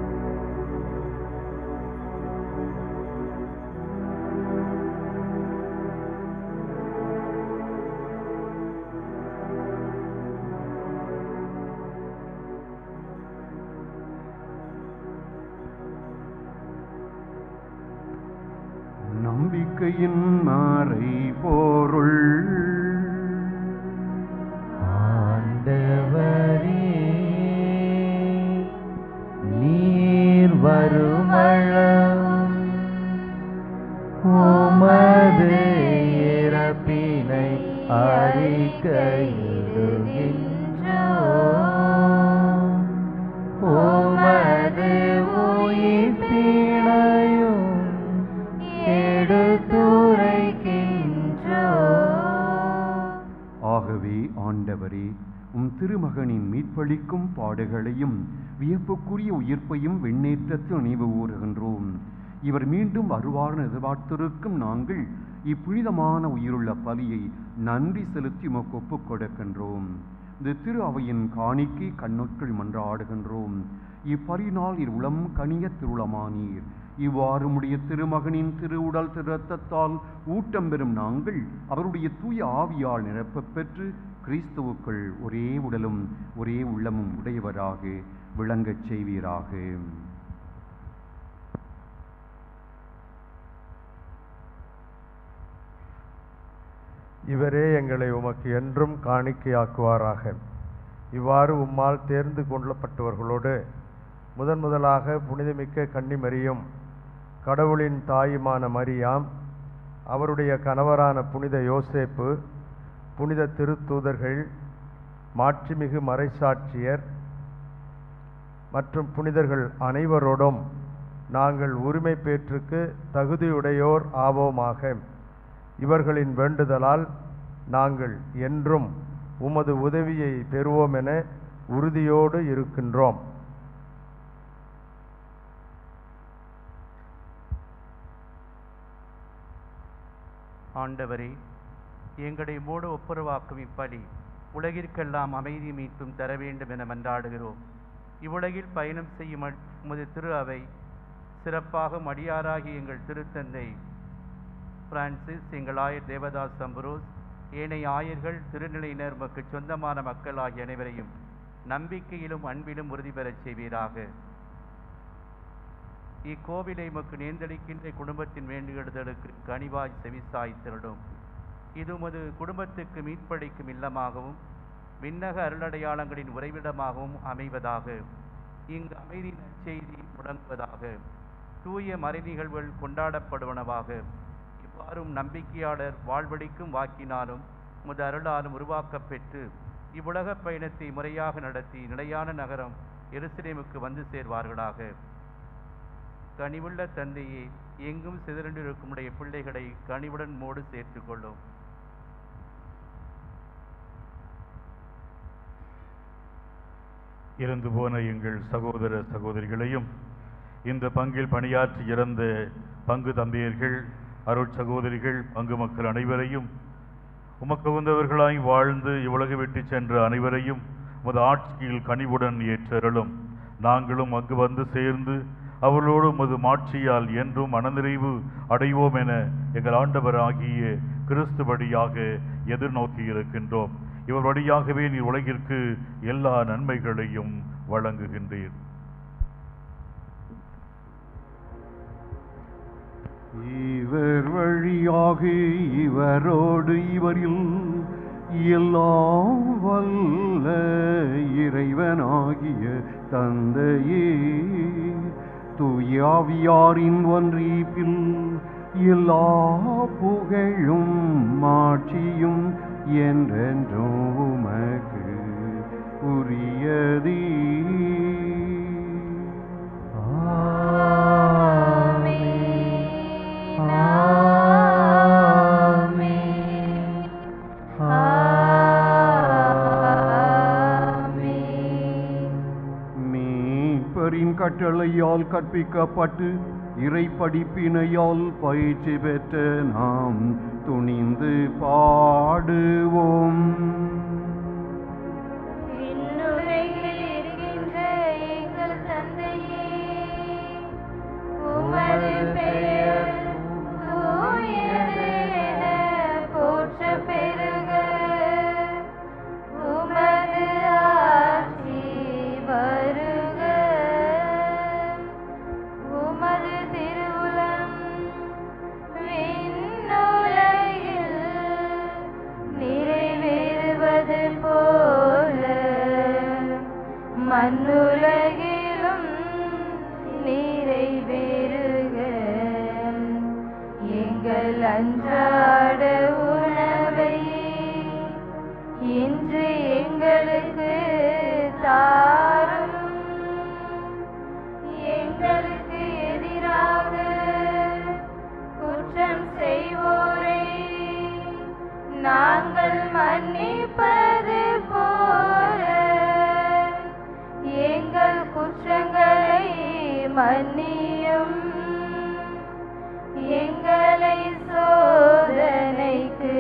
நம்பிக்கையின் மாறை போருள் ஆண்டவரே நீர் வருமளவும் உமது இறப்பினை அறிக்கையிடுகின்றோம் உமது உயிர்ப்பினையும் எடுத்துரைக்கின்றோம் ஆகவே ஆண்டவரே உம் திருமகனின் மீட்பளிக்கும் பாடுகளையும் வியப்புக்குரிய உயிர்ப்பையும் விண்ணேற்றத்தில் நினைவு கூறுகின்றோம் இவர் மீண்டும் வருவார்னு எதிர்பார்த்திருக்கும் நாங்கள் இப்புனிதமான உயிருள்ள பலியை நன்றி செலுத்தி உமக்கு ஒப்புக் கொடுக்கின்றோம் இந்த திரு அவையின் காணிக்கை கண்ணுக்குள் மன்றாடுகின்றோம் இப்பரினால் இர் உளம் கனிய திருளமானீர் இவ்வாறு உடைய திருமகனின் திருவுடல் திருத்தத்தால் ஊட்டம் பெறும் நாங்கள் அவருடைய தூய ஆவியால் நிரப்பப் பெற்று கிறிஸ்துவுக்குள் ஒரே உடலும் ஒரே உள்ளமும் உடையவராக விளங்கச் செய்வீராக இவரே எங்களை உமக்கு என்றும் காணிக்கையாக்குவாராக இவ்வாறு உம்மால் தேர்ந்து கொள்ளப்பட்டவர்களோடு முதன் முதலாக புனிதமிக்க கன்னிமரியும் கடவுளின் தாயுமான மரியாம் அவருடைய கணவரான புனித யோசேப்பு புனித திருத்தூதர்கள் மாட்சிமிகு மறைசாட்சியர் மற்றும் புனிதர்கள் அனைவரோடும் நாங்கள் உரிமை பேற்றுக்கு தகுதியுடையோர் ஆவோமாக இவர்களின் வேண்டுதலால் நாங்கள் என்றும் உமது உதவியை பெறுவோம் என உறுதியோடு இருக்கின்றோம் ஆண்டவரே எங்களை மூடு ஒப்புரவாக்கும் இப்பலி உலகிற்கெல்லாம் அமைதி மீட்டும் தர வேண்டும் என மன்றாடுகிறோம் இவ்வுலகில் பயணம் செய்யும் அ- உமது திரு அவை சிறப்பாக மடியாராகி எங்கள் திருத்தந்தை பிரான்சிஸ் எங்கள் ஆயர் தேவதாஸ் சம்பரோஸ் ஏனைய ஆயர்கள் திருநிலையினர் உமக்கு சொந்தமான மக்கள் ஆகிய அனைவரையும் நம்பிக்கையிலும் அன்பிலும் உறுதி பெறச் செய்வீராக இக்கோவிலை உமக்கு நேர்ந்தளிக்கின்ற குடும்பத்தின் வேண்டுதலுக்கு கனிவாய் செவிசாய்த்திரடும் இது உமது குடும்பத்துக்கு மீட்பளிக்கும் இல்லமாகவும் விண்ணக அருளடையாளங்களின் உறைவிடமாகவும் அமைவதாக இங்கு அமைதி நற்செய்தி முழங்குவதாக தூய மறை நிகழ்வுகள் கொண்டாடப்படுவனவாக இவ்வாறும் நம்பிக்கையாளர் வாழ்வழிக்கும் வாக்கினாலும் முது அருளாலும் உருவாக்கப் பெற்று இவ்வுலகப் பயணத்தை முறையாக நடத்தி நிலையான நகரம் எருசலேமுக்கு வந்து சேர்வார்களாக கனிவுள்ள தந்தையே எங்கும் சிதறண்டிருக்கும் உடைய பிள்ளைகளை கனிவுடன் மோடு சேர்த்துக்கொள்ளும் இறந்து போன எங்கள் சகோதர சகோதரிகளையும் இந்த பங்கில் பணியாற்றி இறந்த பங்கு தந்தையர்கள் அருட் சகோதரிகள் பங்கு மக்கள் அனைவரையும் உமக்கு உகந்தவர்களாய் வாழ்ந்து இவ்வுலகை விட்டு சென்ற அனைவரையும் உமது ஆட்சியில் கனிவுடன் ஏற்றருளும் நாங்களும் அங்கு வந்து சேர்ந்து அவர்களோடு உமது மாட்சியால் என்றும் மனநிறைவு அடைவோம் என எங்கள் ஆண்டவர் ஆகிய கிறிஸ்துபடியாக எதிர்நோக்கி இருக்கின்றோம் இவர் வழியாகவே நீர் உலகிற்கு எல்லா நன்மைகளையும் வழங்குகின்றீர் இவர் வழியாக இவரோடு இவரில் எல்லாம் வல்ல இறைவனாகிய தந்தையே துயாவியாரின் ஒன்றிப்பில் எல்லா புகழும் மாட்சியும் என்றென்றும் உமக்கு உரியதே மீட்பரின் கட்டளையால் கற்பிக்கப்பட்டு இறை படிப்பினையால் பயிற்சி பெற்ற நாம் துணிந்து பாடுவோம் விண்ணுலகில் இருக்கின்ற எங்கள் தந்தையே, உமது பெயர் தூயது என போற்றப் பெறுக. உமது ஆட்சி வருக. உமது திருவுளம் விண்ணுலகில் நிறைவேறுவது போல மண்ணுலகிலும் நிறைவேறுக எங்கள் அன்றாட உணவை இன்று எங்களுக்கு தாரும் எங்களுக்கு எதிராக குற்றம் செய்வோரை நாங்கள் மன்னிப்பது போல எங்கள் குற்றங்களை மன்னியும் எங்களை சோதனைக்கு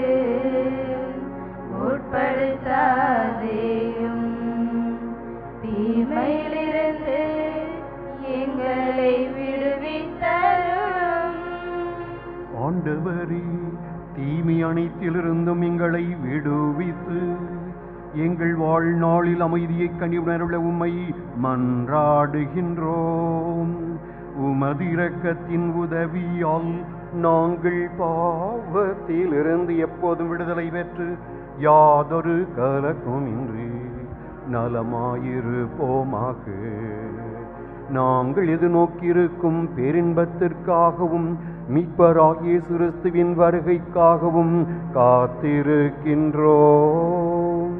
உட்படுத்தாதேயும் தீமையிலிருந்து எங்களை விடுவித்தரும் ஆண்டவரே தீமை அனைத்திலிருந்தும் எங்களை விடுவித்து எங்கள் வாழ்நாளில் அமைதியை கனிவுணர்வுள்ள உம்மை மன்றாடுகின்றோம் உமது இரக்கத்தின் உதவியால் நாங்கள் பாவத்திலிருந்து எப்போதும் விடுதலை பெற்று யாதொரு கலக்கும் இன்றி நலமாயிருப்போமாக நாங்கள் எதிர்நோக்கியிருக்கும் பேரின்பத்திற்காகவும் மீட்பராகிய கிறிஸ்துவின் வருகைக்காகவும் காத்திருக்கின்றோம்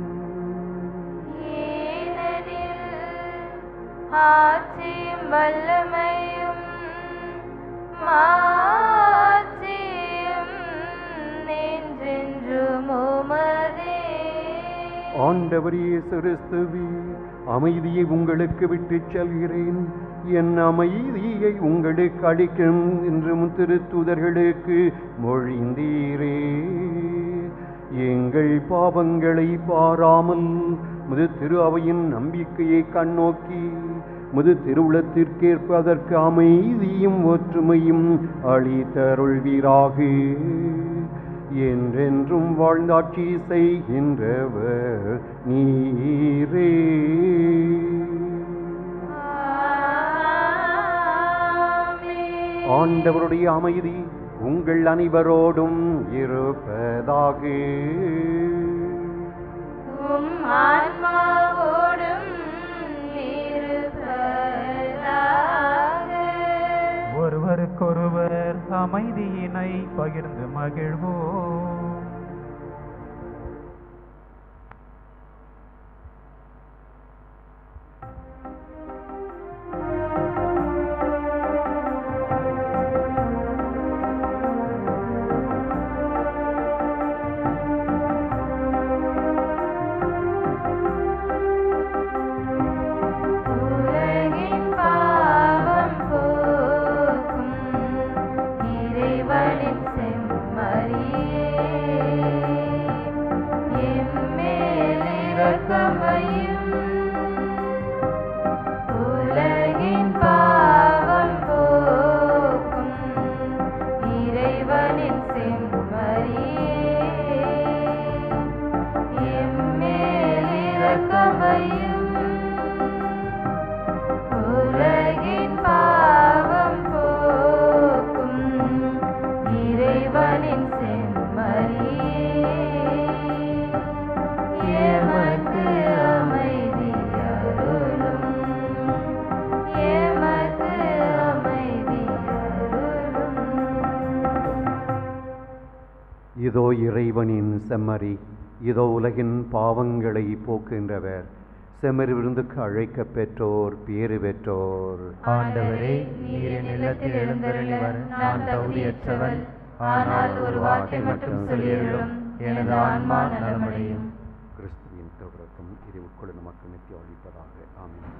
ஏனெனில் ஆட்சியும் வல்லமையும் மாட்சியும் என்றென்றும் உமதே ஆண்டவரே கிறிஸ்துவே அமைதியை உங்களுக்கு விட்டுச் செல்கிறேன் என் அமைதியை உங்களுக்கு அளிக்கும் என்றும் திருத்தூதர்களுக்கு மொழிந்தீரே எங்கள் பாவங்களை பாராமல் முது திரு அவையின் நம்பிக்கையை கண்ணோக்கி முது திருவுளத்திற்கேற்ப அதற்கு அமைதியும் ஒற்றுமையும் அளித்தருள்வீராக என்றென்றும் வாழ்ந்தாட்சி செய்கின்றவர் நீரே ஆண்டவருடைய அமைதி உங்கள் அனைவரோடும் இருப்பதாக உம் ஆன்மாவோடும் இருப்பதாக ஒருவருக்கொருவர் அமைதியினை பகிர்ந்து மகிழ்வோம் உலகின் பாவம் போக்கும் இறைவனின் செம்மறியே இதோ இறைவனின் செம்மறி இதோ உலகின் பாவங்களை போக்குகின்றவர் செம்மறி விருந்துக்கு அழைக்கப் பெற்றோர் பேறு பெற்றோர் ஆண்டவரே நீர் என் இல்லத்தில் எழுந்தருளி வர நான் தகுதியற்றவன் ஆனால் ஒரு வார்த்தை மட்டும் சொல்லியருளும் எனது ஆன்மா நலமடையும் கிறிஸ்துவின் தொடக்கம் இதை உட்கொள்ள நமக்கு நித்தியம் அளிப்பதாக ஆமென்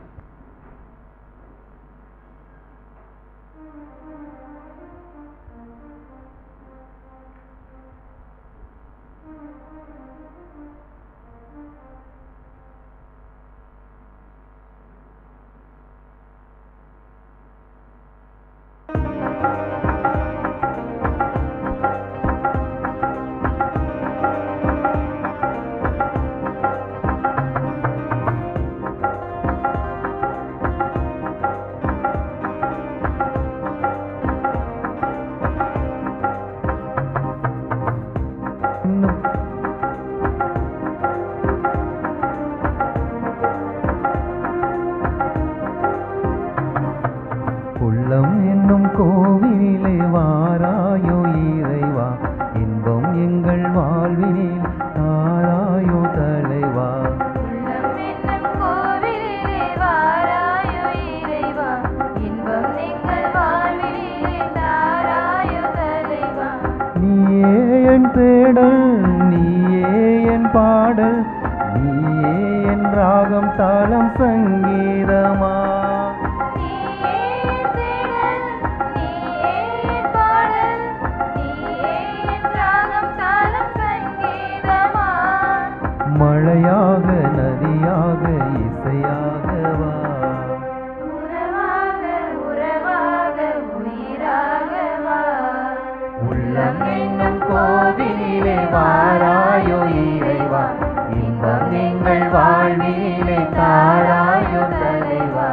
உள்ளம் என்னும் கோவிலே வாராயோ இறைவா இன்பம் எங்கள் வாழ்வினில் தாராயோ தலைவா உள்ளம் என்னும் கோவிலிலே வாராயோ இறைவா இன்பம் எங்கள் வாழ்விலே தாராயோ தலைவா நீயே என் தேடல் நீயே என் பாடல் நீயே என் ராகம் தாளம் சங்கீதமா நீயே என் தேடல் நீயே என் பாடல் நீயே என் ராகம் தாளம் சங்கீதமா மழையாக நதியாக இசையாக வா உறவாக உறவாக உயிராக வா உள்ளம் என்னும் கோவிலே வாராயோ இறைவா இன்பம் எங்கள் வாழ்விலே தாராயோ தலைவா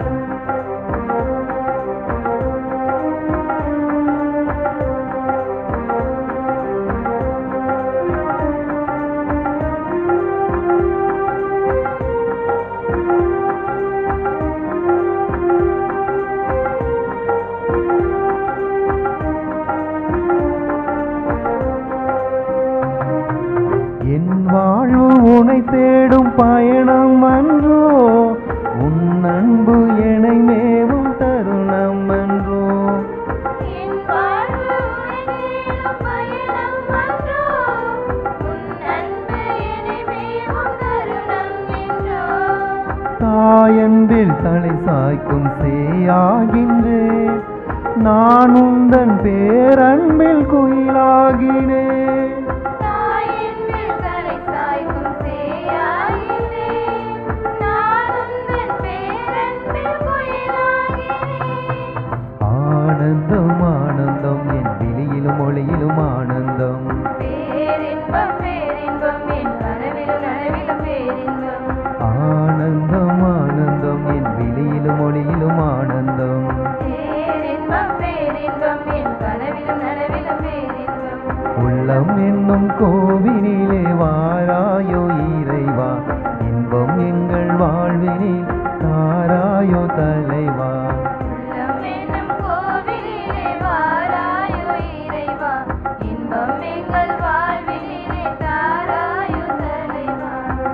என் வாழ்வு உனை தேடும் பயணம் அன்றோ உன் அன்பு என்னை மேவும் தருணம் அன்றோ என் வாழ்வு உலகிலும் பயணம் அன்றோ உன் அன்பு என்னை மேவும் தருணம் என்றோ தாயன்பில் தலை சாய்க்கும் சேயாகின்றேன் நான் உந்தன் பேரன்பில் குயிலாகினேன் தாயின் மேல் தலை சாய்க்கும் சேயாகினேன் நான் உந்தன் பேரன்பில் குயிலாகினேன் ஆனந்தம் ஆனந்தம் என் விழியிலும் ஒளியிலும் ஆனந்தம் பேரின்பம் பேரின்பம் என் கனவிலும் நனவிலும் பேரின்பம் ஆனந்தம் ஆனந்தம் என் விழியிலும் ஒளியிலும் ஆனந்தம் பேரின்பம் பேரின்பம் என் கனவிலும் நனவிலும் பேரின்பம் உள்ளம் என்னும் கோவிலிலே வாராயோ இறைவா இன்பம் எங்கள் வாழ்வினில் தாராயோ தலைவா உள்ளம் என்னும் கோவிலிலே வாராயோ இறைவா இன்பம் எங்கள் வாழ்வினிலே தாராயோ தலைவா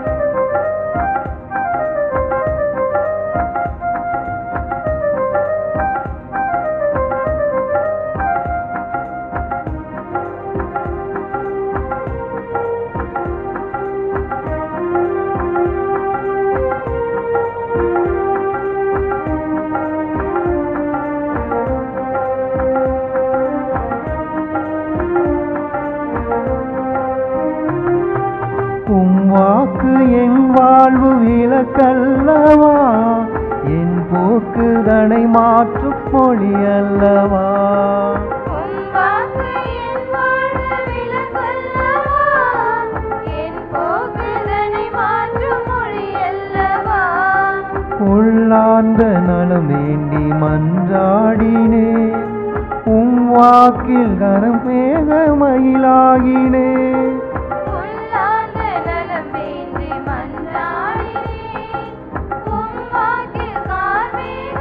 உம் வாக்கு என் வாழ்வு விளக்கல்லவா என் போக்கு தடை மாற்றும் மொழி அல்லவா உம் வாக்கு என் வாழ்வு விளக்கல்லவா என் போக்குதனை மாற்றும் மொழி அல்லவா உள்ளார்ந்த நலம் வேண்டி மன்றாடினேன் உம் வாக்கில் கரம் மேக மயிலாகினேன் உள்ளார்ந்த நலம் வேண்டி மன்றாடினேன் உம் வாக்கில் கார்மேக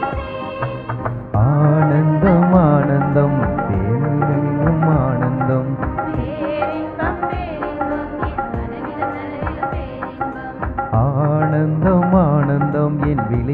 மயிலாகினேன் ஆனந்தம் ஆனந்தம் பேரும் ஆனந்தம்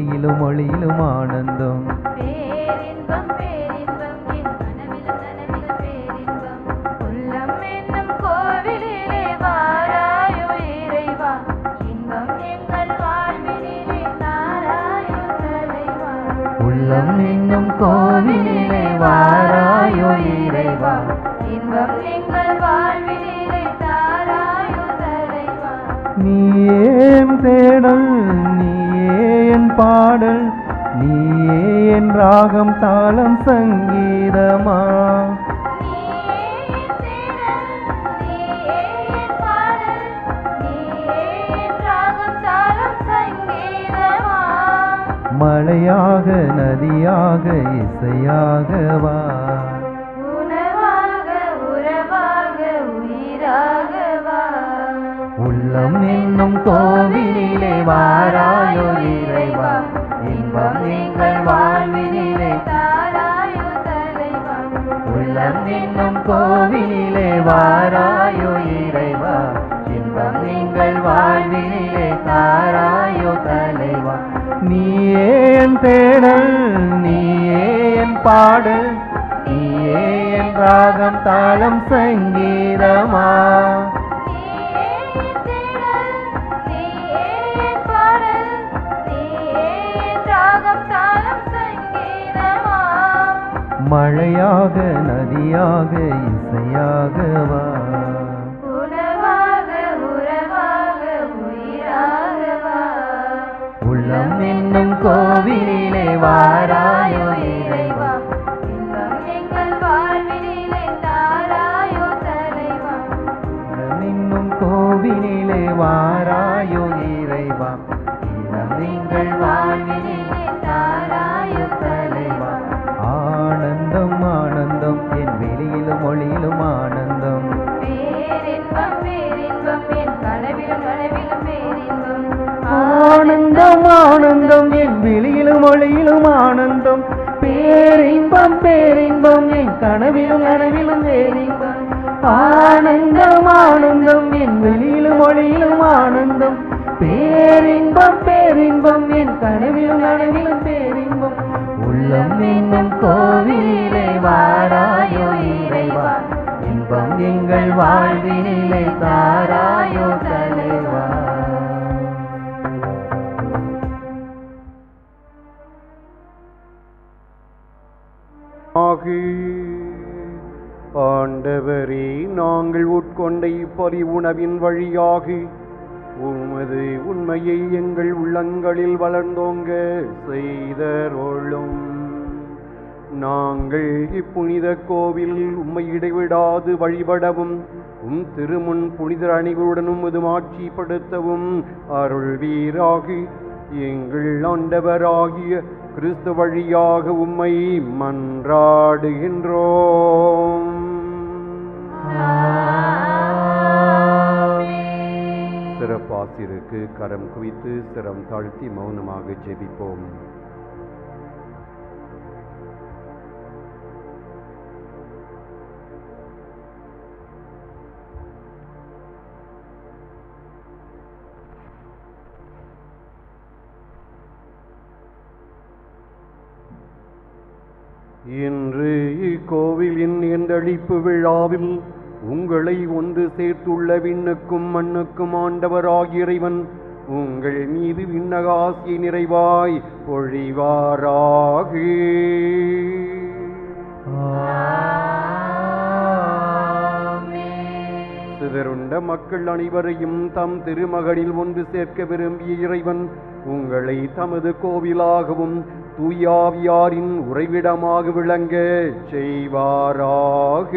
வெளியிலும் ஒளியிலும் ஆனந்தம் பேரின்பம் பேரின்பம் என் கனவிலும் நனவிலும் பேரின்பம் உள்ளம் என்னும் கோவிலிலே வாராயோ இறைவா இன்பம் எங்கள் வாழ்வினிலே தாராயோ தலைவா உள்ளம் என்னும் கோவிலிலே வாராயோ இறைவா இன்பம் எங்கள் வாழ்வினிலே தாராயோ தலைவா நீயே என் தேடல் நீயே என் பாடல் நீயே என் ராகம் தாளம் சங்கீதமா நீயே என் தேடல் நீயே என் பாடல் நீயே என் ராகம் தாளம் சங்கீதமா மழையாக நதியாக இசையாக வா உணவாக உறவாக உயிராக வா உள்ளம் என்னும் கோவிலிலே வாராயோ இறைவா இன்பம் எங்கள் வாழ்வினிலே தாராயோ தலைவா உள்ளம் என்னும் கோவிலிலே வாராயோ இறைவா இன்பம் எங்கள் வாழ்வினிலே தாராயோ தலைவா நீயே என் தேடல் நீயே என் பாடல் நீயே என் ராகம் தாளம் சங்கீதமா நீயே என் தேடல் நீயே என் பாடல் நீயே என் ராகம் தாளம் சங்கீதமா மழையாக நதியாக இசையாக வா உணவாக உறவாக உயிராக வா உள்ளம் என்னும் கோவிலிலே வாராயோ இறைவா இன்பம் எங்கள் வாழ்வினிலே தாராயோ தலைவா உள்ளம் என்னும் கோவிலிலே வாராயோ இறைவா இளம் எங்கள் வாழ்வினிலே தாராயோ தலைவா ஆனந்தம் ஆனந்தம் என் வெளியிலும் ஒளியிலும் ஆனந்தம் பேரின்பம் பேரின்பம் என் கனவிலும் கனவிலும் பேரின்பம் ஆனந்தம் ஆனந்தம் என் வெளியிலும் ஒளியிலும் ஆனந்தம் பேரின்பம் பேரின்பம் என் கனவிலும் கனவிலும் பேரின்பம் ஆனந்தம் ஆனந்தம் என் வெளியிலும் ஒளியிலும் ஆனந்தம் பேரின்பம் பேரின்பம் என் கனவிலும் கனவிலும் பேரின்பம் உள்ளம் என்னும் கோவிலே வாராயோ இறைவா இன்பம் எங்கள் வாழ்வினிலே தாராயோ தலைவா ஆகு ஆண்டவரே நாங்கள் உட்கொண்ட இப்பறி உணவின் வழியாக உமது உண்மையை எங்கள் உள்ளங்களில் வளர்ந்தோங்க செய்தருளும் நாங்கள் இப்புனித கோவில் உம்மை இடைவிடாது வழிபடவும் உம் திருமுன் புனிதர் அணிகளுடனும் இது மாட்சிப்படுத்தவும் அருள்வீராக எங்கள் ஆண்டவராகிய கிறிஸ்து வழியாக உம்மை மன்றாடுகின்றோம் சிறப்பாசிருக்கு கரம் குவித்து சிரம் தாழ்த்தி மௌனமாக ஜெபிப்போம் இன்று இக்கோவிலின் எந்தளிப்பு விழாவில் உங்களை ஒன்று சேர்த்துள்ள விண்ணுக்கும் மண்ணுக்கும் ஆண்டவராகிய இறைவன் உங்கள் மீது விண்ணகாசியை நிறைவாய் பொழிவாராக சிதறுண்ட மக்கள் அனைவரையும் தம் திருமகனில் ஒன்று சேர்க்க விரும்பிய இறைவன் உங்களை தமது கோவிலாகவும் தூயாவியாரின் உறைவிடமாக விளங்க செய்வாராக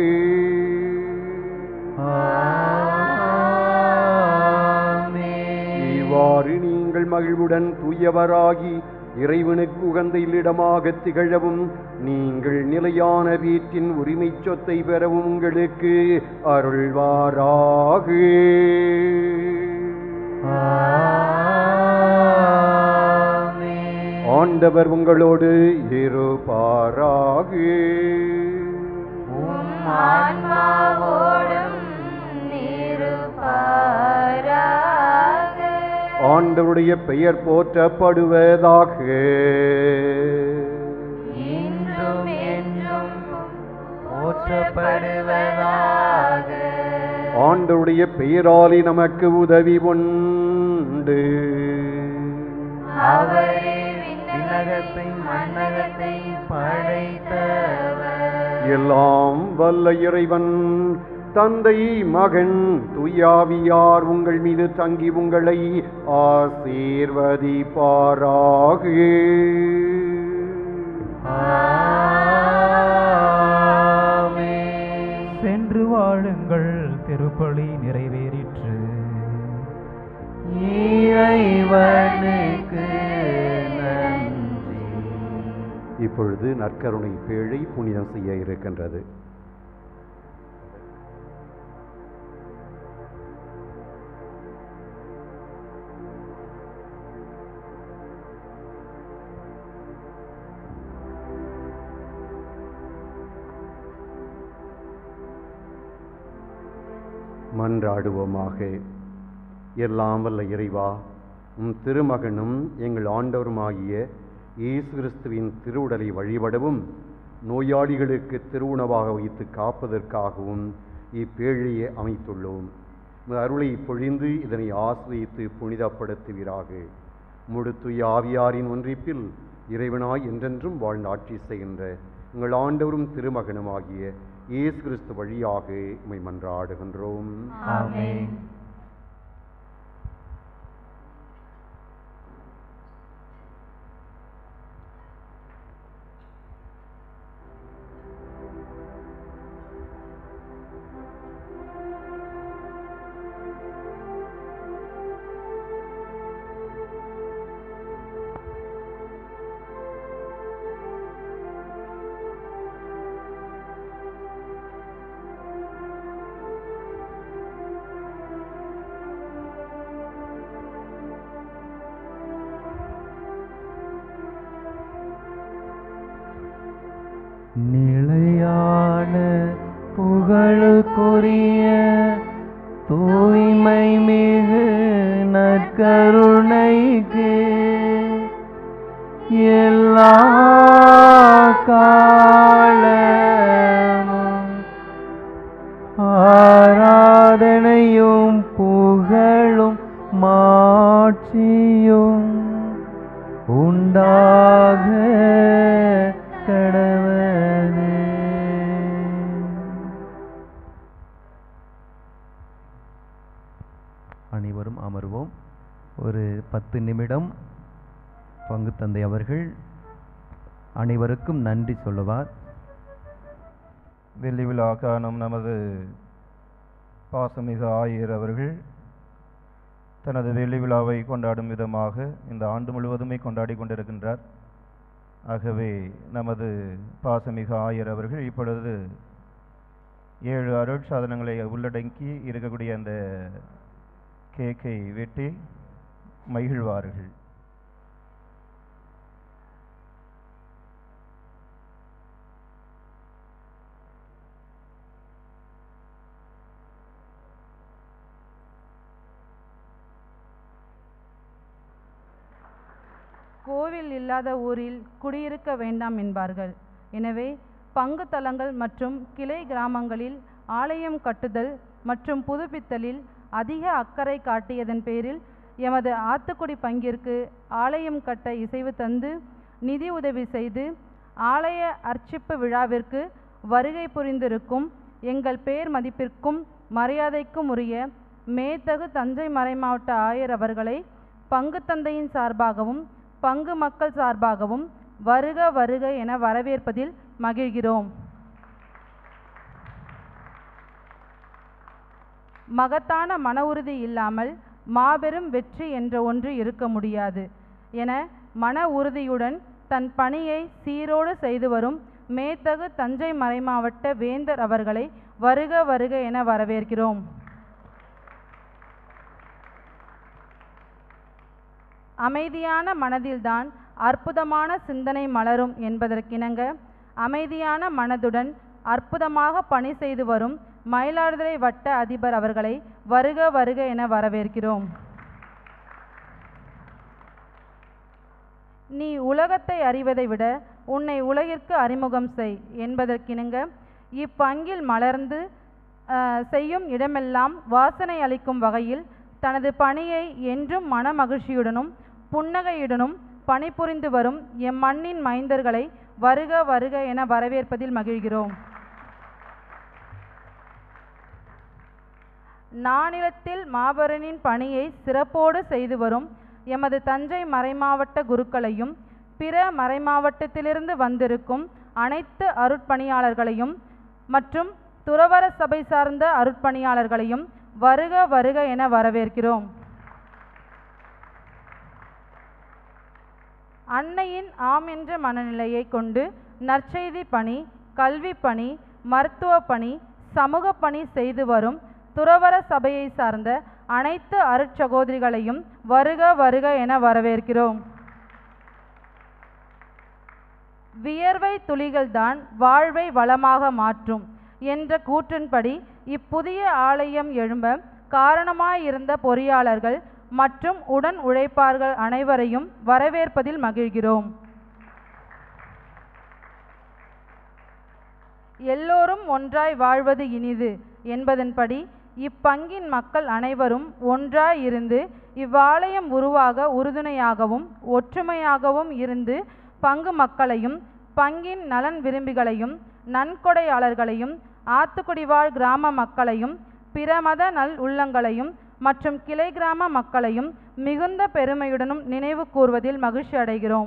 இவ்வாறு நீங்கள் மகிழ்வுடன் தூயவராகி இறைவனுக்கு உகந்த இல்லிடமாக திகழவும் நீங்கள் நிலையான வீட்டின் உரிமைச் சொத்தை பெறவும் உங்களுக்கு அருள்வாராக ஆண்டவர் உங்களோடு இருப்பாராக ஆன்மாவோடும் இருப்பாராக ஆண்டவருடைய பெயர் போற்றப்படுவதாக இன்றும் என்றும் போற்றப்படுவதாக ஆண்டவருடைய பெயராலே நமக்கு உதவி உண்டு அவரே விண்ணகத்தை மண்ணகத்தை படைத்தவர் எல்லாம் வல்ல இறைவன் தந்தை மகன் துயாவியார் உங்கள் மீது தங்கி உங்களை ஆசீர்வதிப்பாராக சென்று வாழுங்கள் திருப்பலி நிறைவேறிற்று இறைவனுக்கு நன்றி இப்பொழுது நற்கருணை பேழை புனிதம் செய்ய இருக்கின்றது மன்றாடுவோமாக எல்லாம் வல்ல இறைவா உம் திருமகனும் எங்கள் ஆண்டவருமாகிய இயேசு கிறிஸ்துவின் திருவுடலை வழிபடவும் நோயாளிகளுக்கு திருவுணவாக வைத்து காப்பதற்காகவும் இப்பேழையை அமைத்துள்ளோம் உமது அருளை பொழிந்து இதனை ஆசிரியத்து புனிதப்படுத்துவீராக முடுத்துய ஆவியாரின் ஒன்றிப்பில் இறைவனாய் என்றென்றும் வாழ்ந்து ஆட்சி செய்கின்ற உங்கள் ஆண்டவரும் திருமகனுமாகிய இயேசு கிறிஸ்து வழியாக உம்மை மன்றாடுகின்றோம் ஆமென் நிலையான புகழுக்குரிய தூய்மை மிகு நற்கருணைக்கு எல்லா காலமும் ஆராதனையும் புகழும் மாட்சியும் உண்டாக கடவது அனைவரும் அமர்வோம் ஒரு பத்து நிமிடம் பங்கு தந்தை அவர்கள் அனைவருக்கும் நன்றி சொல்லுவார் வெள்ளி விழா காணும் நமது பாசமிகு ஆயர் அவர்கள் தனது வெள்ளி விழாவை கொண்டாடும் விதமாக இந்த ஆண்டு முழுவதுமே கொண்டாடி கொண்டிருக்கின்றார் ஆகவே நமது பாசமிகு ஆயர் அவர்கள் இப்பொழுது ஏழு அருட்சாதனங்களை உள்ளடக்கி இருக்கக்கூடிய அந்த கேக்கை வெட்டி மகிழ்வார்கள் கோவில் இல்லாத ஊரில் குடியிருக்க வேண்டாம் என்பார்கள் எனவே பங்கு தலங்கள் மற்றும் கிளை கிராமங்களில் ஆலயம் கட்டுதல் மற்றும் புதுப்பித்தலில் அதிக அக்கறை காட்டியதன் பேரில் எமது ஆத்துக்குடி பங்கிற்கு ஆலயம் கட்ட இசைவு தந்து நிதி உதவி செய்து ஆலய அர்ச்சிப்பு விழாவிற்கு வருகை புரிந்திருக்கும் எங்கள் பேர் மதிப்பிற்கும் மரியாதைக்கும் உரிய மேத்தகு தஞ்சை மறைமாவட்ட ஆயர் அவர்களை பங்கு தந்தையின் சார்பாகவும் பங்கு மக்கள் சார்பாகவும் வருக வருக என வரவேற்பதில் மகிழ்கிறோம் மகத்தான மன உறுதி இல்லாமல் மாபெரும் வெற்றி என்ற ஒன்று இருக்க முடியாது என மன உறுதியுடன் தன் பணியை சீரோடு செய்து வரும் மேத்தகு தஞ்சை மறைமாவட்ட வேந்தர் அவர்களை வருக வருக என வரவேற்கிறோம் அமைதியான மனதில்தான் அற்புதமான சிந்தனை மலரும் என்பதற்கிணங்க அமைதியான மனதுடன் அற்புதமாக பணி செய்து வரும் மயிலாடுதுறை வட்ட அதிபர் அவர்களை வருக வருக என வரவேற்கிறோம் நீ உலகத்தை அறிவதை விட உன்னை உலகிற்கு அறிமுகம் செய் என்பதற்கிணங்க இப்பங்கில் மலர்ந்து அஹ், செய்யும் இடமெல்லாம் வாசனை அளிக்கும் வகையில் தனது பணியை என்றும் மனமகிழ்ச்சியுடனும் புன்னகையுடனும் பணிபுரிந்து வரும் எம் மண்ணின் மைந்தர்களை வருக வருக என வரவேற்பதில் மகிழ்கிறோம் நானிலத்தில் மாபரனின் பணியை சிறப்போடு செய்து வரும் எமது தஞ்சை மறைமாவட்ட குருக்களையும் பிற மறைமாவட்டத்திலிருந்து வந்திருக்கும் அனைத்து அருட்பணியாளர்களையும் மற்றும் துறவர சபை சார்ந்த அருட்பணியாளர்களையும் வருக வருக என வரவேற்கிறோம் அன்னையின் ஆம் என்ற மனநிலையை கொண்டு நற்செய்தி பணி கல்வி பணி மருத்துவ பணி சமூக பணி செய்து வரும் துறவர சபையை சார்ந்த அனைத்து அருட்சகோதரிகளையும் வருக வருக என வரவேற்கிறோம் வியர்வை துளிகள்தான் வாழ்வை வளமாக மாற்றும் என்ற கூற்றின்படி இப்புதிய ஆலயம் எழும்ப காரணமாயிருந்த பொறியாளர்கள் மற்றும் உடன் உழைப்பார்கள் அனைவரையும் வரவேற்பதில் மகிழ்கிறோம் எல்லோரும் ஒன்றாய் வாழ்வது இனிது என்பதன்படி இப்பங்கின் மக்கள் அனைவரும் ஒன்றாய் இருந்து இவ்வாலயம் உருவாக உறுதுணையாகவும் ஒற்றுமையாகவும் இருந்து பங்கு மக்களையும் பங்கின் நலன் விரும்பிகளையும் நன்கொடையாளர்களையும் ஆத்துக்குடிவாழ் கிராம மக்களையும் பிற மத நல் உள்ளங்களையும் மற்றும் கிளை கிராம மக்களையும் மிகுந்த பெருமையுடனும் நினைவு கூர்வதில் மகிழ்ச்சி அடைகிறோம்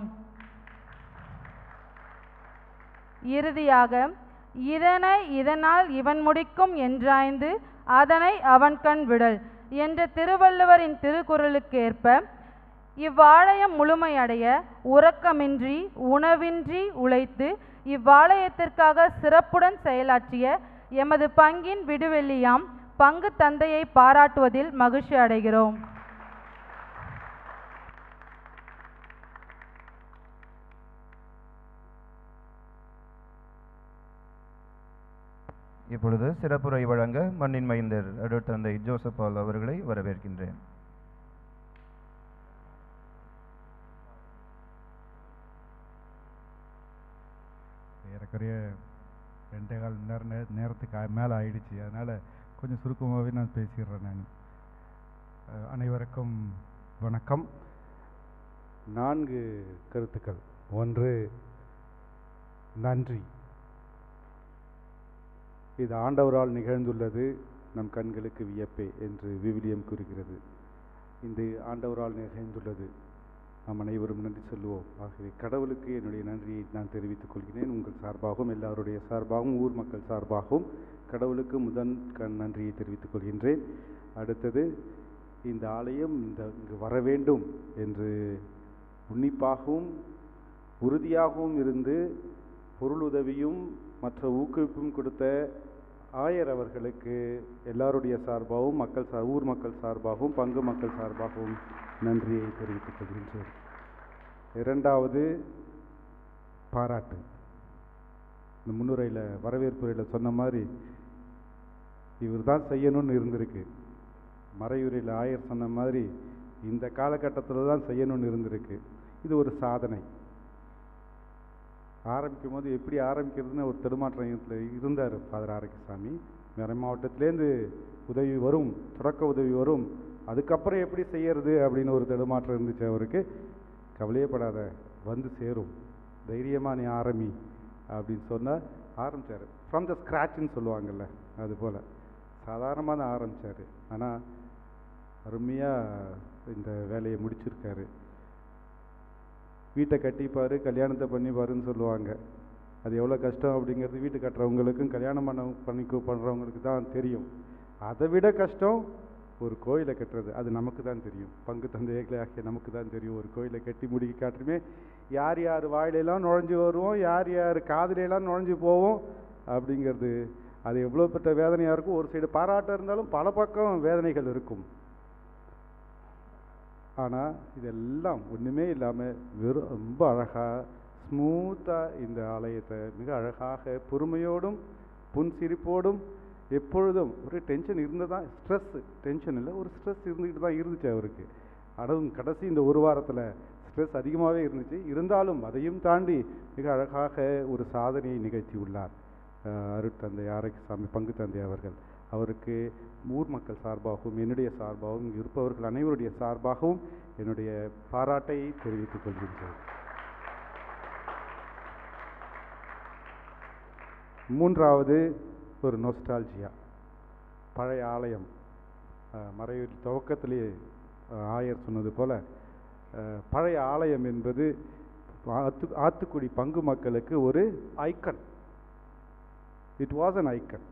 இறுதியாக இதனை இதனால் இவன் முடிக்கும் என்றாய்ந்து அதனை அவன் கண் விடல் என்ற திருவள்ளுவரின் திருக்குறளுக்கேற்ப இவ்வாலயம் முழுமையடைய உறக்கமின்றி உணவின்றி உழைத்து இவ்வாலயத்திற்காக சிறப்புடன் செயலாற்றிய எமது பங்கின் விடுவெள்ளியாம் பங்கு தந்தையை பாராட்டுவதில் மகிழ்ச்சி அடைகிறோம் இப்பொழுது சிறப்புரை வழங்க மண்ணின் மைந்தர் அருட்தந்தை ஜோசப் பால் அவர்களை வரவேற்கின்றேன் ஏறக்குறைய ரெண்டே கால் மணி நேரம் நே- நேரத்துக்கு ஆ- மேலே ஆயிடுச்சு அதனால் கொஞ்சம் சுருக்கமாகவே நான் பேசிடுறேன் நான் அஹ், அனைவருக்கும் வணக்கம் நான்கு கருத்துக்கள் ஒன்று நன்றி இது ஆண்டவரால் நிகழ்ந்துள்ளது நம் கண்களுக்கு வியப்பே என்று விவிலியம் கூறுகிறது இந்த ஆண்டவரால் நிகழ்ந்துள்ளது நாம் அனைவரும் நன்றி சொல்லுவோம் ஆகவே கடவுளுக்கு என்னுடைய நன்றியை நான் தெரிவித்துக் கொள்கிறேன் உங்கள் சார்பாகவும் எல்லாருடைய சார்பாகவும் ஊர் மக்கள் சார்பாகவும் கடவுளுக்கு முதன் கண் நன்றியை தெரிவித்துக் கொள்கின்றேன் அடுத்தது இந்த ஆலயம் இந்த இங்கு வர வேண்டும் என்று உன்னிப்பாகவும் உறுதியாகவும் இருந்து பொருளுதவியும் மற்ற ஊக்குவிப்பும் கொடுத்த ஆயர் அவர்களுக்கு எல்லாருடைய சார்பாகவும் மக்கள் சார் ஊர் மக்கள் சார்பாகவும் பங்கு மக்கள் சார்பாகவும் நன்றியை தெரிவித்துக் கொள்கின்றேன் இரண்டாவது பாராட்டு இந்த முன்னுரையில் வரவேற்புரையில் சொன்ன மாதிரி இவர் தான் செய்யணும்னு இருந்திருக்கு மறையுரையில் ஆயர் சொன்ன மாதிரி இந்த காலகட்டத்தில் தான் செய்யணும்னு இருந்திருக்கு இது ஒரு சாதனை ஆரம்பிக்கும் போது எப்படி ஆரம்பிக்கிறதுன்னு ஒரு தடுமாற்றத்தில் இருந்தார் ஃபாதர் ஆரோக்கியசாமி மறை மாவட்டத்திலேருந்து உதவி வரும் தொடக்க உதவி வரும் அதுக்கப்புறம் எப்படி செய்யறது அப்படின்னு ஒரு தடுமாற்றம் இருந்துச்சு அவருக்கு கவலையே படாத வந்து சேரும் தைரியமாக நீ ஆரம்பி அப்படின்னு சொன்னால் ஆரம்பித்தார் ஃப்ரம் த ஸ்க்ராட்ச்னு சொல்லுவாங்கல்ல அது போல் சாதாரணமாக தான் ஆரம்பித்தார் ஆனால் அருமையாக இந்த வேலையை முடிச்சிருக்காரு வீட்டை கட்டிப்பார் கல்யாணத்தை பண்ணிப்பாருன்னு சொல்லுவாங்க அது எவ்வளோ கஷ்டம் அப்படிங்கிறது வீட்டு கட்டுறவங்களுக்கும் கல்யாணம் பண்ண பண்ணிக்கு பண்ணுறவங்களுக்கு தான் தெரியும் அதை விட கஷ்டம் ஒரு கோயிலை கட்டுறது அது நமக்கு தான் தெரியும் பங்கு தந்தைகளை ஆகிய நமக்கு தான் தெரியும் ஒரு கோயிலை கட்டி முடிக்க காட்டுமே யார் யார் வாயிலெல்லாம் நுழைஞ்சு வருவோம் யார் யார் காதுலையெல்லாம் நுழைஞ்சு போவோம் அப்படிங்கிறது அது எவ்வளோ பெற்ற வேதனையாக இருக்கும் ஒரு சைடு பாராட்டம் இருந்தாலும் பல பக்கம் வேதனைகள் இருக்கும் ஆனால் இதெல்லாம் ஒன்றுமே இல்லாமல் வெறும் ரொம்ப அழகாக ஸ்மூத்தாக இந்த ஆலயத்தை மிக அழகாக பொறுமையோடும் புன்சிரிப்போடும் எப்பொழுதும் ஒரு டென்ஷன் இருந்ததான் ஸ்ட்ரெஸ் டென்ஷன் இல்லை ஒரு ஸ்ட்ரெஸ் இருந்துக்கிட்டு தான் இருந்துச்சு அவருக்கு அதுவும் கடைசி இந்த ஒரு வாரத்தில் ஸ்ட்ரெஸ் அதிகமாகவே இருந்துச்சு இருந்தாலும் அதையும் தாண்டி மிக அழகாக ஒரு சாதனையை நிகழ்த்தியுள்ளார் அஹ், அருட்தந்தை ஆரோக்கியசாமி பங்கு தந்தை அவர்கள் அவருக்கு ஊர் மக்கள் சார்பாகவும் என்னுடைய சார்பாகவும் இங்கு இருப்பவர்கள் அனைவருடைய சார்பாகவும் என்னுடைய பாராட்டை தெரிவித்துக் கொள்கின்றேன் மூன்றாவது ஒரு நொஸ்டால்ஜியா பழைய ஆலயம் அஹ், மறைவில் துவக்கத்திலேயே அஹ், ஆயர் சொன்னது போல அஹ், பழைய ஆலயம் என்பது ஆத்து ஆத்துக்குடி பங்கு மக்களுக்கு ஒரு icon it was an icon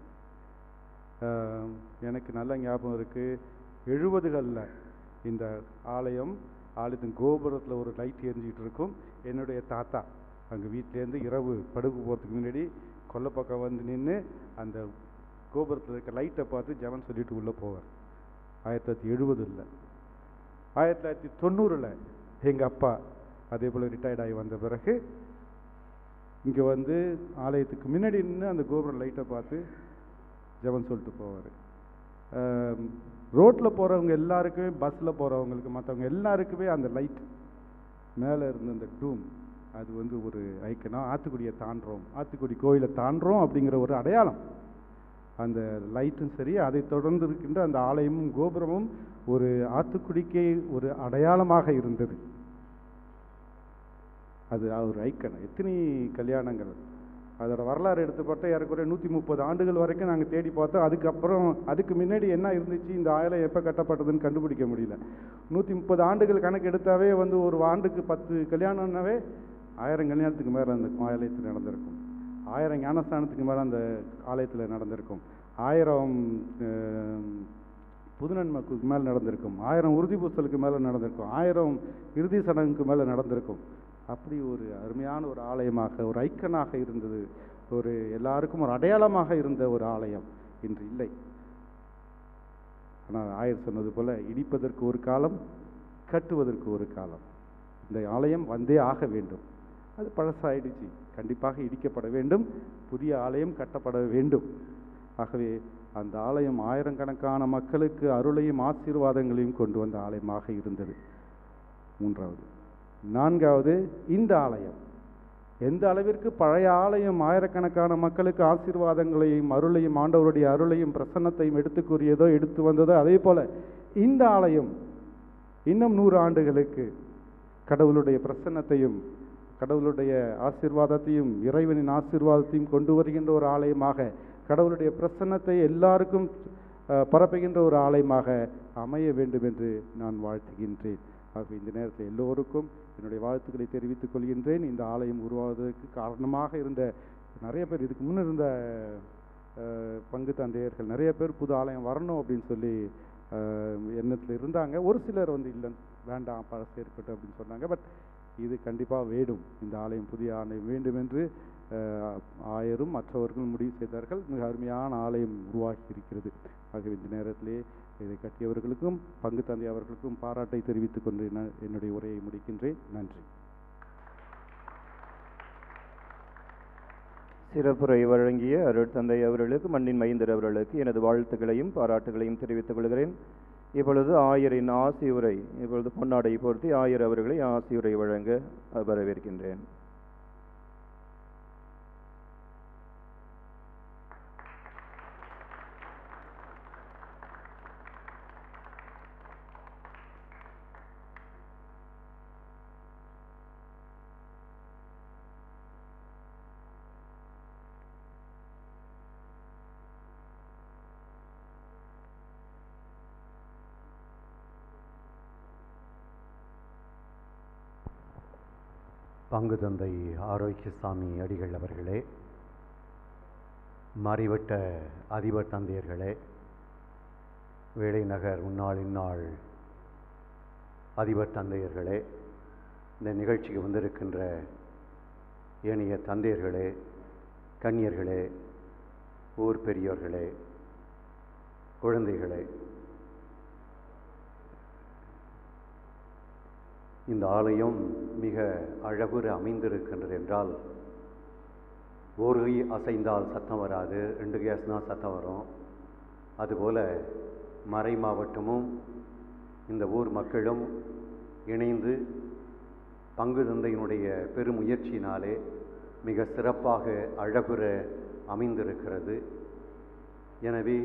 எனக்கு நல்ல ஞாபகம் இருக்குது எழுபதுகளில் இந்த ஆலயம் ஆலயத்தின் கோபுரத்தில் ஒரு லைட் எரிஞ்சிட்டு இருக்கும் என்னுடைய தாத்தா அங்கே வீட்டிலேருந்து இரவு படுக்கு போகிறதுக்கு முன்னாடி கொல்லை பக்கம் வந்து நின்று அந்த கோபுரத்தில் இருக்க லைட்டை பார்த்து ஜெபம் சொல்லிட்டு உள்ளே போவார் ஆயிரத்தி தொள்ளாயிரத்தி எழுபதில் ஆயிரத்தி தொள்ளாயிரத்தி தொண்ணூறில் எங்கள் அப்பா அதே போல் ரிட்டையர்ட் ஆகி வந்த பிறகு இங்கே வந்து ஆலயத்துக்கு முன்னாடி நின்று அந்த கோபுரம் லைட்டை பார்த்து ஜெபம் சொல்லிட்டு போவார் ரோட்டில் போகிறவங்க எல்லாருக்குமே பஸ்ஸில் போகிறவங்களுக்கு மற்றவங்க எல்லாருக்குமே அந்த லைட் மேலே இருந்த அந்த டூம் அது வந்து ஒரு ஐக்கனாக ஆத்துக்குடியை தாண்டுறோம் ஆத்துக்குடி கோயிலை தாண்டுறோம் அப்படிங்கிற ஒரு அடையாளம் அந்த லைட்டும் சரி அதை தொடர்ந்து இருக்கின்ற அந்த ஆலயமும் கோபுரமும் ஒரு ஆத்துக்குடிக்கே ஒரு அடையாளமாக இருந்தது அது ஒரு ஐக்கன் எத்தனை கல்யாணங்கள் அதோட வரலாறு எடுத்து பார்த்தா ஏறக்குறைய நூற்றி முப்பது ஆண்டுகள் வரைக்கும் நாங்கள் தேடி பார்த்தோம் அதுக்கப்புறம் அதுக்கு முன்னாடி என்ன இருந்துச்சு இந்த ஆலயம் எப்போ கட்டப்பட்டதுன்னு கண்டுபிடிக்க முடியல நூற்றி முப்பது ஆண்டுகள் கணக்கு எடுத்தாவே வந்து ஒரு ஆண்டுக்கு பத்து கல்யாணம்னாவே ஆயிரம் கல்யாணத்துக்கு மேலே அந்த ஆலயத்தில் நடந்திருக்கும் ஆயிரம் ஞானஸ்தானத்துக்கு மேலே அந்த ஆலயத்தில் நடந்திருக்கும் ஆயிரம் அஹ், புதுநன்மைக்கு மேலே நடந்திருக்கும் ஆயிரம் உறுதி பூசலுக்கு மேலே நடந்திருக்கும் ஆயிரம் இறுதி சடங்குக்கு மேலே நடந்திருக்கும் அப்படி ஒரு அருமையான ஒரு ஆலயமாக ஒரு ஐக்கனாக இருந்தது ஒரு எல்லாருக்கும் ஒரு அடையாளமாக இருந்த ஒரு ஆலயம் இன்று இல்லை ஆனால் ஆயர் சொன்னது போல இடிப்பதற்கு ஒரு காலம் கட்டுவதற்கு ஒரு காலம் இந்த ஆலயம் வந்தே ஆக வேண்டும் அது பழசாயிடுச்சு கண்டிப்பாக இடிக்கப்பட வேண்டும் புதிய ஆலயம் கட்டப்பட வேண்டும் ஆகவே அந்த ஆலயம் ஆயிரக்கணக்கான மக்களுக்கு அருளையும் ஆசீர்வாதங்களையும் கொண்டு வந்த ஆலயமாக இருந்தது மூன்றாவது நான்காவது இந்த ஆலயம் எந்த அளவிற்கு பழைய ஆலயம் ஆயிரக்கணக்கான மக்களுக்கு ஆசீர்வாதங்களையும் அருளையும் ஆண்டவருடைய அருளையும் பிரசன்னத்தையும் எடுத்து கூறியதோ எடுத்து வந்ததோ அதே போல இந்த ஆலயம் இன்னும் நூறு ஆண்டுகளுக்கு கடவுளுடைய பிரசன்னத்தையும் கடவுளுடைய ஆசீர்வாதத்தையும் இறைவனின் ஆசீர்வாதத்தையும் கொண்டு வருகின்ற ஒரு ஆலயமாக கடவுளுடைய பிரசன்னத்தை எல்லாருக்கும் அஹ், பரப்புகின்ற ஒரு ஆலயமாக அமைய வேண்டும் என்று நான் வாழ்த்துகின்றேன் ஆகவே இந்த நேரத்தில் எல்லோருக்கும் என்னுடைய வாழ்த்துக்களை தெரிவித்துக் கொள்கின்றேன் இந்த ஆலயம் உருவாவதற்கு காரணமாக இருந்த நிறைய பேர் இதுக்கு முன்ன இருந்த அஹ், பங்கு தந்தையர்கள் நிறைய பேர் புது ஆலயம் வரணும் அப்படின்னு சொல்லி அஹ், எண்ணத்தில் இருந்தாங்க ஒரு சிலர் வந்து இல்லை வேண்டாம் பழசு இருக்கட்டும் அப்படின்னு சொன்னாங்க பட் இது கண்டிப்பாக வேண்டும் இந்த ஆலயம் புதிய ஆலயம் வேண்டும் என்று அஹ், ஆயரும் மற்றவர்களும் முடிவு செய்தார்கள் மிக அருமையான ஆலயம் உருவாகி இருக்கிறது ஆகவே இந்த நேரத்திலே இதை கட்டியவர்களுக்கும் பங்கு தந்தை அவர்களுக்கும் பாராட்டை தெரிவித்துக் கொண்டு நான் என்னுடைய உரையை முடிக்கின்றேன் நன்றி சிறப்புரை வழங்கிய அருட்தந்தை அவர்களுக்கு மண்ணின் மைந்தர் அவர்களுக்கு எனது வாழ்த்துக்களையும் பாராட்டுகளையும் தெரிவித்துக் கொள்கிறேன் இப்பொழுது ஆயரின் ஆசியுரை இப்பொழுது பொன்னாடை பொருத்தி ஆயர் அவர்களை ஆசியுரை வழங்க வரவேற்கின்றேன் பங்கு தந்தை ஆரோக்கியசாமி அடிகள் அவர்களே மறிவிட்ட அதிபர் தந்தையர்களே வேலை நகர் உன்னாள் இந்நாள் அதிபர் தந்தையர்களே இந்த நிகழ்ச்சிக்கு வந்திருக்கின்ற ஏனைய தந்தையர்களே கன்னியர்களே ஊர் பெரியோர்களே குழந்தைகளே இந்த ஆலயம் மிக அழகுற அமைந்திருக்கின்றது என்றால் ஒரு கை அசைந்தால் சத்தம் வராது ரெண்டு கை அசைந்தா சத்தம் வரும் அதுபோல மறை மாவட்டமும் இந்த ஊர் மக்களும் இணைந்து பங்கு தந்தையினுடைய பெருமுயற்சியினாலே மிக சிறப்பாக அழகுற அமைந்திருக்கிறது எனவே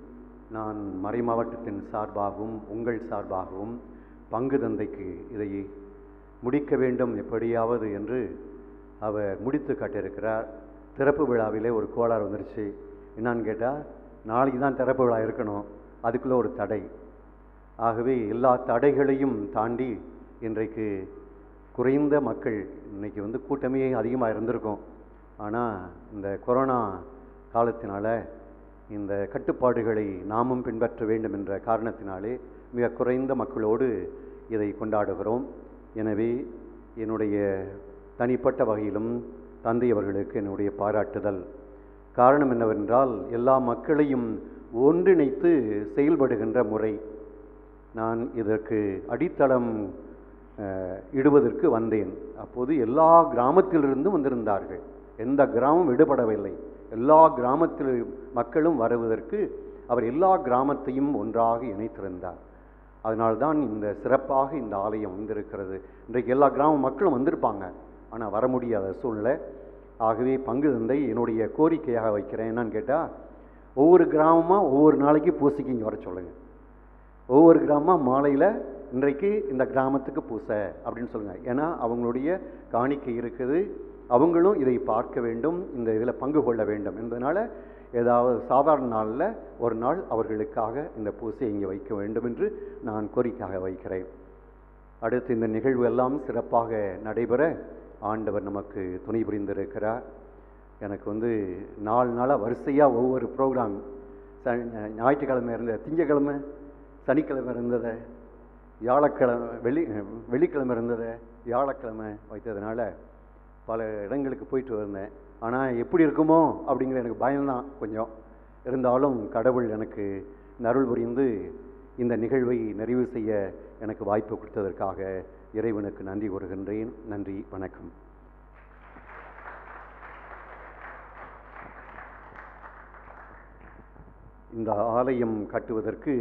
நான் மறைமாவட்டத்தின் சார்பாகவும் உங்கள் சார்பாகவும் பங்கு தந்தைக்கு இதை முடிக்க வேண்டும் எப்படியாவது என்று அவர் முடித்து காட்டியிருக்கிறார் திறப்பு விழாவிலே ஒரு கோளாறு வந்துருச்சு என்னான்னு கேட்டால் நாளைக்கு தான் திறப்பு விழா இருக்கணும் அதுக்குள்ளே ஒரு தடை ஆகவே எல்லா தடைகளையும் தாண்டி இன்றைக்கு குறைந்த மக்கள் இன்னைக்கு வந்து கூட்டமே அதிகமாக இருந்திருக்கும் ஆனால் இந்த கொரோனா காலத்தினால இந்த கட்டுப்பாடுகளை நாமும் பின்பற்ற வேண்டும் என்ற காரணத்தினாலே மிக குறைந்த மக்களோடு இதை கொண்டாடுகிறோம் எனவே என்னுடைய தனிப்பட்ட வகையிலும் தந்தை அவர்களுக்கு என்னுடைய பாராட்டுதல் காரணம் என்னவென்றால் எல்லா மக்களையும் ஒன்றிணைத்து செயல்படுகின்ற முறை நான் இதற்கு அடித்தளம் அஹ், இடுவதற்கு வந்தேன் அப்போது எல்லா கிராமத்திலிருந்தும் வந்திருந்தார்கள் எந்த கிராமம் விடுபடவில்லை எல்லா கிராமத்தில் மக்களும் வருவதற்கு அவர் எல்லா கிராமத்தையும் ஒன்றாக இணைத்திருந்தார் அதனால்தான் இந்த சிறப்பாக இந்த ஆலயம் வந்திருக்கிறது இன்றைக்கு எல்லா கிராம மக்களும் வந்திருப்பாங்க ஆனால் வர முடியாத சூழ்நிலை ஆகவே பங்கு தந்தை என்னுடைய கோரிக்கையாக வைக்கிறேன் என்னன்னு கேட்டால் ஒவ்வொரு கிராமமாக ஒவ்வொரு நாளைக்கு பூசைக்கு இங்கே வர சொல்லுங்கள் ஒவ்வொரு கிராமமாக மாலையில் இன்றைக்கு இந்த கிராமத்துக்கு பூசை அப்படின்னு சொல்லுங்கள் ஏன்னா அவங்களுடைய காணிக்கை இருக்குது அவங்களும் இதை பார்க்க வேண்டும் இந்த இதில் பங்கு கொள்ள வேண்டும் என்பதனால் ஏதாவது சாதாரண நாளில் ஒரு நாள் அவர்களுக்காக இந்த பூசை இங்கே வைக்க வேண்டும் என்று நான் கோரிக்கையாக வைக்கிறேன் அடுத்து இந்த நிகழ்வு எல்லாம் சிறப்பாக நடைபெற ஆண்டவர் நமக்கு துணை புரிந்திருக்கிறார் எனக்கு வந்து நாலு நாளாக வரிசையாக ஒவ்வொரு ப்ரோக்ராம் ச ஞாயிற்றுக்கிழமை இருந்த திங்கக்கிழமை சனிக்கிழமை இருந்ததை வியாழக்கிழமை வெள்ளி வெள்ளிக்கிழமை இருந்ததை வியாழக்கிழமை வைத்ததுனால பல இடங்களுக்கு போயிட்டு வந்தேன் ஆனால் எப்படி இருக்குமோ அப்படிங்கிற எனக்கு பயம்தான் கொஞ்சம் இருந்தாலும் கடவுள் எனக்கு இந்த அருள் புரிந்து இந்த நிகழ்வை நிறைவு செய்ய எனக்கு வாய்ப்பு கொடுத்ததற்காக இறைவனுக்கு நன்றி கூறுகின்றேன் நன்றி வணக்கம் இந்த ஆலயம் கட்டுவதற்கு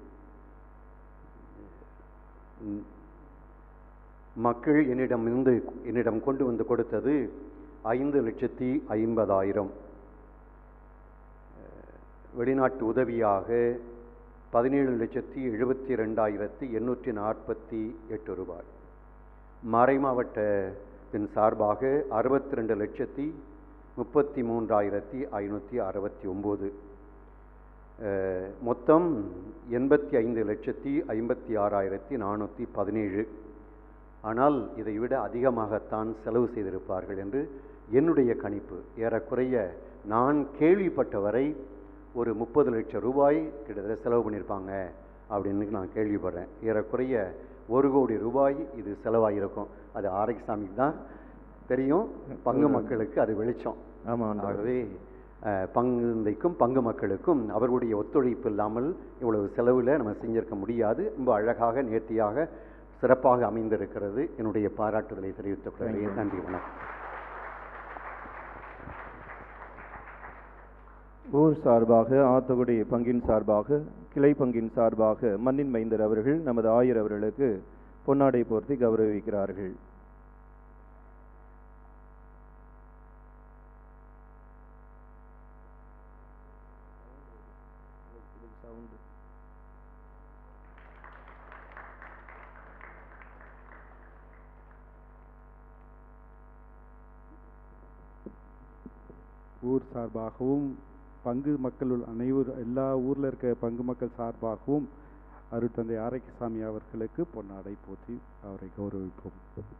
ம், மக்கள் என்னிடமிருந்து என்னிடம் கொண்டு வந்து கொடுத்தது ஐந்து லட்சத்தி ஐம்பதாயிரம் அஹ், வெளிநாட்டு உதவியாக பதினேழு லட்சத்தி எழுபத்தி ரெண்டாயிரத்தி எண்ணூற்றி நாற்பத்தி எட்டு ரூபாய் மறைமாவட்டத்தின் சார்பாக அறுபத்தி ரெண்டு லட்சத்தி முப்பத்தி மூன்றாயிரத்தி ஐநூற்றி அறுபத்தி ஒம்பது அஹ், மொத்தம் எண்பத்தி ஐந்து லட்சத்தி ஐம்பத்தி ஆறாயிரத்தி நானூற்றி பதினேழு ஆனால் இதை விட அதிகமாகத்தான் செலவு செய்திருப்பார்கள் என்று என்னுடைய கணிப்பு ஏறக்குறைய நான் கேள்விப்பட்டவரை ஒரு முப்பது லட்சம் ரூபாய் கிட்டத்தட்ட செலவு பண்ணியிருப்பாங்க அப்படின்னு நான் கேள்விப்படுறேன் ஏறக்குறைய ஒரு கோடி ரூபாய் இது செலவாகியிருக்கும் அது ஆரோக்கியசாமிக்கு தான் தெரியும் பங்கு மக்களுக்கு அது வெளிச்சம் ஆமாம் ஆகவே அஹ், பங்குந்தைக்கும் பங்கு மக்களுக்கும் அவர்களுடைய ஒத்துழைப்பு இல்லாமல் இவ்வளவு செலவில் நம்ம செஞ்சிருக்க முடியாது ரொம்ப அழகாக நேர்த்தியாக சிறப்பாக அமைந்திருக்கிறது என்னுடைய பாராட்டுதலை தெரிவித்துக் கொள்கிறேன் நன்றி வணக்கம் ஊர் சார்பாக ஆத்தகுடி பங்கின் சார்பாக கிளை பங்கின் சார்பாக மண்ணின் மைந்தர் அவர்கள் நமது ஆயர் அவர்களுக்கு பொன்னாடை போர்த்தி கௌரவிக்கிறார்கள் ஊர் சார்பாகவும் பங்கு மக்கள் அனைவர் எல்லா ஊரில் இருக்க பங்கு மக்கள் சார்பாகவும் அருட்தந்தை ஆரோக்கியசாமி அவர்களுக்கு பொன்னாடை போற்றி அவரை கௌரவிப்போம்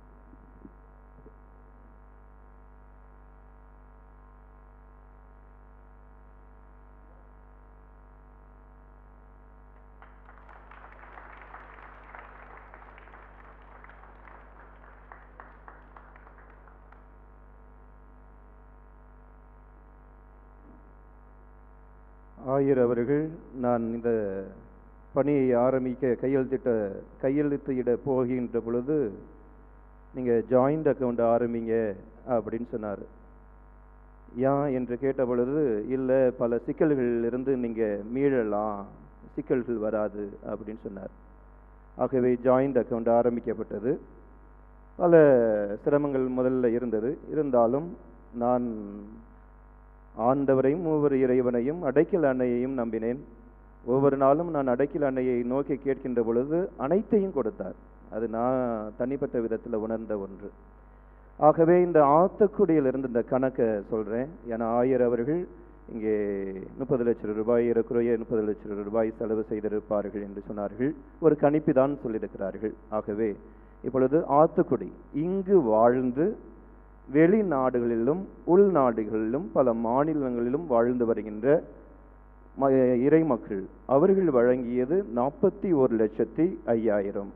ஆயர் அவர்கள் நான் இந்த பணியை ஆரம்பிக்க கையெழுத்திட்ட கையெழுத்து இட போகின்ற பொழுது நீங்கள் ஜாயிண்ட் அக்கவுண்ட் ஆரம்பிங்க அப்படின்னு சொன்னார் ஏன் என்று கேட்ட பொழுது இல்லை பல சிக்கல்களில் இருந்து நீங்கள் மீளலாம் சிக்கல்கள் வராது அப்படின்னு சொன்னார் ஆகவே ஜாயிண்ட் அக்கவுண்ட் ஆரம்பிக்கப்பட்டது பல சிரமங்கள் முதல்ல இருந்தது இருந்தாலும் நான் ஆண்டவரையும் ஒவ்வொரு இறைவனையும் அடைக்கல் அன்னையையும் நம்பினேன் ஒவ்வொரு நாளும் நான் அடைக்கல் அன்னையை நோக்கி கேட்கின்ற பொழுது அனைத்தையும் கொடுத்தார் அது நான் தனிப்பட்ட விதத்தில் உணர்ந்த ஒன்று ஆகவே இந்த ஆத்தக்குடியில் இருந்து இந்த கணக்கை சொல்கிறேன் ஏன்னா ஆயர் அவர்கள் இங்கே முப்பது லட்சம் ரூபாய் ஏறக்குறைய முப்பது லட்சம் ரூபாய் செலவு செய்திருப்பார்கள் என்று சொன்னார்கள் ஒரு கணிப்பு தான் சொல்லியிருக்கிறார்கள் ஆகவே இப்பொழுது ஆத்துக்குடி இங்கு வாழ்ந்து வெளிநாடுகளிலும் உள்நாடுகளிலும் பல மாநிலங்களிலும் வாழ்ந்து வருகின்ற ம- இறை மக்கள் அவர்கள் வழங்கியது நாற்பத்தி ஒரு லட்சத்தி ஐயாயிரம்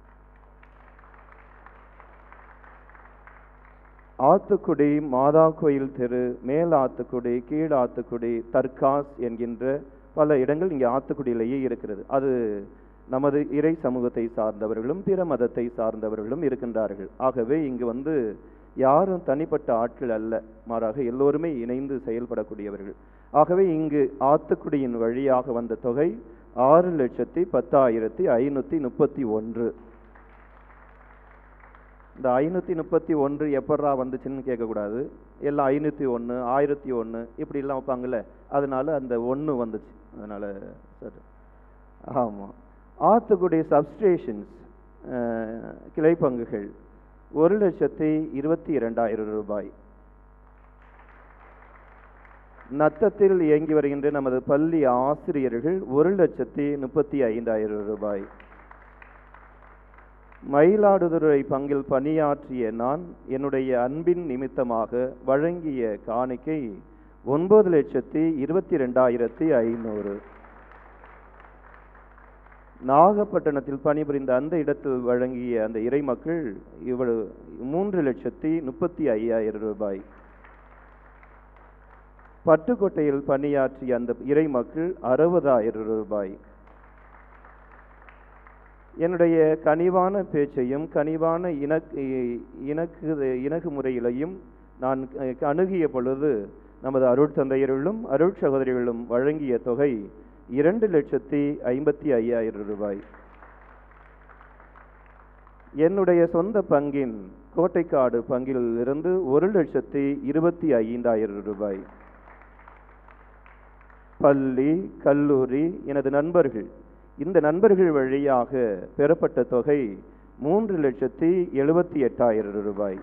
ஆத்துக்குடி மாதா கோயில் தெரு மேல் ஆத்துக்குடி கீழ் ஆத்துக்குடி தர்காஸ் என்கின்ற பல இடங்கள் இங்கே ஆத்துக்குடியிலேயே இருக்கிறது அது நமது இறை சமூகத்தை சார்ந்தவர்களும் பிற மதத்தை சார்ந்தவர்களும் இருக்கின்றார்கள் ஆகவே இங்கு வந்து யாரும் தனிப்பட்ட ஆட்கள் அல்ல மாறாக எல்லோருமே இணைந்து செயல்படக்கூடியவர்கள் ஆகவே இங்கு ஆத்துக்குடியின் வழியாக வந்த தொகை ஆறு லட்சத்தி பத்தாயிரத்தி ஐநூற்றி முப்பத்தி ஒன்று இந்த ஐநூற்றி முப்பத்தி ஒன்று எப்பட்றா வந்துச்சுன்னு கேட்கக்கூடாது எல்லாம் ஐநூற்றி ஒன்று ஆயிரத்தி ஒன்று இப்படிலாம் வைப்பாங்கல்ல அதனால அந்த ஒன்று வந்துச்சு அதனால் சரி ஆமாம் ஆத்துக்குடி சப்ஸ்டேஷன்ஸ் கிளை பங்குகள் ஒரு லட்சத்தி இருபத்தி இரண்டாயிரம் ரூபாய் நத்தத்தில் இயங்கி வருகின்ற நமது பள்ளி ஆசிரியர்கள் ஒரு லட்சத்தி முப்பத்தி ஐந்தாயிரம் ரூபாய் மயிலாடுதுறை பங்கில் பணியாற்றிய நான் என்னுடைய அன்பின் நிமித்தமாக வழங்கிய காணிக்கை ஒன்பது லட்சத்தி இருபத்தி ரெண்டாயிரத்தி ஐநூறு நாகப்பட்டினத்தில் பணிபுரிந்த அந்த இடத்தில் வழங்கிய அந்த இறை மக்கள் இவ்வளவு மூன்று லட்சத்தி முப்பத்தி ஐயாயிரம் ரூபாய் பட்டுக்கோட்டையில் பணியாற்றிய அந்த இறை மக்கள் அறுபதாயிரம் ரூபாய் என்னுடைய கனிவான பேச்சையும் கனிவான இணக்கு இணக்கு இணக்கு முறையிலையும் நான் அணுகிய பொழுது நமது அருட்தந்தையர்களும் அருட் சகோதரிகளும் வழங்கிய தொகை இரண்டு லட்சத்தி ஐம்பத்தி ஐயாயிரம் ரூபாய் என்னுடைய சொந்த பங்கின் கோட்டைக்காடு பங்கில் இருந்து ஒரு லட்சத்தி இருபத்தி ஐந்தாயிரம் ரூபாய் பள்ளி கல்லூரி எனது நண்பர்கள் இந்த நண்பர்கள் வழியாக பெறப்பட்ட தொகை மூன்று லட்சத்தி எழுபத்தி எட்டாயிரம் ரூபாய்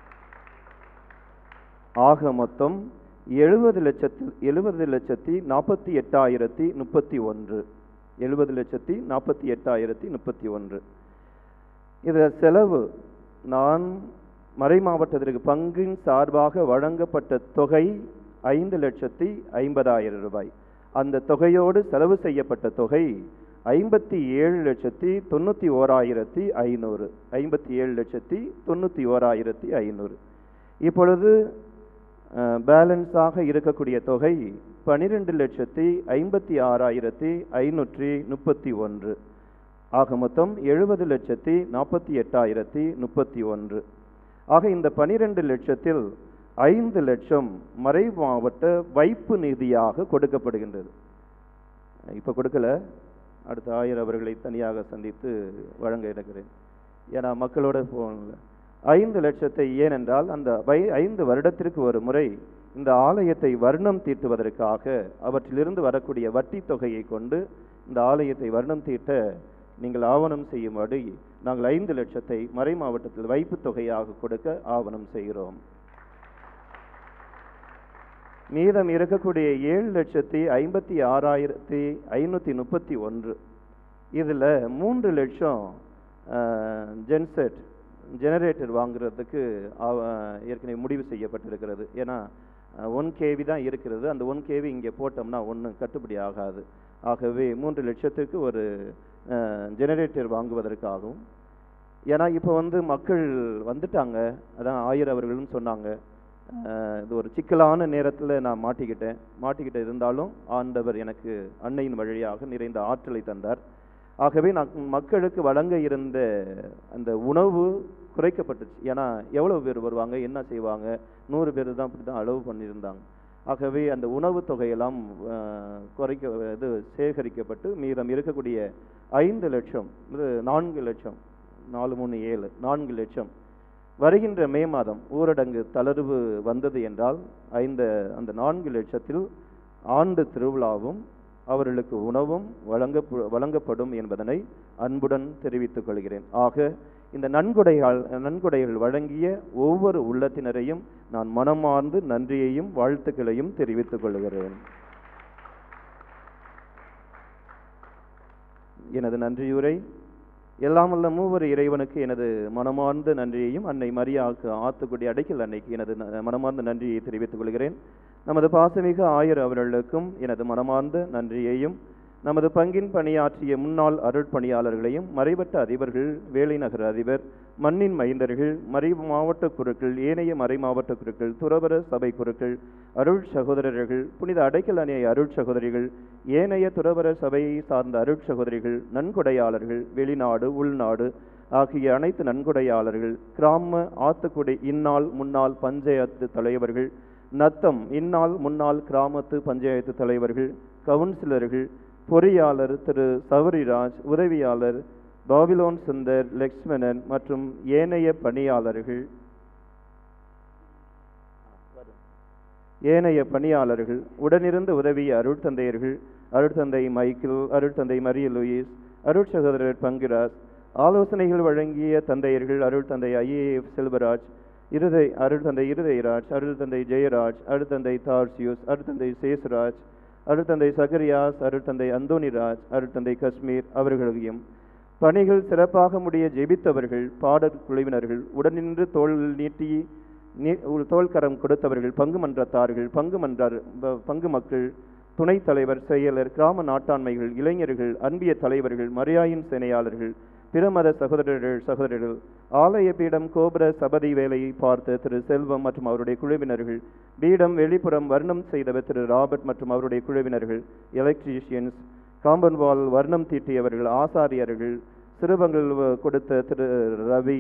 ஆக மொத்தம் எழுபது லட்சத்தி எழுபது லட்சத்தி நாற்பத்தி எட்டாயிரத்தி முப்பத்தி ஒன்று எழுபது லட்சத்தி நாற்பத்தி எட்டாயிரத்தி முப்பத்தி ஒன்று இது செலவு நான் மறை மாவட்டத்திற்கு பங்கின் சார்பாக வழங்கப்பட்ட தொகை ஐந்து லட்சத்தி ஐம்பதாயிரம் ரூபாய் அந்த தொகையோடு செலவு செய்யப்பட்ட தொகை ஐம்பத்தி ஏழு லட்சத்தி தொண்ணூற்றி ஓராயிரத்தி ஐநூறு ஐம்பத்தி ஏழு லட்சத்தி தொண்ணூற்றி ஓராயிரத்தி ஐநூறு இப்பொழுது பேலன்ஸாக இருக்கக்கூடிய தொகை பனிரெண்டு லட்சத்தி ஐம்பத்தி ஆறாயிரத்தி ஐநூற்றி முப்பத்தி ஒன்று ஆக மொத்தம் எழுபது லட்சத்தி நாற்பத்தி எட்டாயிரத்தி முப்பத்தி ஒன்று ஆக இந்த பனிரெண்டு லட்சத்தில் ஐந்து லட்சம் மறை மாவட்ட வைப்பு நிதியாக கொடுக்கப்படுகின்றது இப்போ கொடுக்கல அடுத்த ஆயர் அவர்களை தனியாக சந்தித்து வழங்க இருக்கிறேன் ஏன்னா மக்களோட போகல ஐந்து லட்சத்தை ஏனென்றால் அந்த வை ஐந்து வருடத்திற்கு ஒரு முறை இந்த ஆலயத்தை வர்ணம் தீட்டுவதற்காக அவற்றிலிருந்து வரக்கூடிய வட்டி தொகையை கொண்டு இந்த ஆலயத்தை வர்ணம் தீட்ட நீங்கள் ஆவணம் செய்யும்படி நாங்கள் ஐந்து லட்சத்தை மறை மாவட்டத்தில் வைப்பு தொகையாக கொடுக்க ஆவணம் செய்கிறோம் மீதம் இருக்கக்கூடிய ஏழு லட்சத்தி ஐம்பத்தி ஆறாயிரத்தி ஐநூற்றி முப்பத்தி ஒன்று இதில் மூன்று லட்சம் ஜென்செட் ஜெனரேட்டர் வாங்குறதுக்கு ஏற்கனவே முடிவு செய்யப்பட்டிருக்கிறது ஏன்னா ஒன் கேவி தான் இருக்கிறது அந்த ஒன் கேவி இங்கே போட்டோம்னா ஒன்றும் கட்டுப்படி ஆகாது ஆகவே மூன்று லட்சத்துக்கு ஒரு ஜெனரேட்டர் வாங்குவதற்காகவும் ஏன்னா இப்போ வந்து மக்கள் வந்துட்டாங்க அதான் ஆயர் அவர்களும் சொன்னாங்க இது ஒரு சிக்கலான நேரத்தில் நான் மாட்டிக்கிட்டேன் மாட்டிக்கிட்டு இருந்தாலும் ஆண்டவர் எனக்கு அன்னையின் வழியாக நிறைந்த ஆற்றலை தந்தார் ஆகவே நான் மக்களுக்கு வழங்க இருந்த அந்த உணவு குறைக்கப்பட்டுச்சு ஏன்னா எவ்வளோ பேர் வருவாங்க என்ன செய்வாங்க நூறு பேர் தான் அப்படி தான் அளவு பண்ணியிருந்தாங்க ஆகவே அந்த உணவு தொகையெல்லாம் குறைக்க இது சேகரிக்கப்பட்டு மீதம் இருக்கக்கூடிய ஐந்து லட்சம் இது நான்கு லட்சம் நாலு மூணு ஏழு நான்கு லட்சம் வருகின்ற மே மாதம் ஊரடங்கு தளர்வு வந்தது என்றால் ஐந்து அந்த நான்கு லட்சத்தில் ஆண்டு திருவிழாவும் அவர்களுக்கு உணவும் வழங்க வழங்கப்படும் என்பதனை அன்புடன் தெரிவித்துக் கொள்கிறேன் ஆக இந்த நன்கொடைகள் நன்கொடைகள் வழங்கிய ஒவ்வொரு உள்ளத்தினரையும் நான் மனமார்ந்து நன்றியையும் வாழ்த்துக்களையும் தெரிவித்துக் கொள்கிறேன் எனது நன்றியுரை எல்லாம் வல்ல மூவர் இறைவனுக்கு எனது மனமார்ந்த நன்றியையும் அன்னை மரியாவுக்கு ஆத்துக்குடி அடைக்கல் அன்னைக்கு எனது ந- மனமார்ந்த நன்றியை தெரிவித்துக் கொள்கிறேன் நமது பாசமிகு ஆயர் அவர்களுக்கும் எனது மனமார்ந்த நன்றியையும் நமது பங்கின் பணியாற்றிய முன்னாள் அருட்பணியாளர்களையும் மறைபட்ட அதிபர்கள் வேலைநகர அதிபர் மண்ணின் மைந்தர்கள் மறை மாவட்ட குருக்கள் ஏனைய மறை மாவட்ட குருக்கள் துறவர சபை குருக்கள் அருள் சகோதரர்கள் புனித அடைக்கல் அணிய அருள் சகோதரிகள் ஏனைய துறவர சபையை சார்ந்த அருள் சகோதரிகள் நன்கொடையாளர்கள் வெளிநாடு உள்நாடு ஆகிய அனைத்து நன்கொடையாளர்கள் கிராம ஆத்துக்குடி இந்நாள் முன்னாள் பஞ்சாயத்து தலைவர்கள் நத்தம் இந்நாள் முன்னாள் கிராமத்து பஞ்சாயத்து தலைவர்கள் கவுன்சிலர்கள் பொறியாளர் திரு சவரிராஜ் உதவியாளர் பாபிலோன் சுந்தர் லக்ஷ்மணன் மற்றும் ஏனைய பணியாளர்கள் ஏனைய பணியாளர்கள் உடனிருந்து உதவிய அருட்தந்தையர்கள் அருட்தந்தை மைக்கேல் அருட்தந்தை மரிய லூயிஸ் அருட்சகோதரர் பங்கிராஸ் ஆலோசனைகள் வழங்கிய தந்தையர்கள் அருட்தந்தை ஐஏஎஃப் செல்வராஜ் இருதை அருட்தந்தை இருதயராஜ் அருள்தந்தை ஜெயராஜ் அருட்தந்தை தார்சியூஸ் அருட்தந்தை சேசுராஜ் அருட்தந்தை சகரியாஸ் அருட்தந்தை அந்தோனிராஜ் அருட்தந்தை காஷ்மீர் அவர்களையும் பணிகள் சிறப்பாக முடிய ஜெபித்தவர்கள் பாடற் குழுவினர்கள் உடனின்று தோள் நீட்டி நீ- தோள்கரம் கொடுத்தவர்கள் பங்கு மன்றத்தார்கள் பங்கு மன்றார் ப- பங்கு மக்கள் துணைத் தலைவர் செயலர் கிராம நாட்டாண்மைகள் இளைஞர்கள் அன்பிய தலைவர்கள் மரியாயின் சேனையாளர்கள் பிற மத சகோதரர்கள் சகோதரர்கள் ஆலய பீடம் கோபுர சபதி வேலையை பார்த்த திரு செல்வம் மற்றும் அவருடைய குழுவினர்கள் பீடம் வெளிப்புறம் வர்ணம் செய்தவர் திரு ராபர்ட் மற்றும் அவருடைய குழுவினர்கள் எலக்ட்ரீஷியன்ஸ் காம்பவுண்ட் வால் வர்ணம் தீட்டியவர்கள் ஆசாரியர்கள் சிறுபங்கள் வ- கொடுத்த திரு ரவி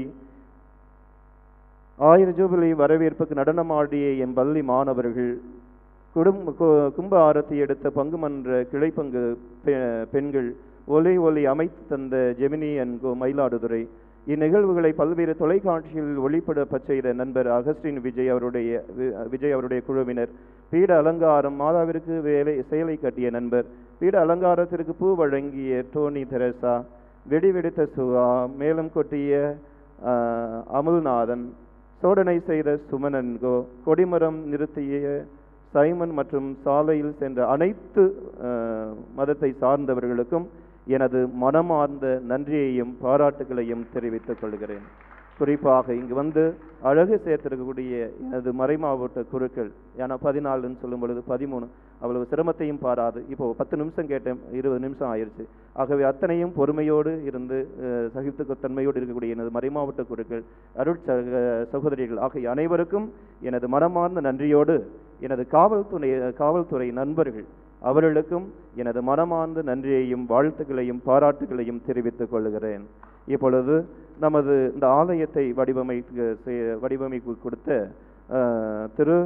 ஆயிர ஜூபிலி வரவேற்புக்கு நடனமாடிய எம் பள்ளி மாணவர்கள் குடும் கு- கும்ப ஆரத்தி எடுத்த பங்கு மன்ற கிளைப்பங்கு பெ- பெண்கள் ஒலி ஒலி அமைத்து தந்த ஜெமினி அண்ட் கோ மயிலாடுதுறை இந்நிகழ்வுகளை பல்வேறு தொலைக்காட்சியில் ஒளிபரப்பச் செய்த நண்பர் அகஸ்டின் விஜய் அவருடைய வி- விஜய் அவருடைய குழுவினர் பீட அலங்காரம் மாதாவிற்கு வேலை செயலை கட்டிய நண்பர் பீட அலங்காரத்திற்கு பூ வழங்கிய டோனி தெரசா வெடி வெடித்த சுகா மேலும் கொட்டிய ஆஹ், அமுல்நாதன் சோதனை செய்த சுமனன்கோ கொடிமரம் நிறுத்திய சைமன் மற்றும் சாலையில் சென்ற அனைத்து ஆஹ், மதத்தை சார்ந்தவர்களுக்கும் எனது மனமார்ந்த நன்றியையும் பாராட்டுகளையும் தெரிவித்துக் கொள்கிறேன் குறிப்பாக இங்கு வந்து அழகு சேர்த்திருக்கக்கூடிய எனது மறைமாவட்ட குருக்கள் ஏன்னா பதினாலுன்னு சொல்லும் பொழுது பதிமூணு அவ்வளவு சிரமத்தையும் பாராது இப்போ பத்து நிமிஷம் கேட்டேன் இருபது நிமிஷம் ஆயிடுச்சு ஆகவே அத்தனையும் பொறுமையோடு இருந்து அஹ், சகித்துத்தன்மையோடு இருக்கக்கூடிய எனது மறைமாவட்ட குருக்கள் அருட் சக சகோதரிகள் ஆகிய அனைவருக்கும் எனது மனமார்ந்த நன்றியோடு எனது காவல்துறை காவல்துறை நண்பர்கள் அவர்களுக்கும் எனது மனமார்ந்த நன்றியையும் வாழ்த்துக்களையும் பாராட்டுகளையும் தெரிவித்துக் கொள்கிறேன் இப்பொழுது நமது இந்த ஆலயத்தை வடிவமைக்க செய்- வடிவமைப்பு கொடுத்த அஹ், திரு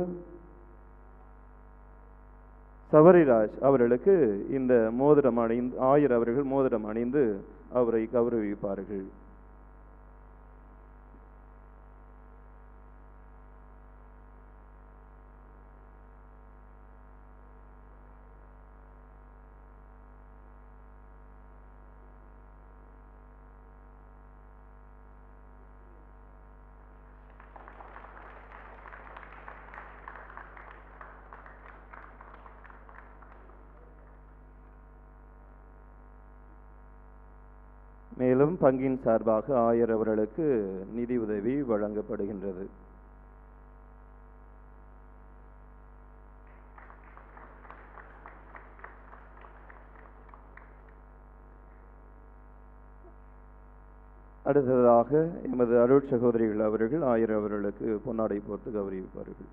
சபரிராஜ் அவர்களுக்கு இந்த மோதிரம் அணிந்து ஆயர் அவர்கள் மோதிரம் அணிந்து அவரை கௌரவிப்பார்கள் மேலும் பங்கின் சார்பாக ஆயர் அவர்களுக்கு நிதி உதவி வழங்கப்படுகின்றது அடுத்ததாக எமது அருள் சகோதரிகள் அவர்கள் ஆயர் அவர்களுக்கு பொன்னாடை போர்த்து கௌரவிப்பார்கள்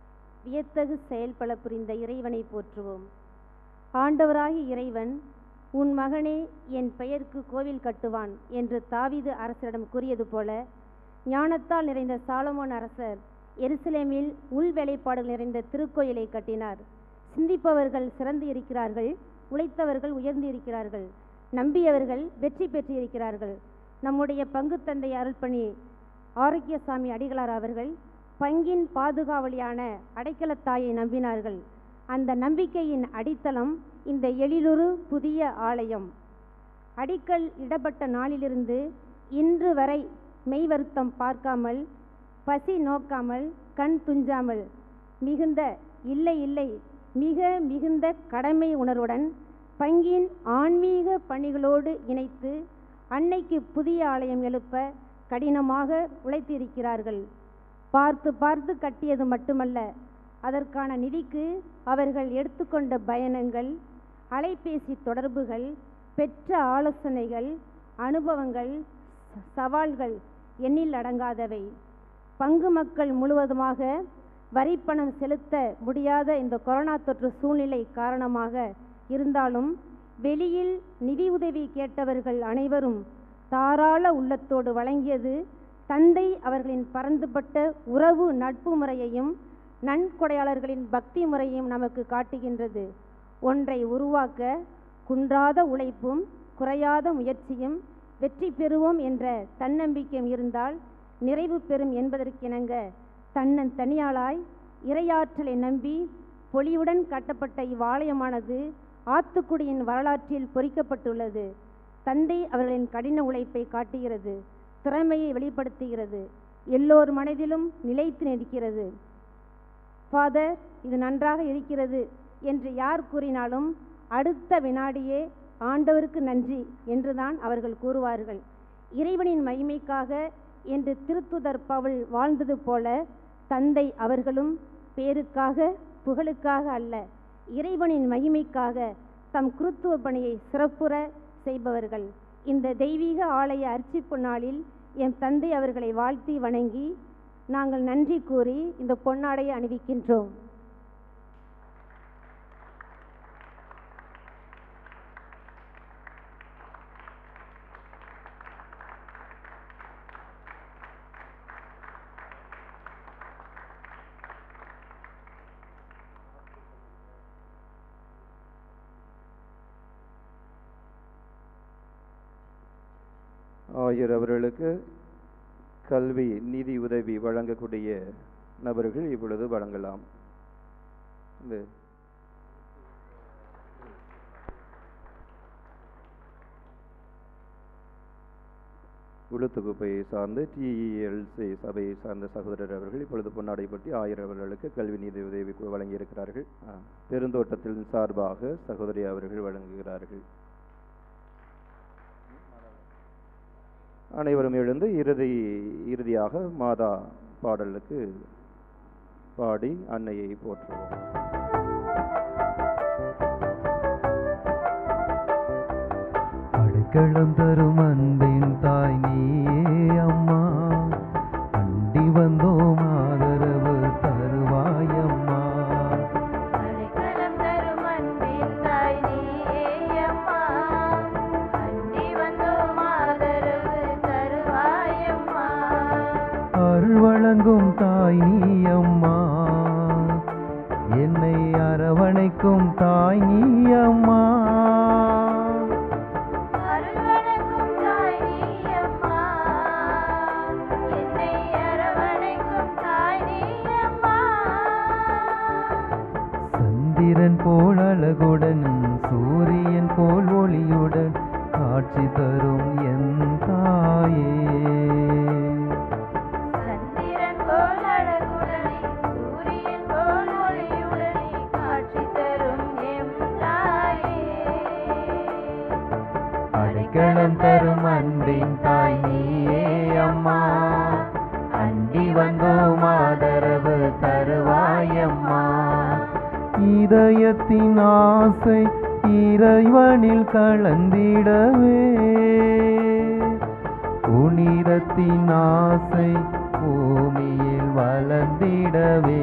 வியத்தகு செயல் பல புரிந்த இறைவனை போற்றுவோம் ஆண்டவராகிய இறைவன் உன் மகனே என் பெயருக்கு கோவில் கட்டுவான் என்று தாவீது அரசரிடம் கூறியது போல ஞானத்தால் நிறைந்த சாலமோன் அரசர் எருசலேமில் உள் வேலைப்பாடுகள் நிறைந்த திருக்கோயிலை கட்டினார் சிந்திப்பவர்கள் சிறந்து இருக்கிறார்கள் உழைத்தவர்கள் உயர்ந்து இருக்கிறார்கள் நம்பியவர்கள் வெற்றி பெற்றிருக்கிறார்கள் நம்முடைய பங்கு தந்தை அருள்பணி ஆரோக்கியசாமி அடிகளார் அவர்கள் பங்கின் பாதுகாவலியான அடைக்கலத்தாயை நம்பினார்கள் அந்த நம்பிக்கையின் அடித்தளம் இந்த எழிலுறு புதிய ஆலயம் அடிக்கல் இடப்பட்ட நாளிலிருந்து இன்று வரை மெய் வருத்தம் பார்க்காமல் பசி நோக்காமல் கண் துஞ்சாமல் மிகுந்த இல்லை இல்லை மிக மிகுந்த கடமை உணர்வுடன் பங்கின் ஆன்மீக பணிகளோடு இணைத்து அன்னைக்கு புதிய ஆலயம் எழுப்ப கடினமாக உழைத்திருக்கிறார்கள் பார்த்து பார்த்து கட்டியது மட்டுமல்ல அதற்கான நிதிக்கு அவர்கள் எடுத்துக்கொண்ட பயணங்கள் அலைபேசி தொடர்புகள் பெற்ற ஆலோசனைகள் அனுபவங்கள் ச- சவால்கள் எண்ணில் அடங்காதவை பங்கு மக்கள் முழுவதுமாக வரிப்பணம் செலுத்த முடியாத இந்த கொரோனா தொற்று சூழ்நிலை காரணமாக இருந்தாலும் வெளியில் நிதி உதவி கேட்டவர்கள் அனைவரும் தாராள உள்ளத்தோடு வழங்கியது தந்தை அவர்களின் பரந்துபட்ட உறவு நட்பு முறையையும் நன்கொடையாளர்களின் பக்தி முறையையும் நமக்கு காட்டுகின்றது ஒன்றை உருவாக்க குன்றாத உழைப்பும் குறையாத முயற்சியும் வெற்றி பெறுவோம் என்ற தன்னம்பிக்கையும் இருந்தால் நிறைவு பெறும் என்பதற்கிணங்க தன்னன் தனியாளாய் இறையாற்றலை நம்பி பொலிவுடன் கட்டப்பட்ட இவ்வாலயமானது ஆத்துக்குடியின் வரலாற்றில் பொறிக்கப்பட்டுள்ளது தந்தை அவர்களின் கடின உழைப்பை காட்டுகிறது திறமையை வெளிப்படுத்துகிறது எல்லோர் மனதிலும் நிலைத்து நிற்கிறது ஃபாதர் இது நன்றாக இருக்கிறது என்று யார் கூறினாலும் அடுத்த வினாடியே ஆண்டவருக்கு நன்றி என்றுதான் அவர்கள் கூறுவார்கள் இறைவனின் மகிமைக்காக என்று திருத்துதர் பவுல் வாழ்ந்தது போல தந்தை அவர்களும் பேருக்காக புகழுக்காக அல்ல இறைவனின் மகிமைக்காக தம் குருத்துவ பணியை சிறப்புற செய்பவர்கள் இந்த தெய்வீக ஆலய அர்ச்சிப்பு நாளில் என் தந்தை அவர்களை வாழ்த்தி வணங்கி நாங்கள் நன்றி கூறி இந்த பொன்னாடையை அணிவிக்கின்றோம் ஆயர் அவர்களுக்கு கல்வி நிதி உதவி வழங்கக்கூடிய நபர்கள் இப்பொழுது வழங்கலாம் இந்த உளுத்துக்குப்பையை சார்ந்து டிஇஎல்சி சபையை சார்ந்த சகோதரர் அவர்கள் இப்பொழுது பொன்னாடை பற்றி ஆயர் அவர்களுக்கு கல்வி நிதி உதவி கு- வழங்கியிருக்கிறார்கள் ஆ, பெருந்தோட்டத்தின் சார்பாக சகோதரி அவர்கள் வழங்குகிறார்கள் அனைவரும் எழுந்து இறுதி இறுதியாக மாதா பாடலுக்கு பாடி அன்னையை போற்றுவோம் அடைக்கலம் தரும் அன்பின் தாய் நீயே அம்மா அண்டி வந்தோம் ஆதரவு தருவாயம்மா அடைக்கலம் தரும் அன்பின் தாய் நீயே அம்மா அண்டி வந்தோம் ஆதரவு தருவாயம்மா அருள் வழங்கும் தாய் நீ அம்மா என்னை அரவணைக்கும் தாய் நீ அம்மா அருள் வணங்கும் தாய் நீ அம்மா என்னை அரவணைக்கும் தாய் நீ அம்மா சந்திரன் போல் அழகுடன் சூரியன் போல் ஒளியுடன் காட்சி தரும் என் தாயே சந்திரன் போல் அழகுடனே சூரியன் போல் ஒளியுடனே காட்சி தரும் எம் தாயே அடைக்கலம் தரும் அன்பின் தாய் நீயே அம்மா அண்டி வந்தோம் ஆதரவு தருவாயம்மா இதயத்தின் ஆசை இறைவனில் கலந்திடவே புனிதத்தின் ஆசை பூமியில் வளர்ந்திடவே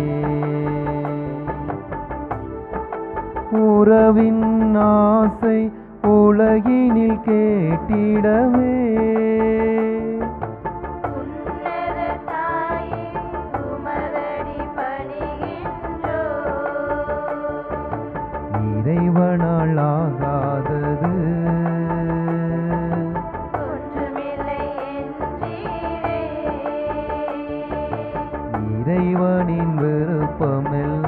உறவின் ஆசை உலகினில் கேட்டிடவே இறைவனால் ஆகாதது இறைவனின் விருப்பமெல்லாம்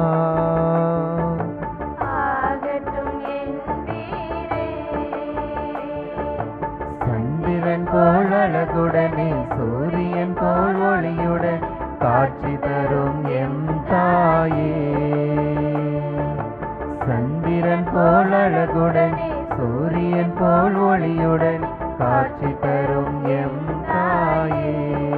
சந்திரன் போல் அழகுடனே சூரியன் போல் ஒளியுடன் காட்சி தரும் எம் தாயே சந்திரன் போல் அழகுடன் சூரியன் போல் ஒளியுடன் காட்சி தரும் எம் தாயே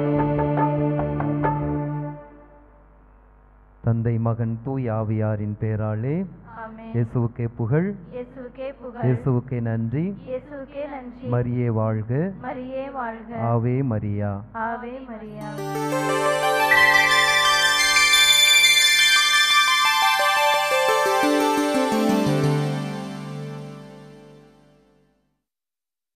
தந்தை மகன் தூய் ஆவியாரின் பேராலே ஆமென். இயேசுவுக்கே புகழ் இயேசுவுக்கே புகழ். இயேசுவுக்கே நன்றி இயேசுவுக்கே நன்றி. மரியே வாழ்க மரியே வாழ்க. ஆவே மரியா ஆவே மரியா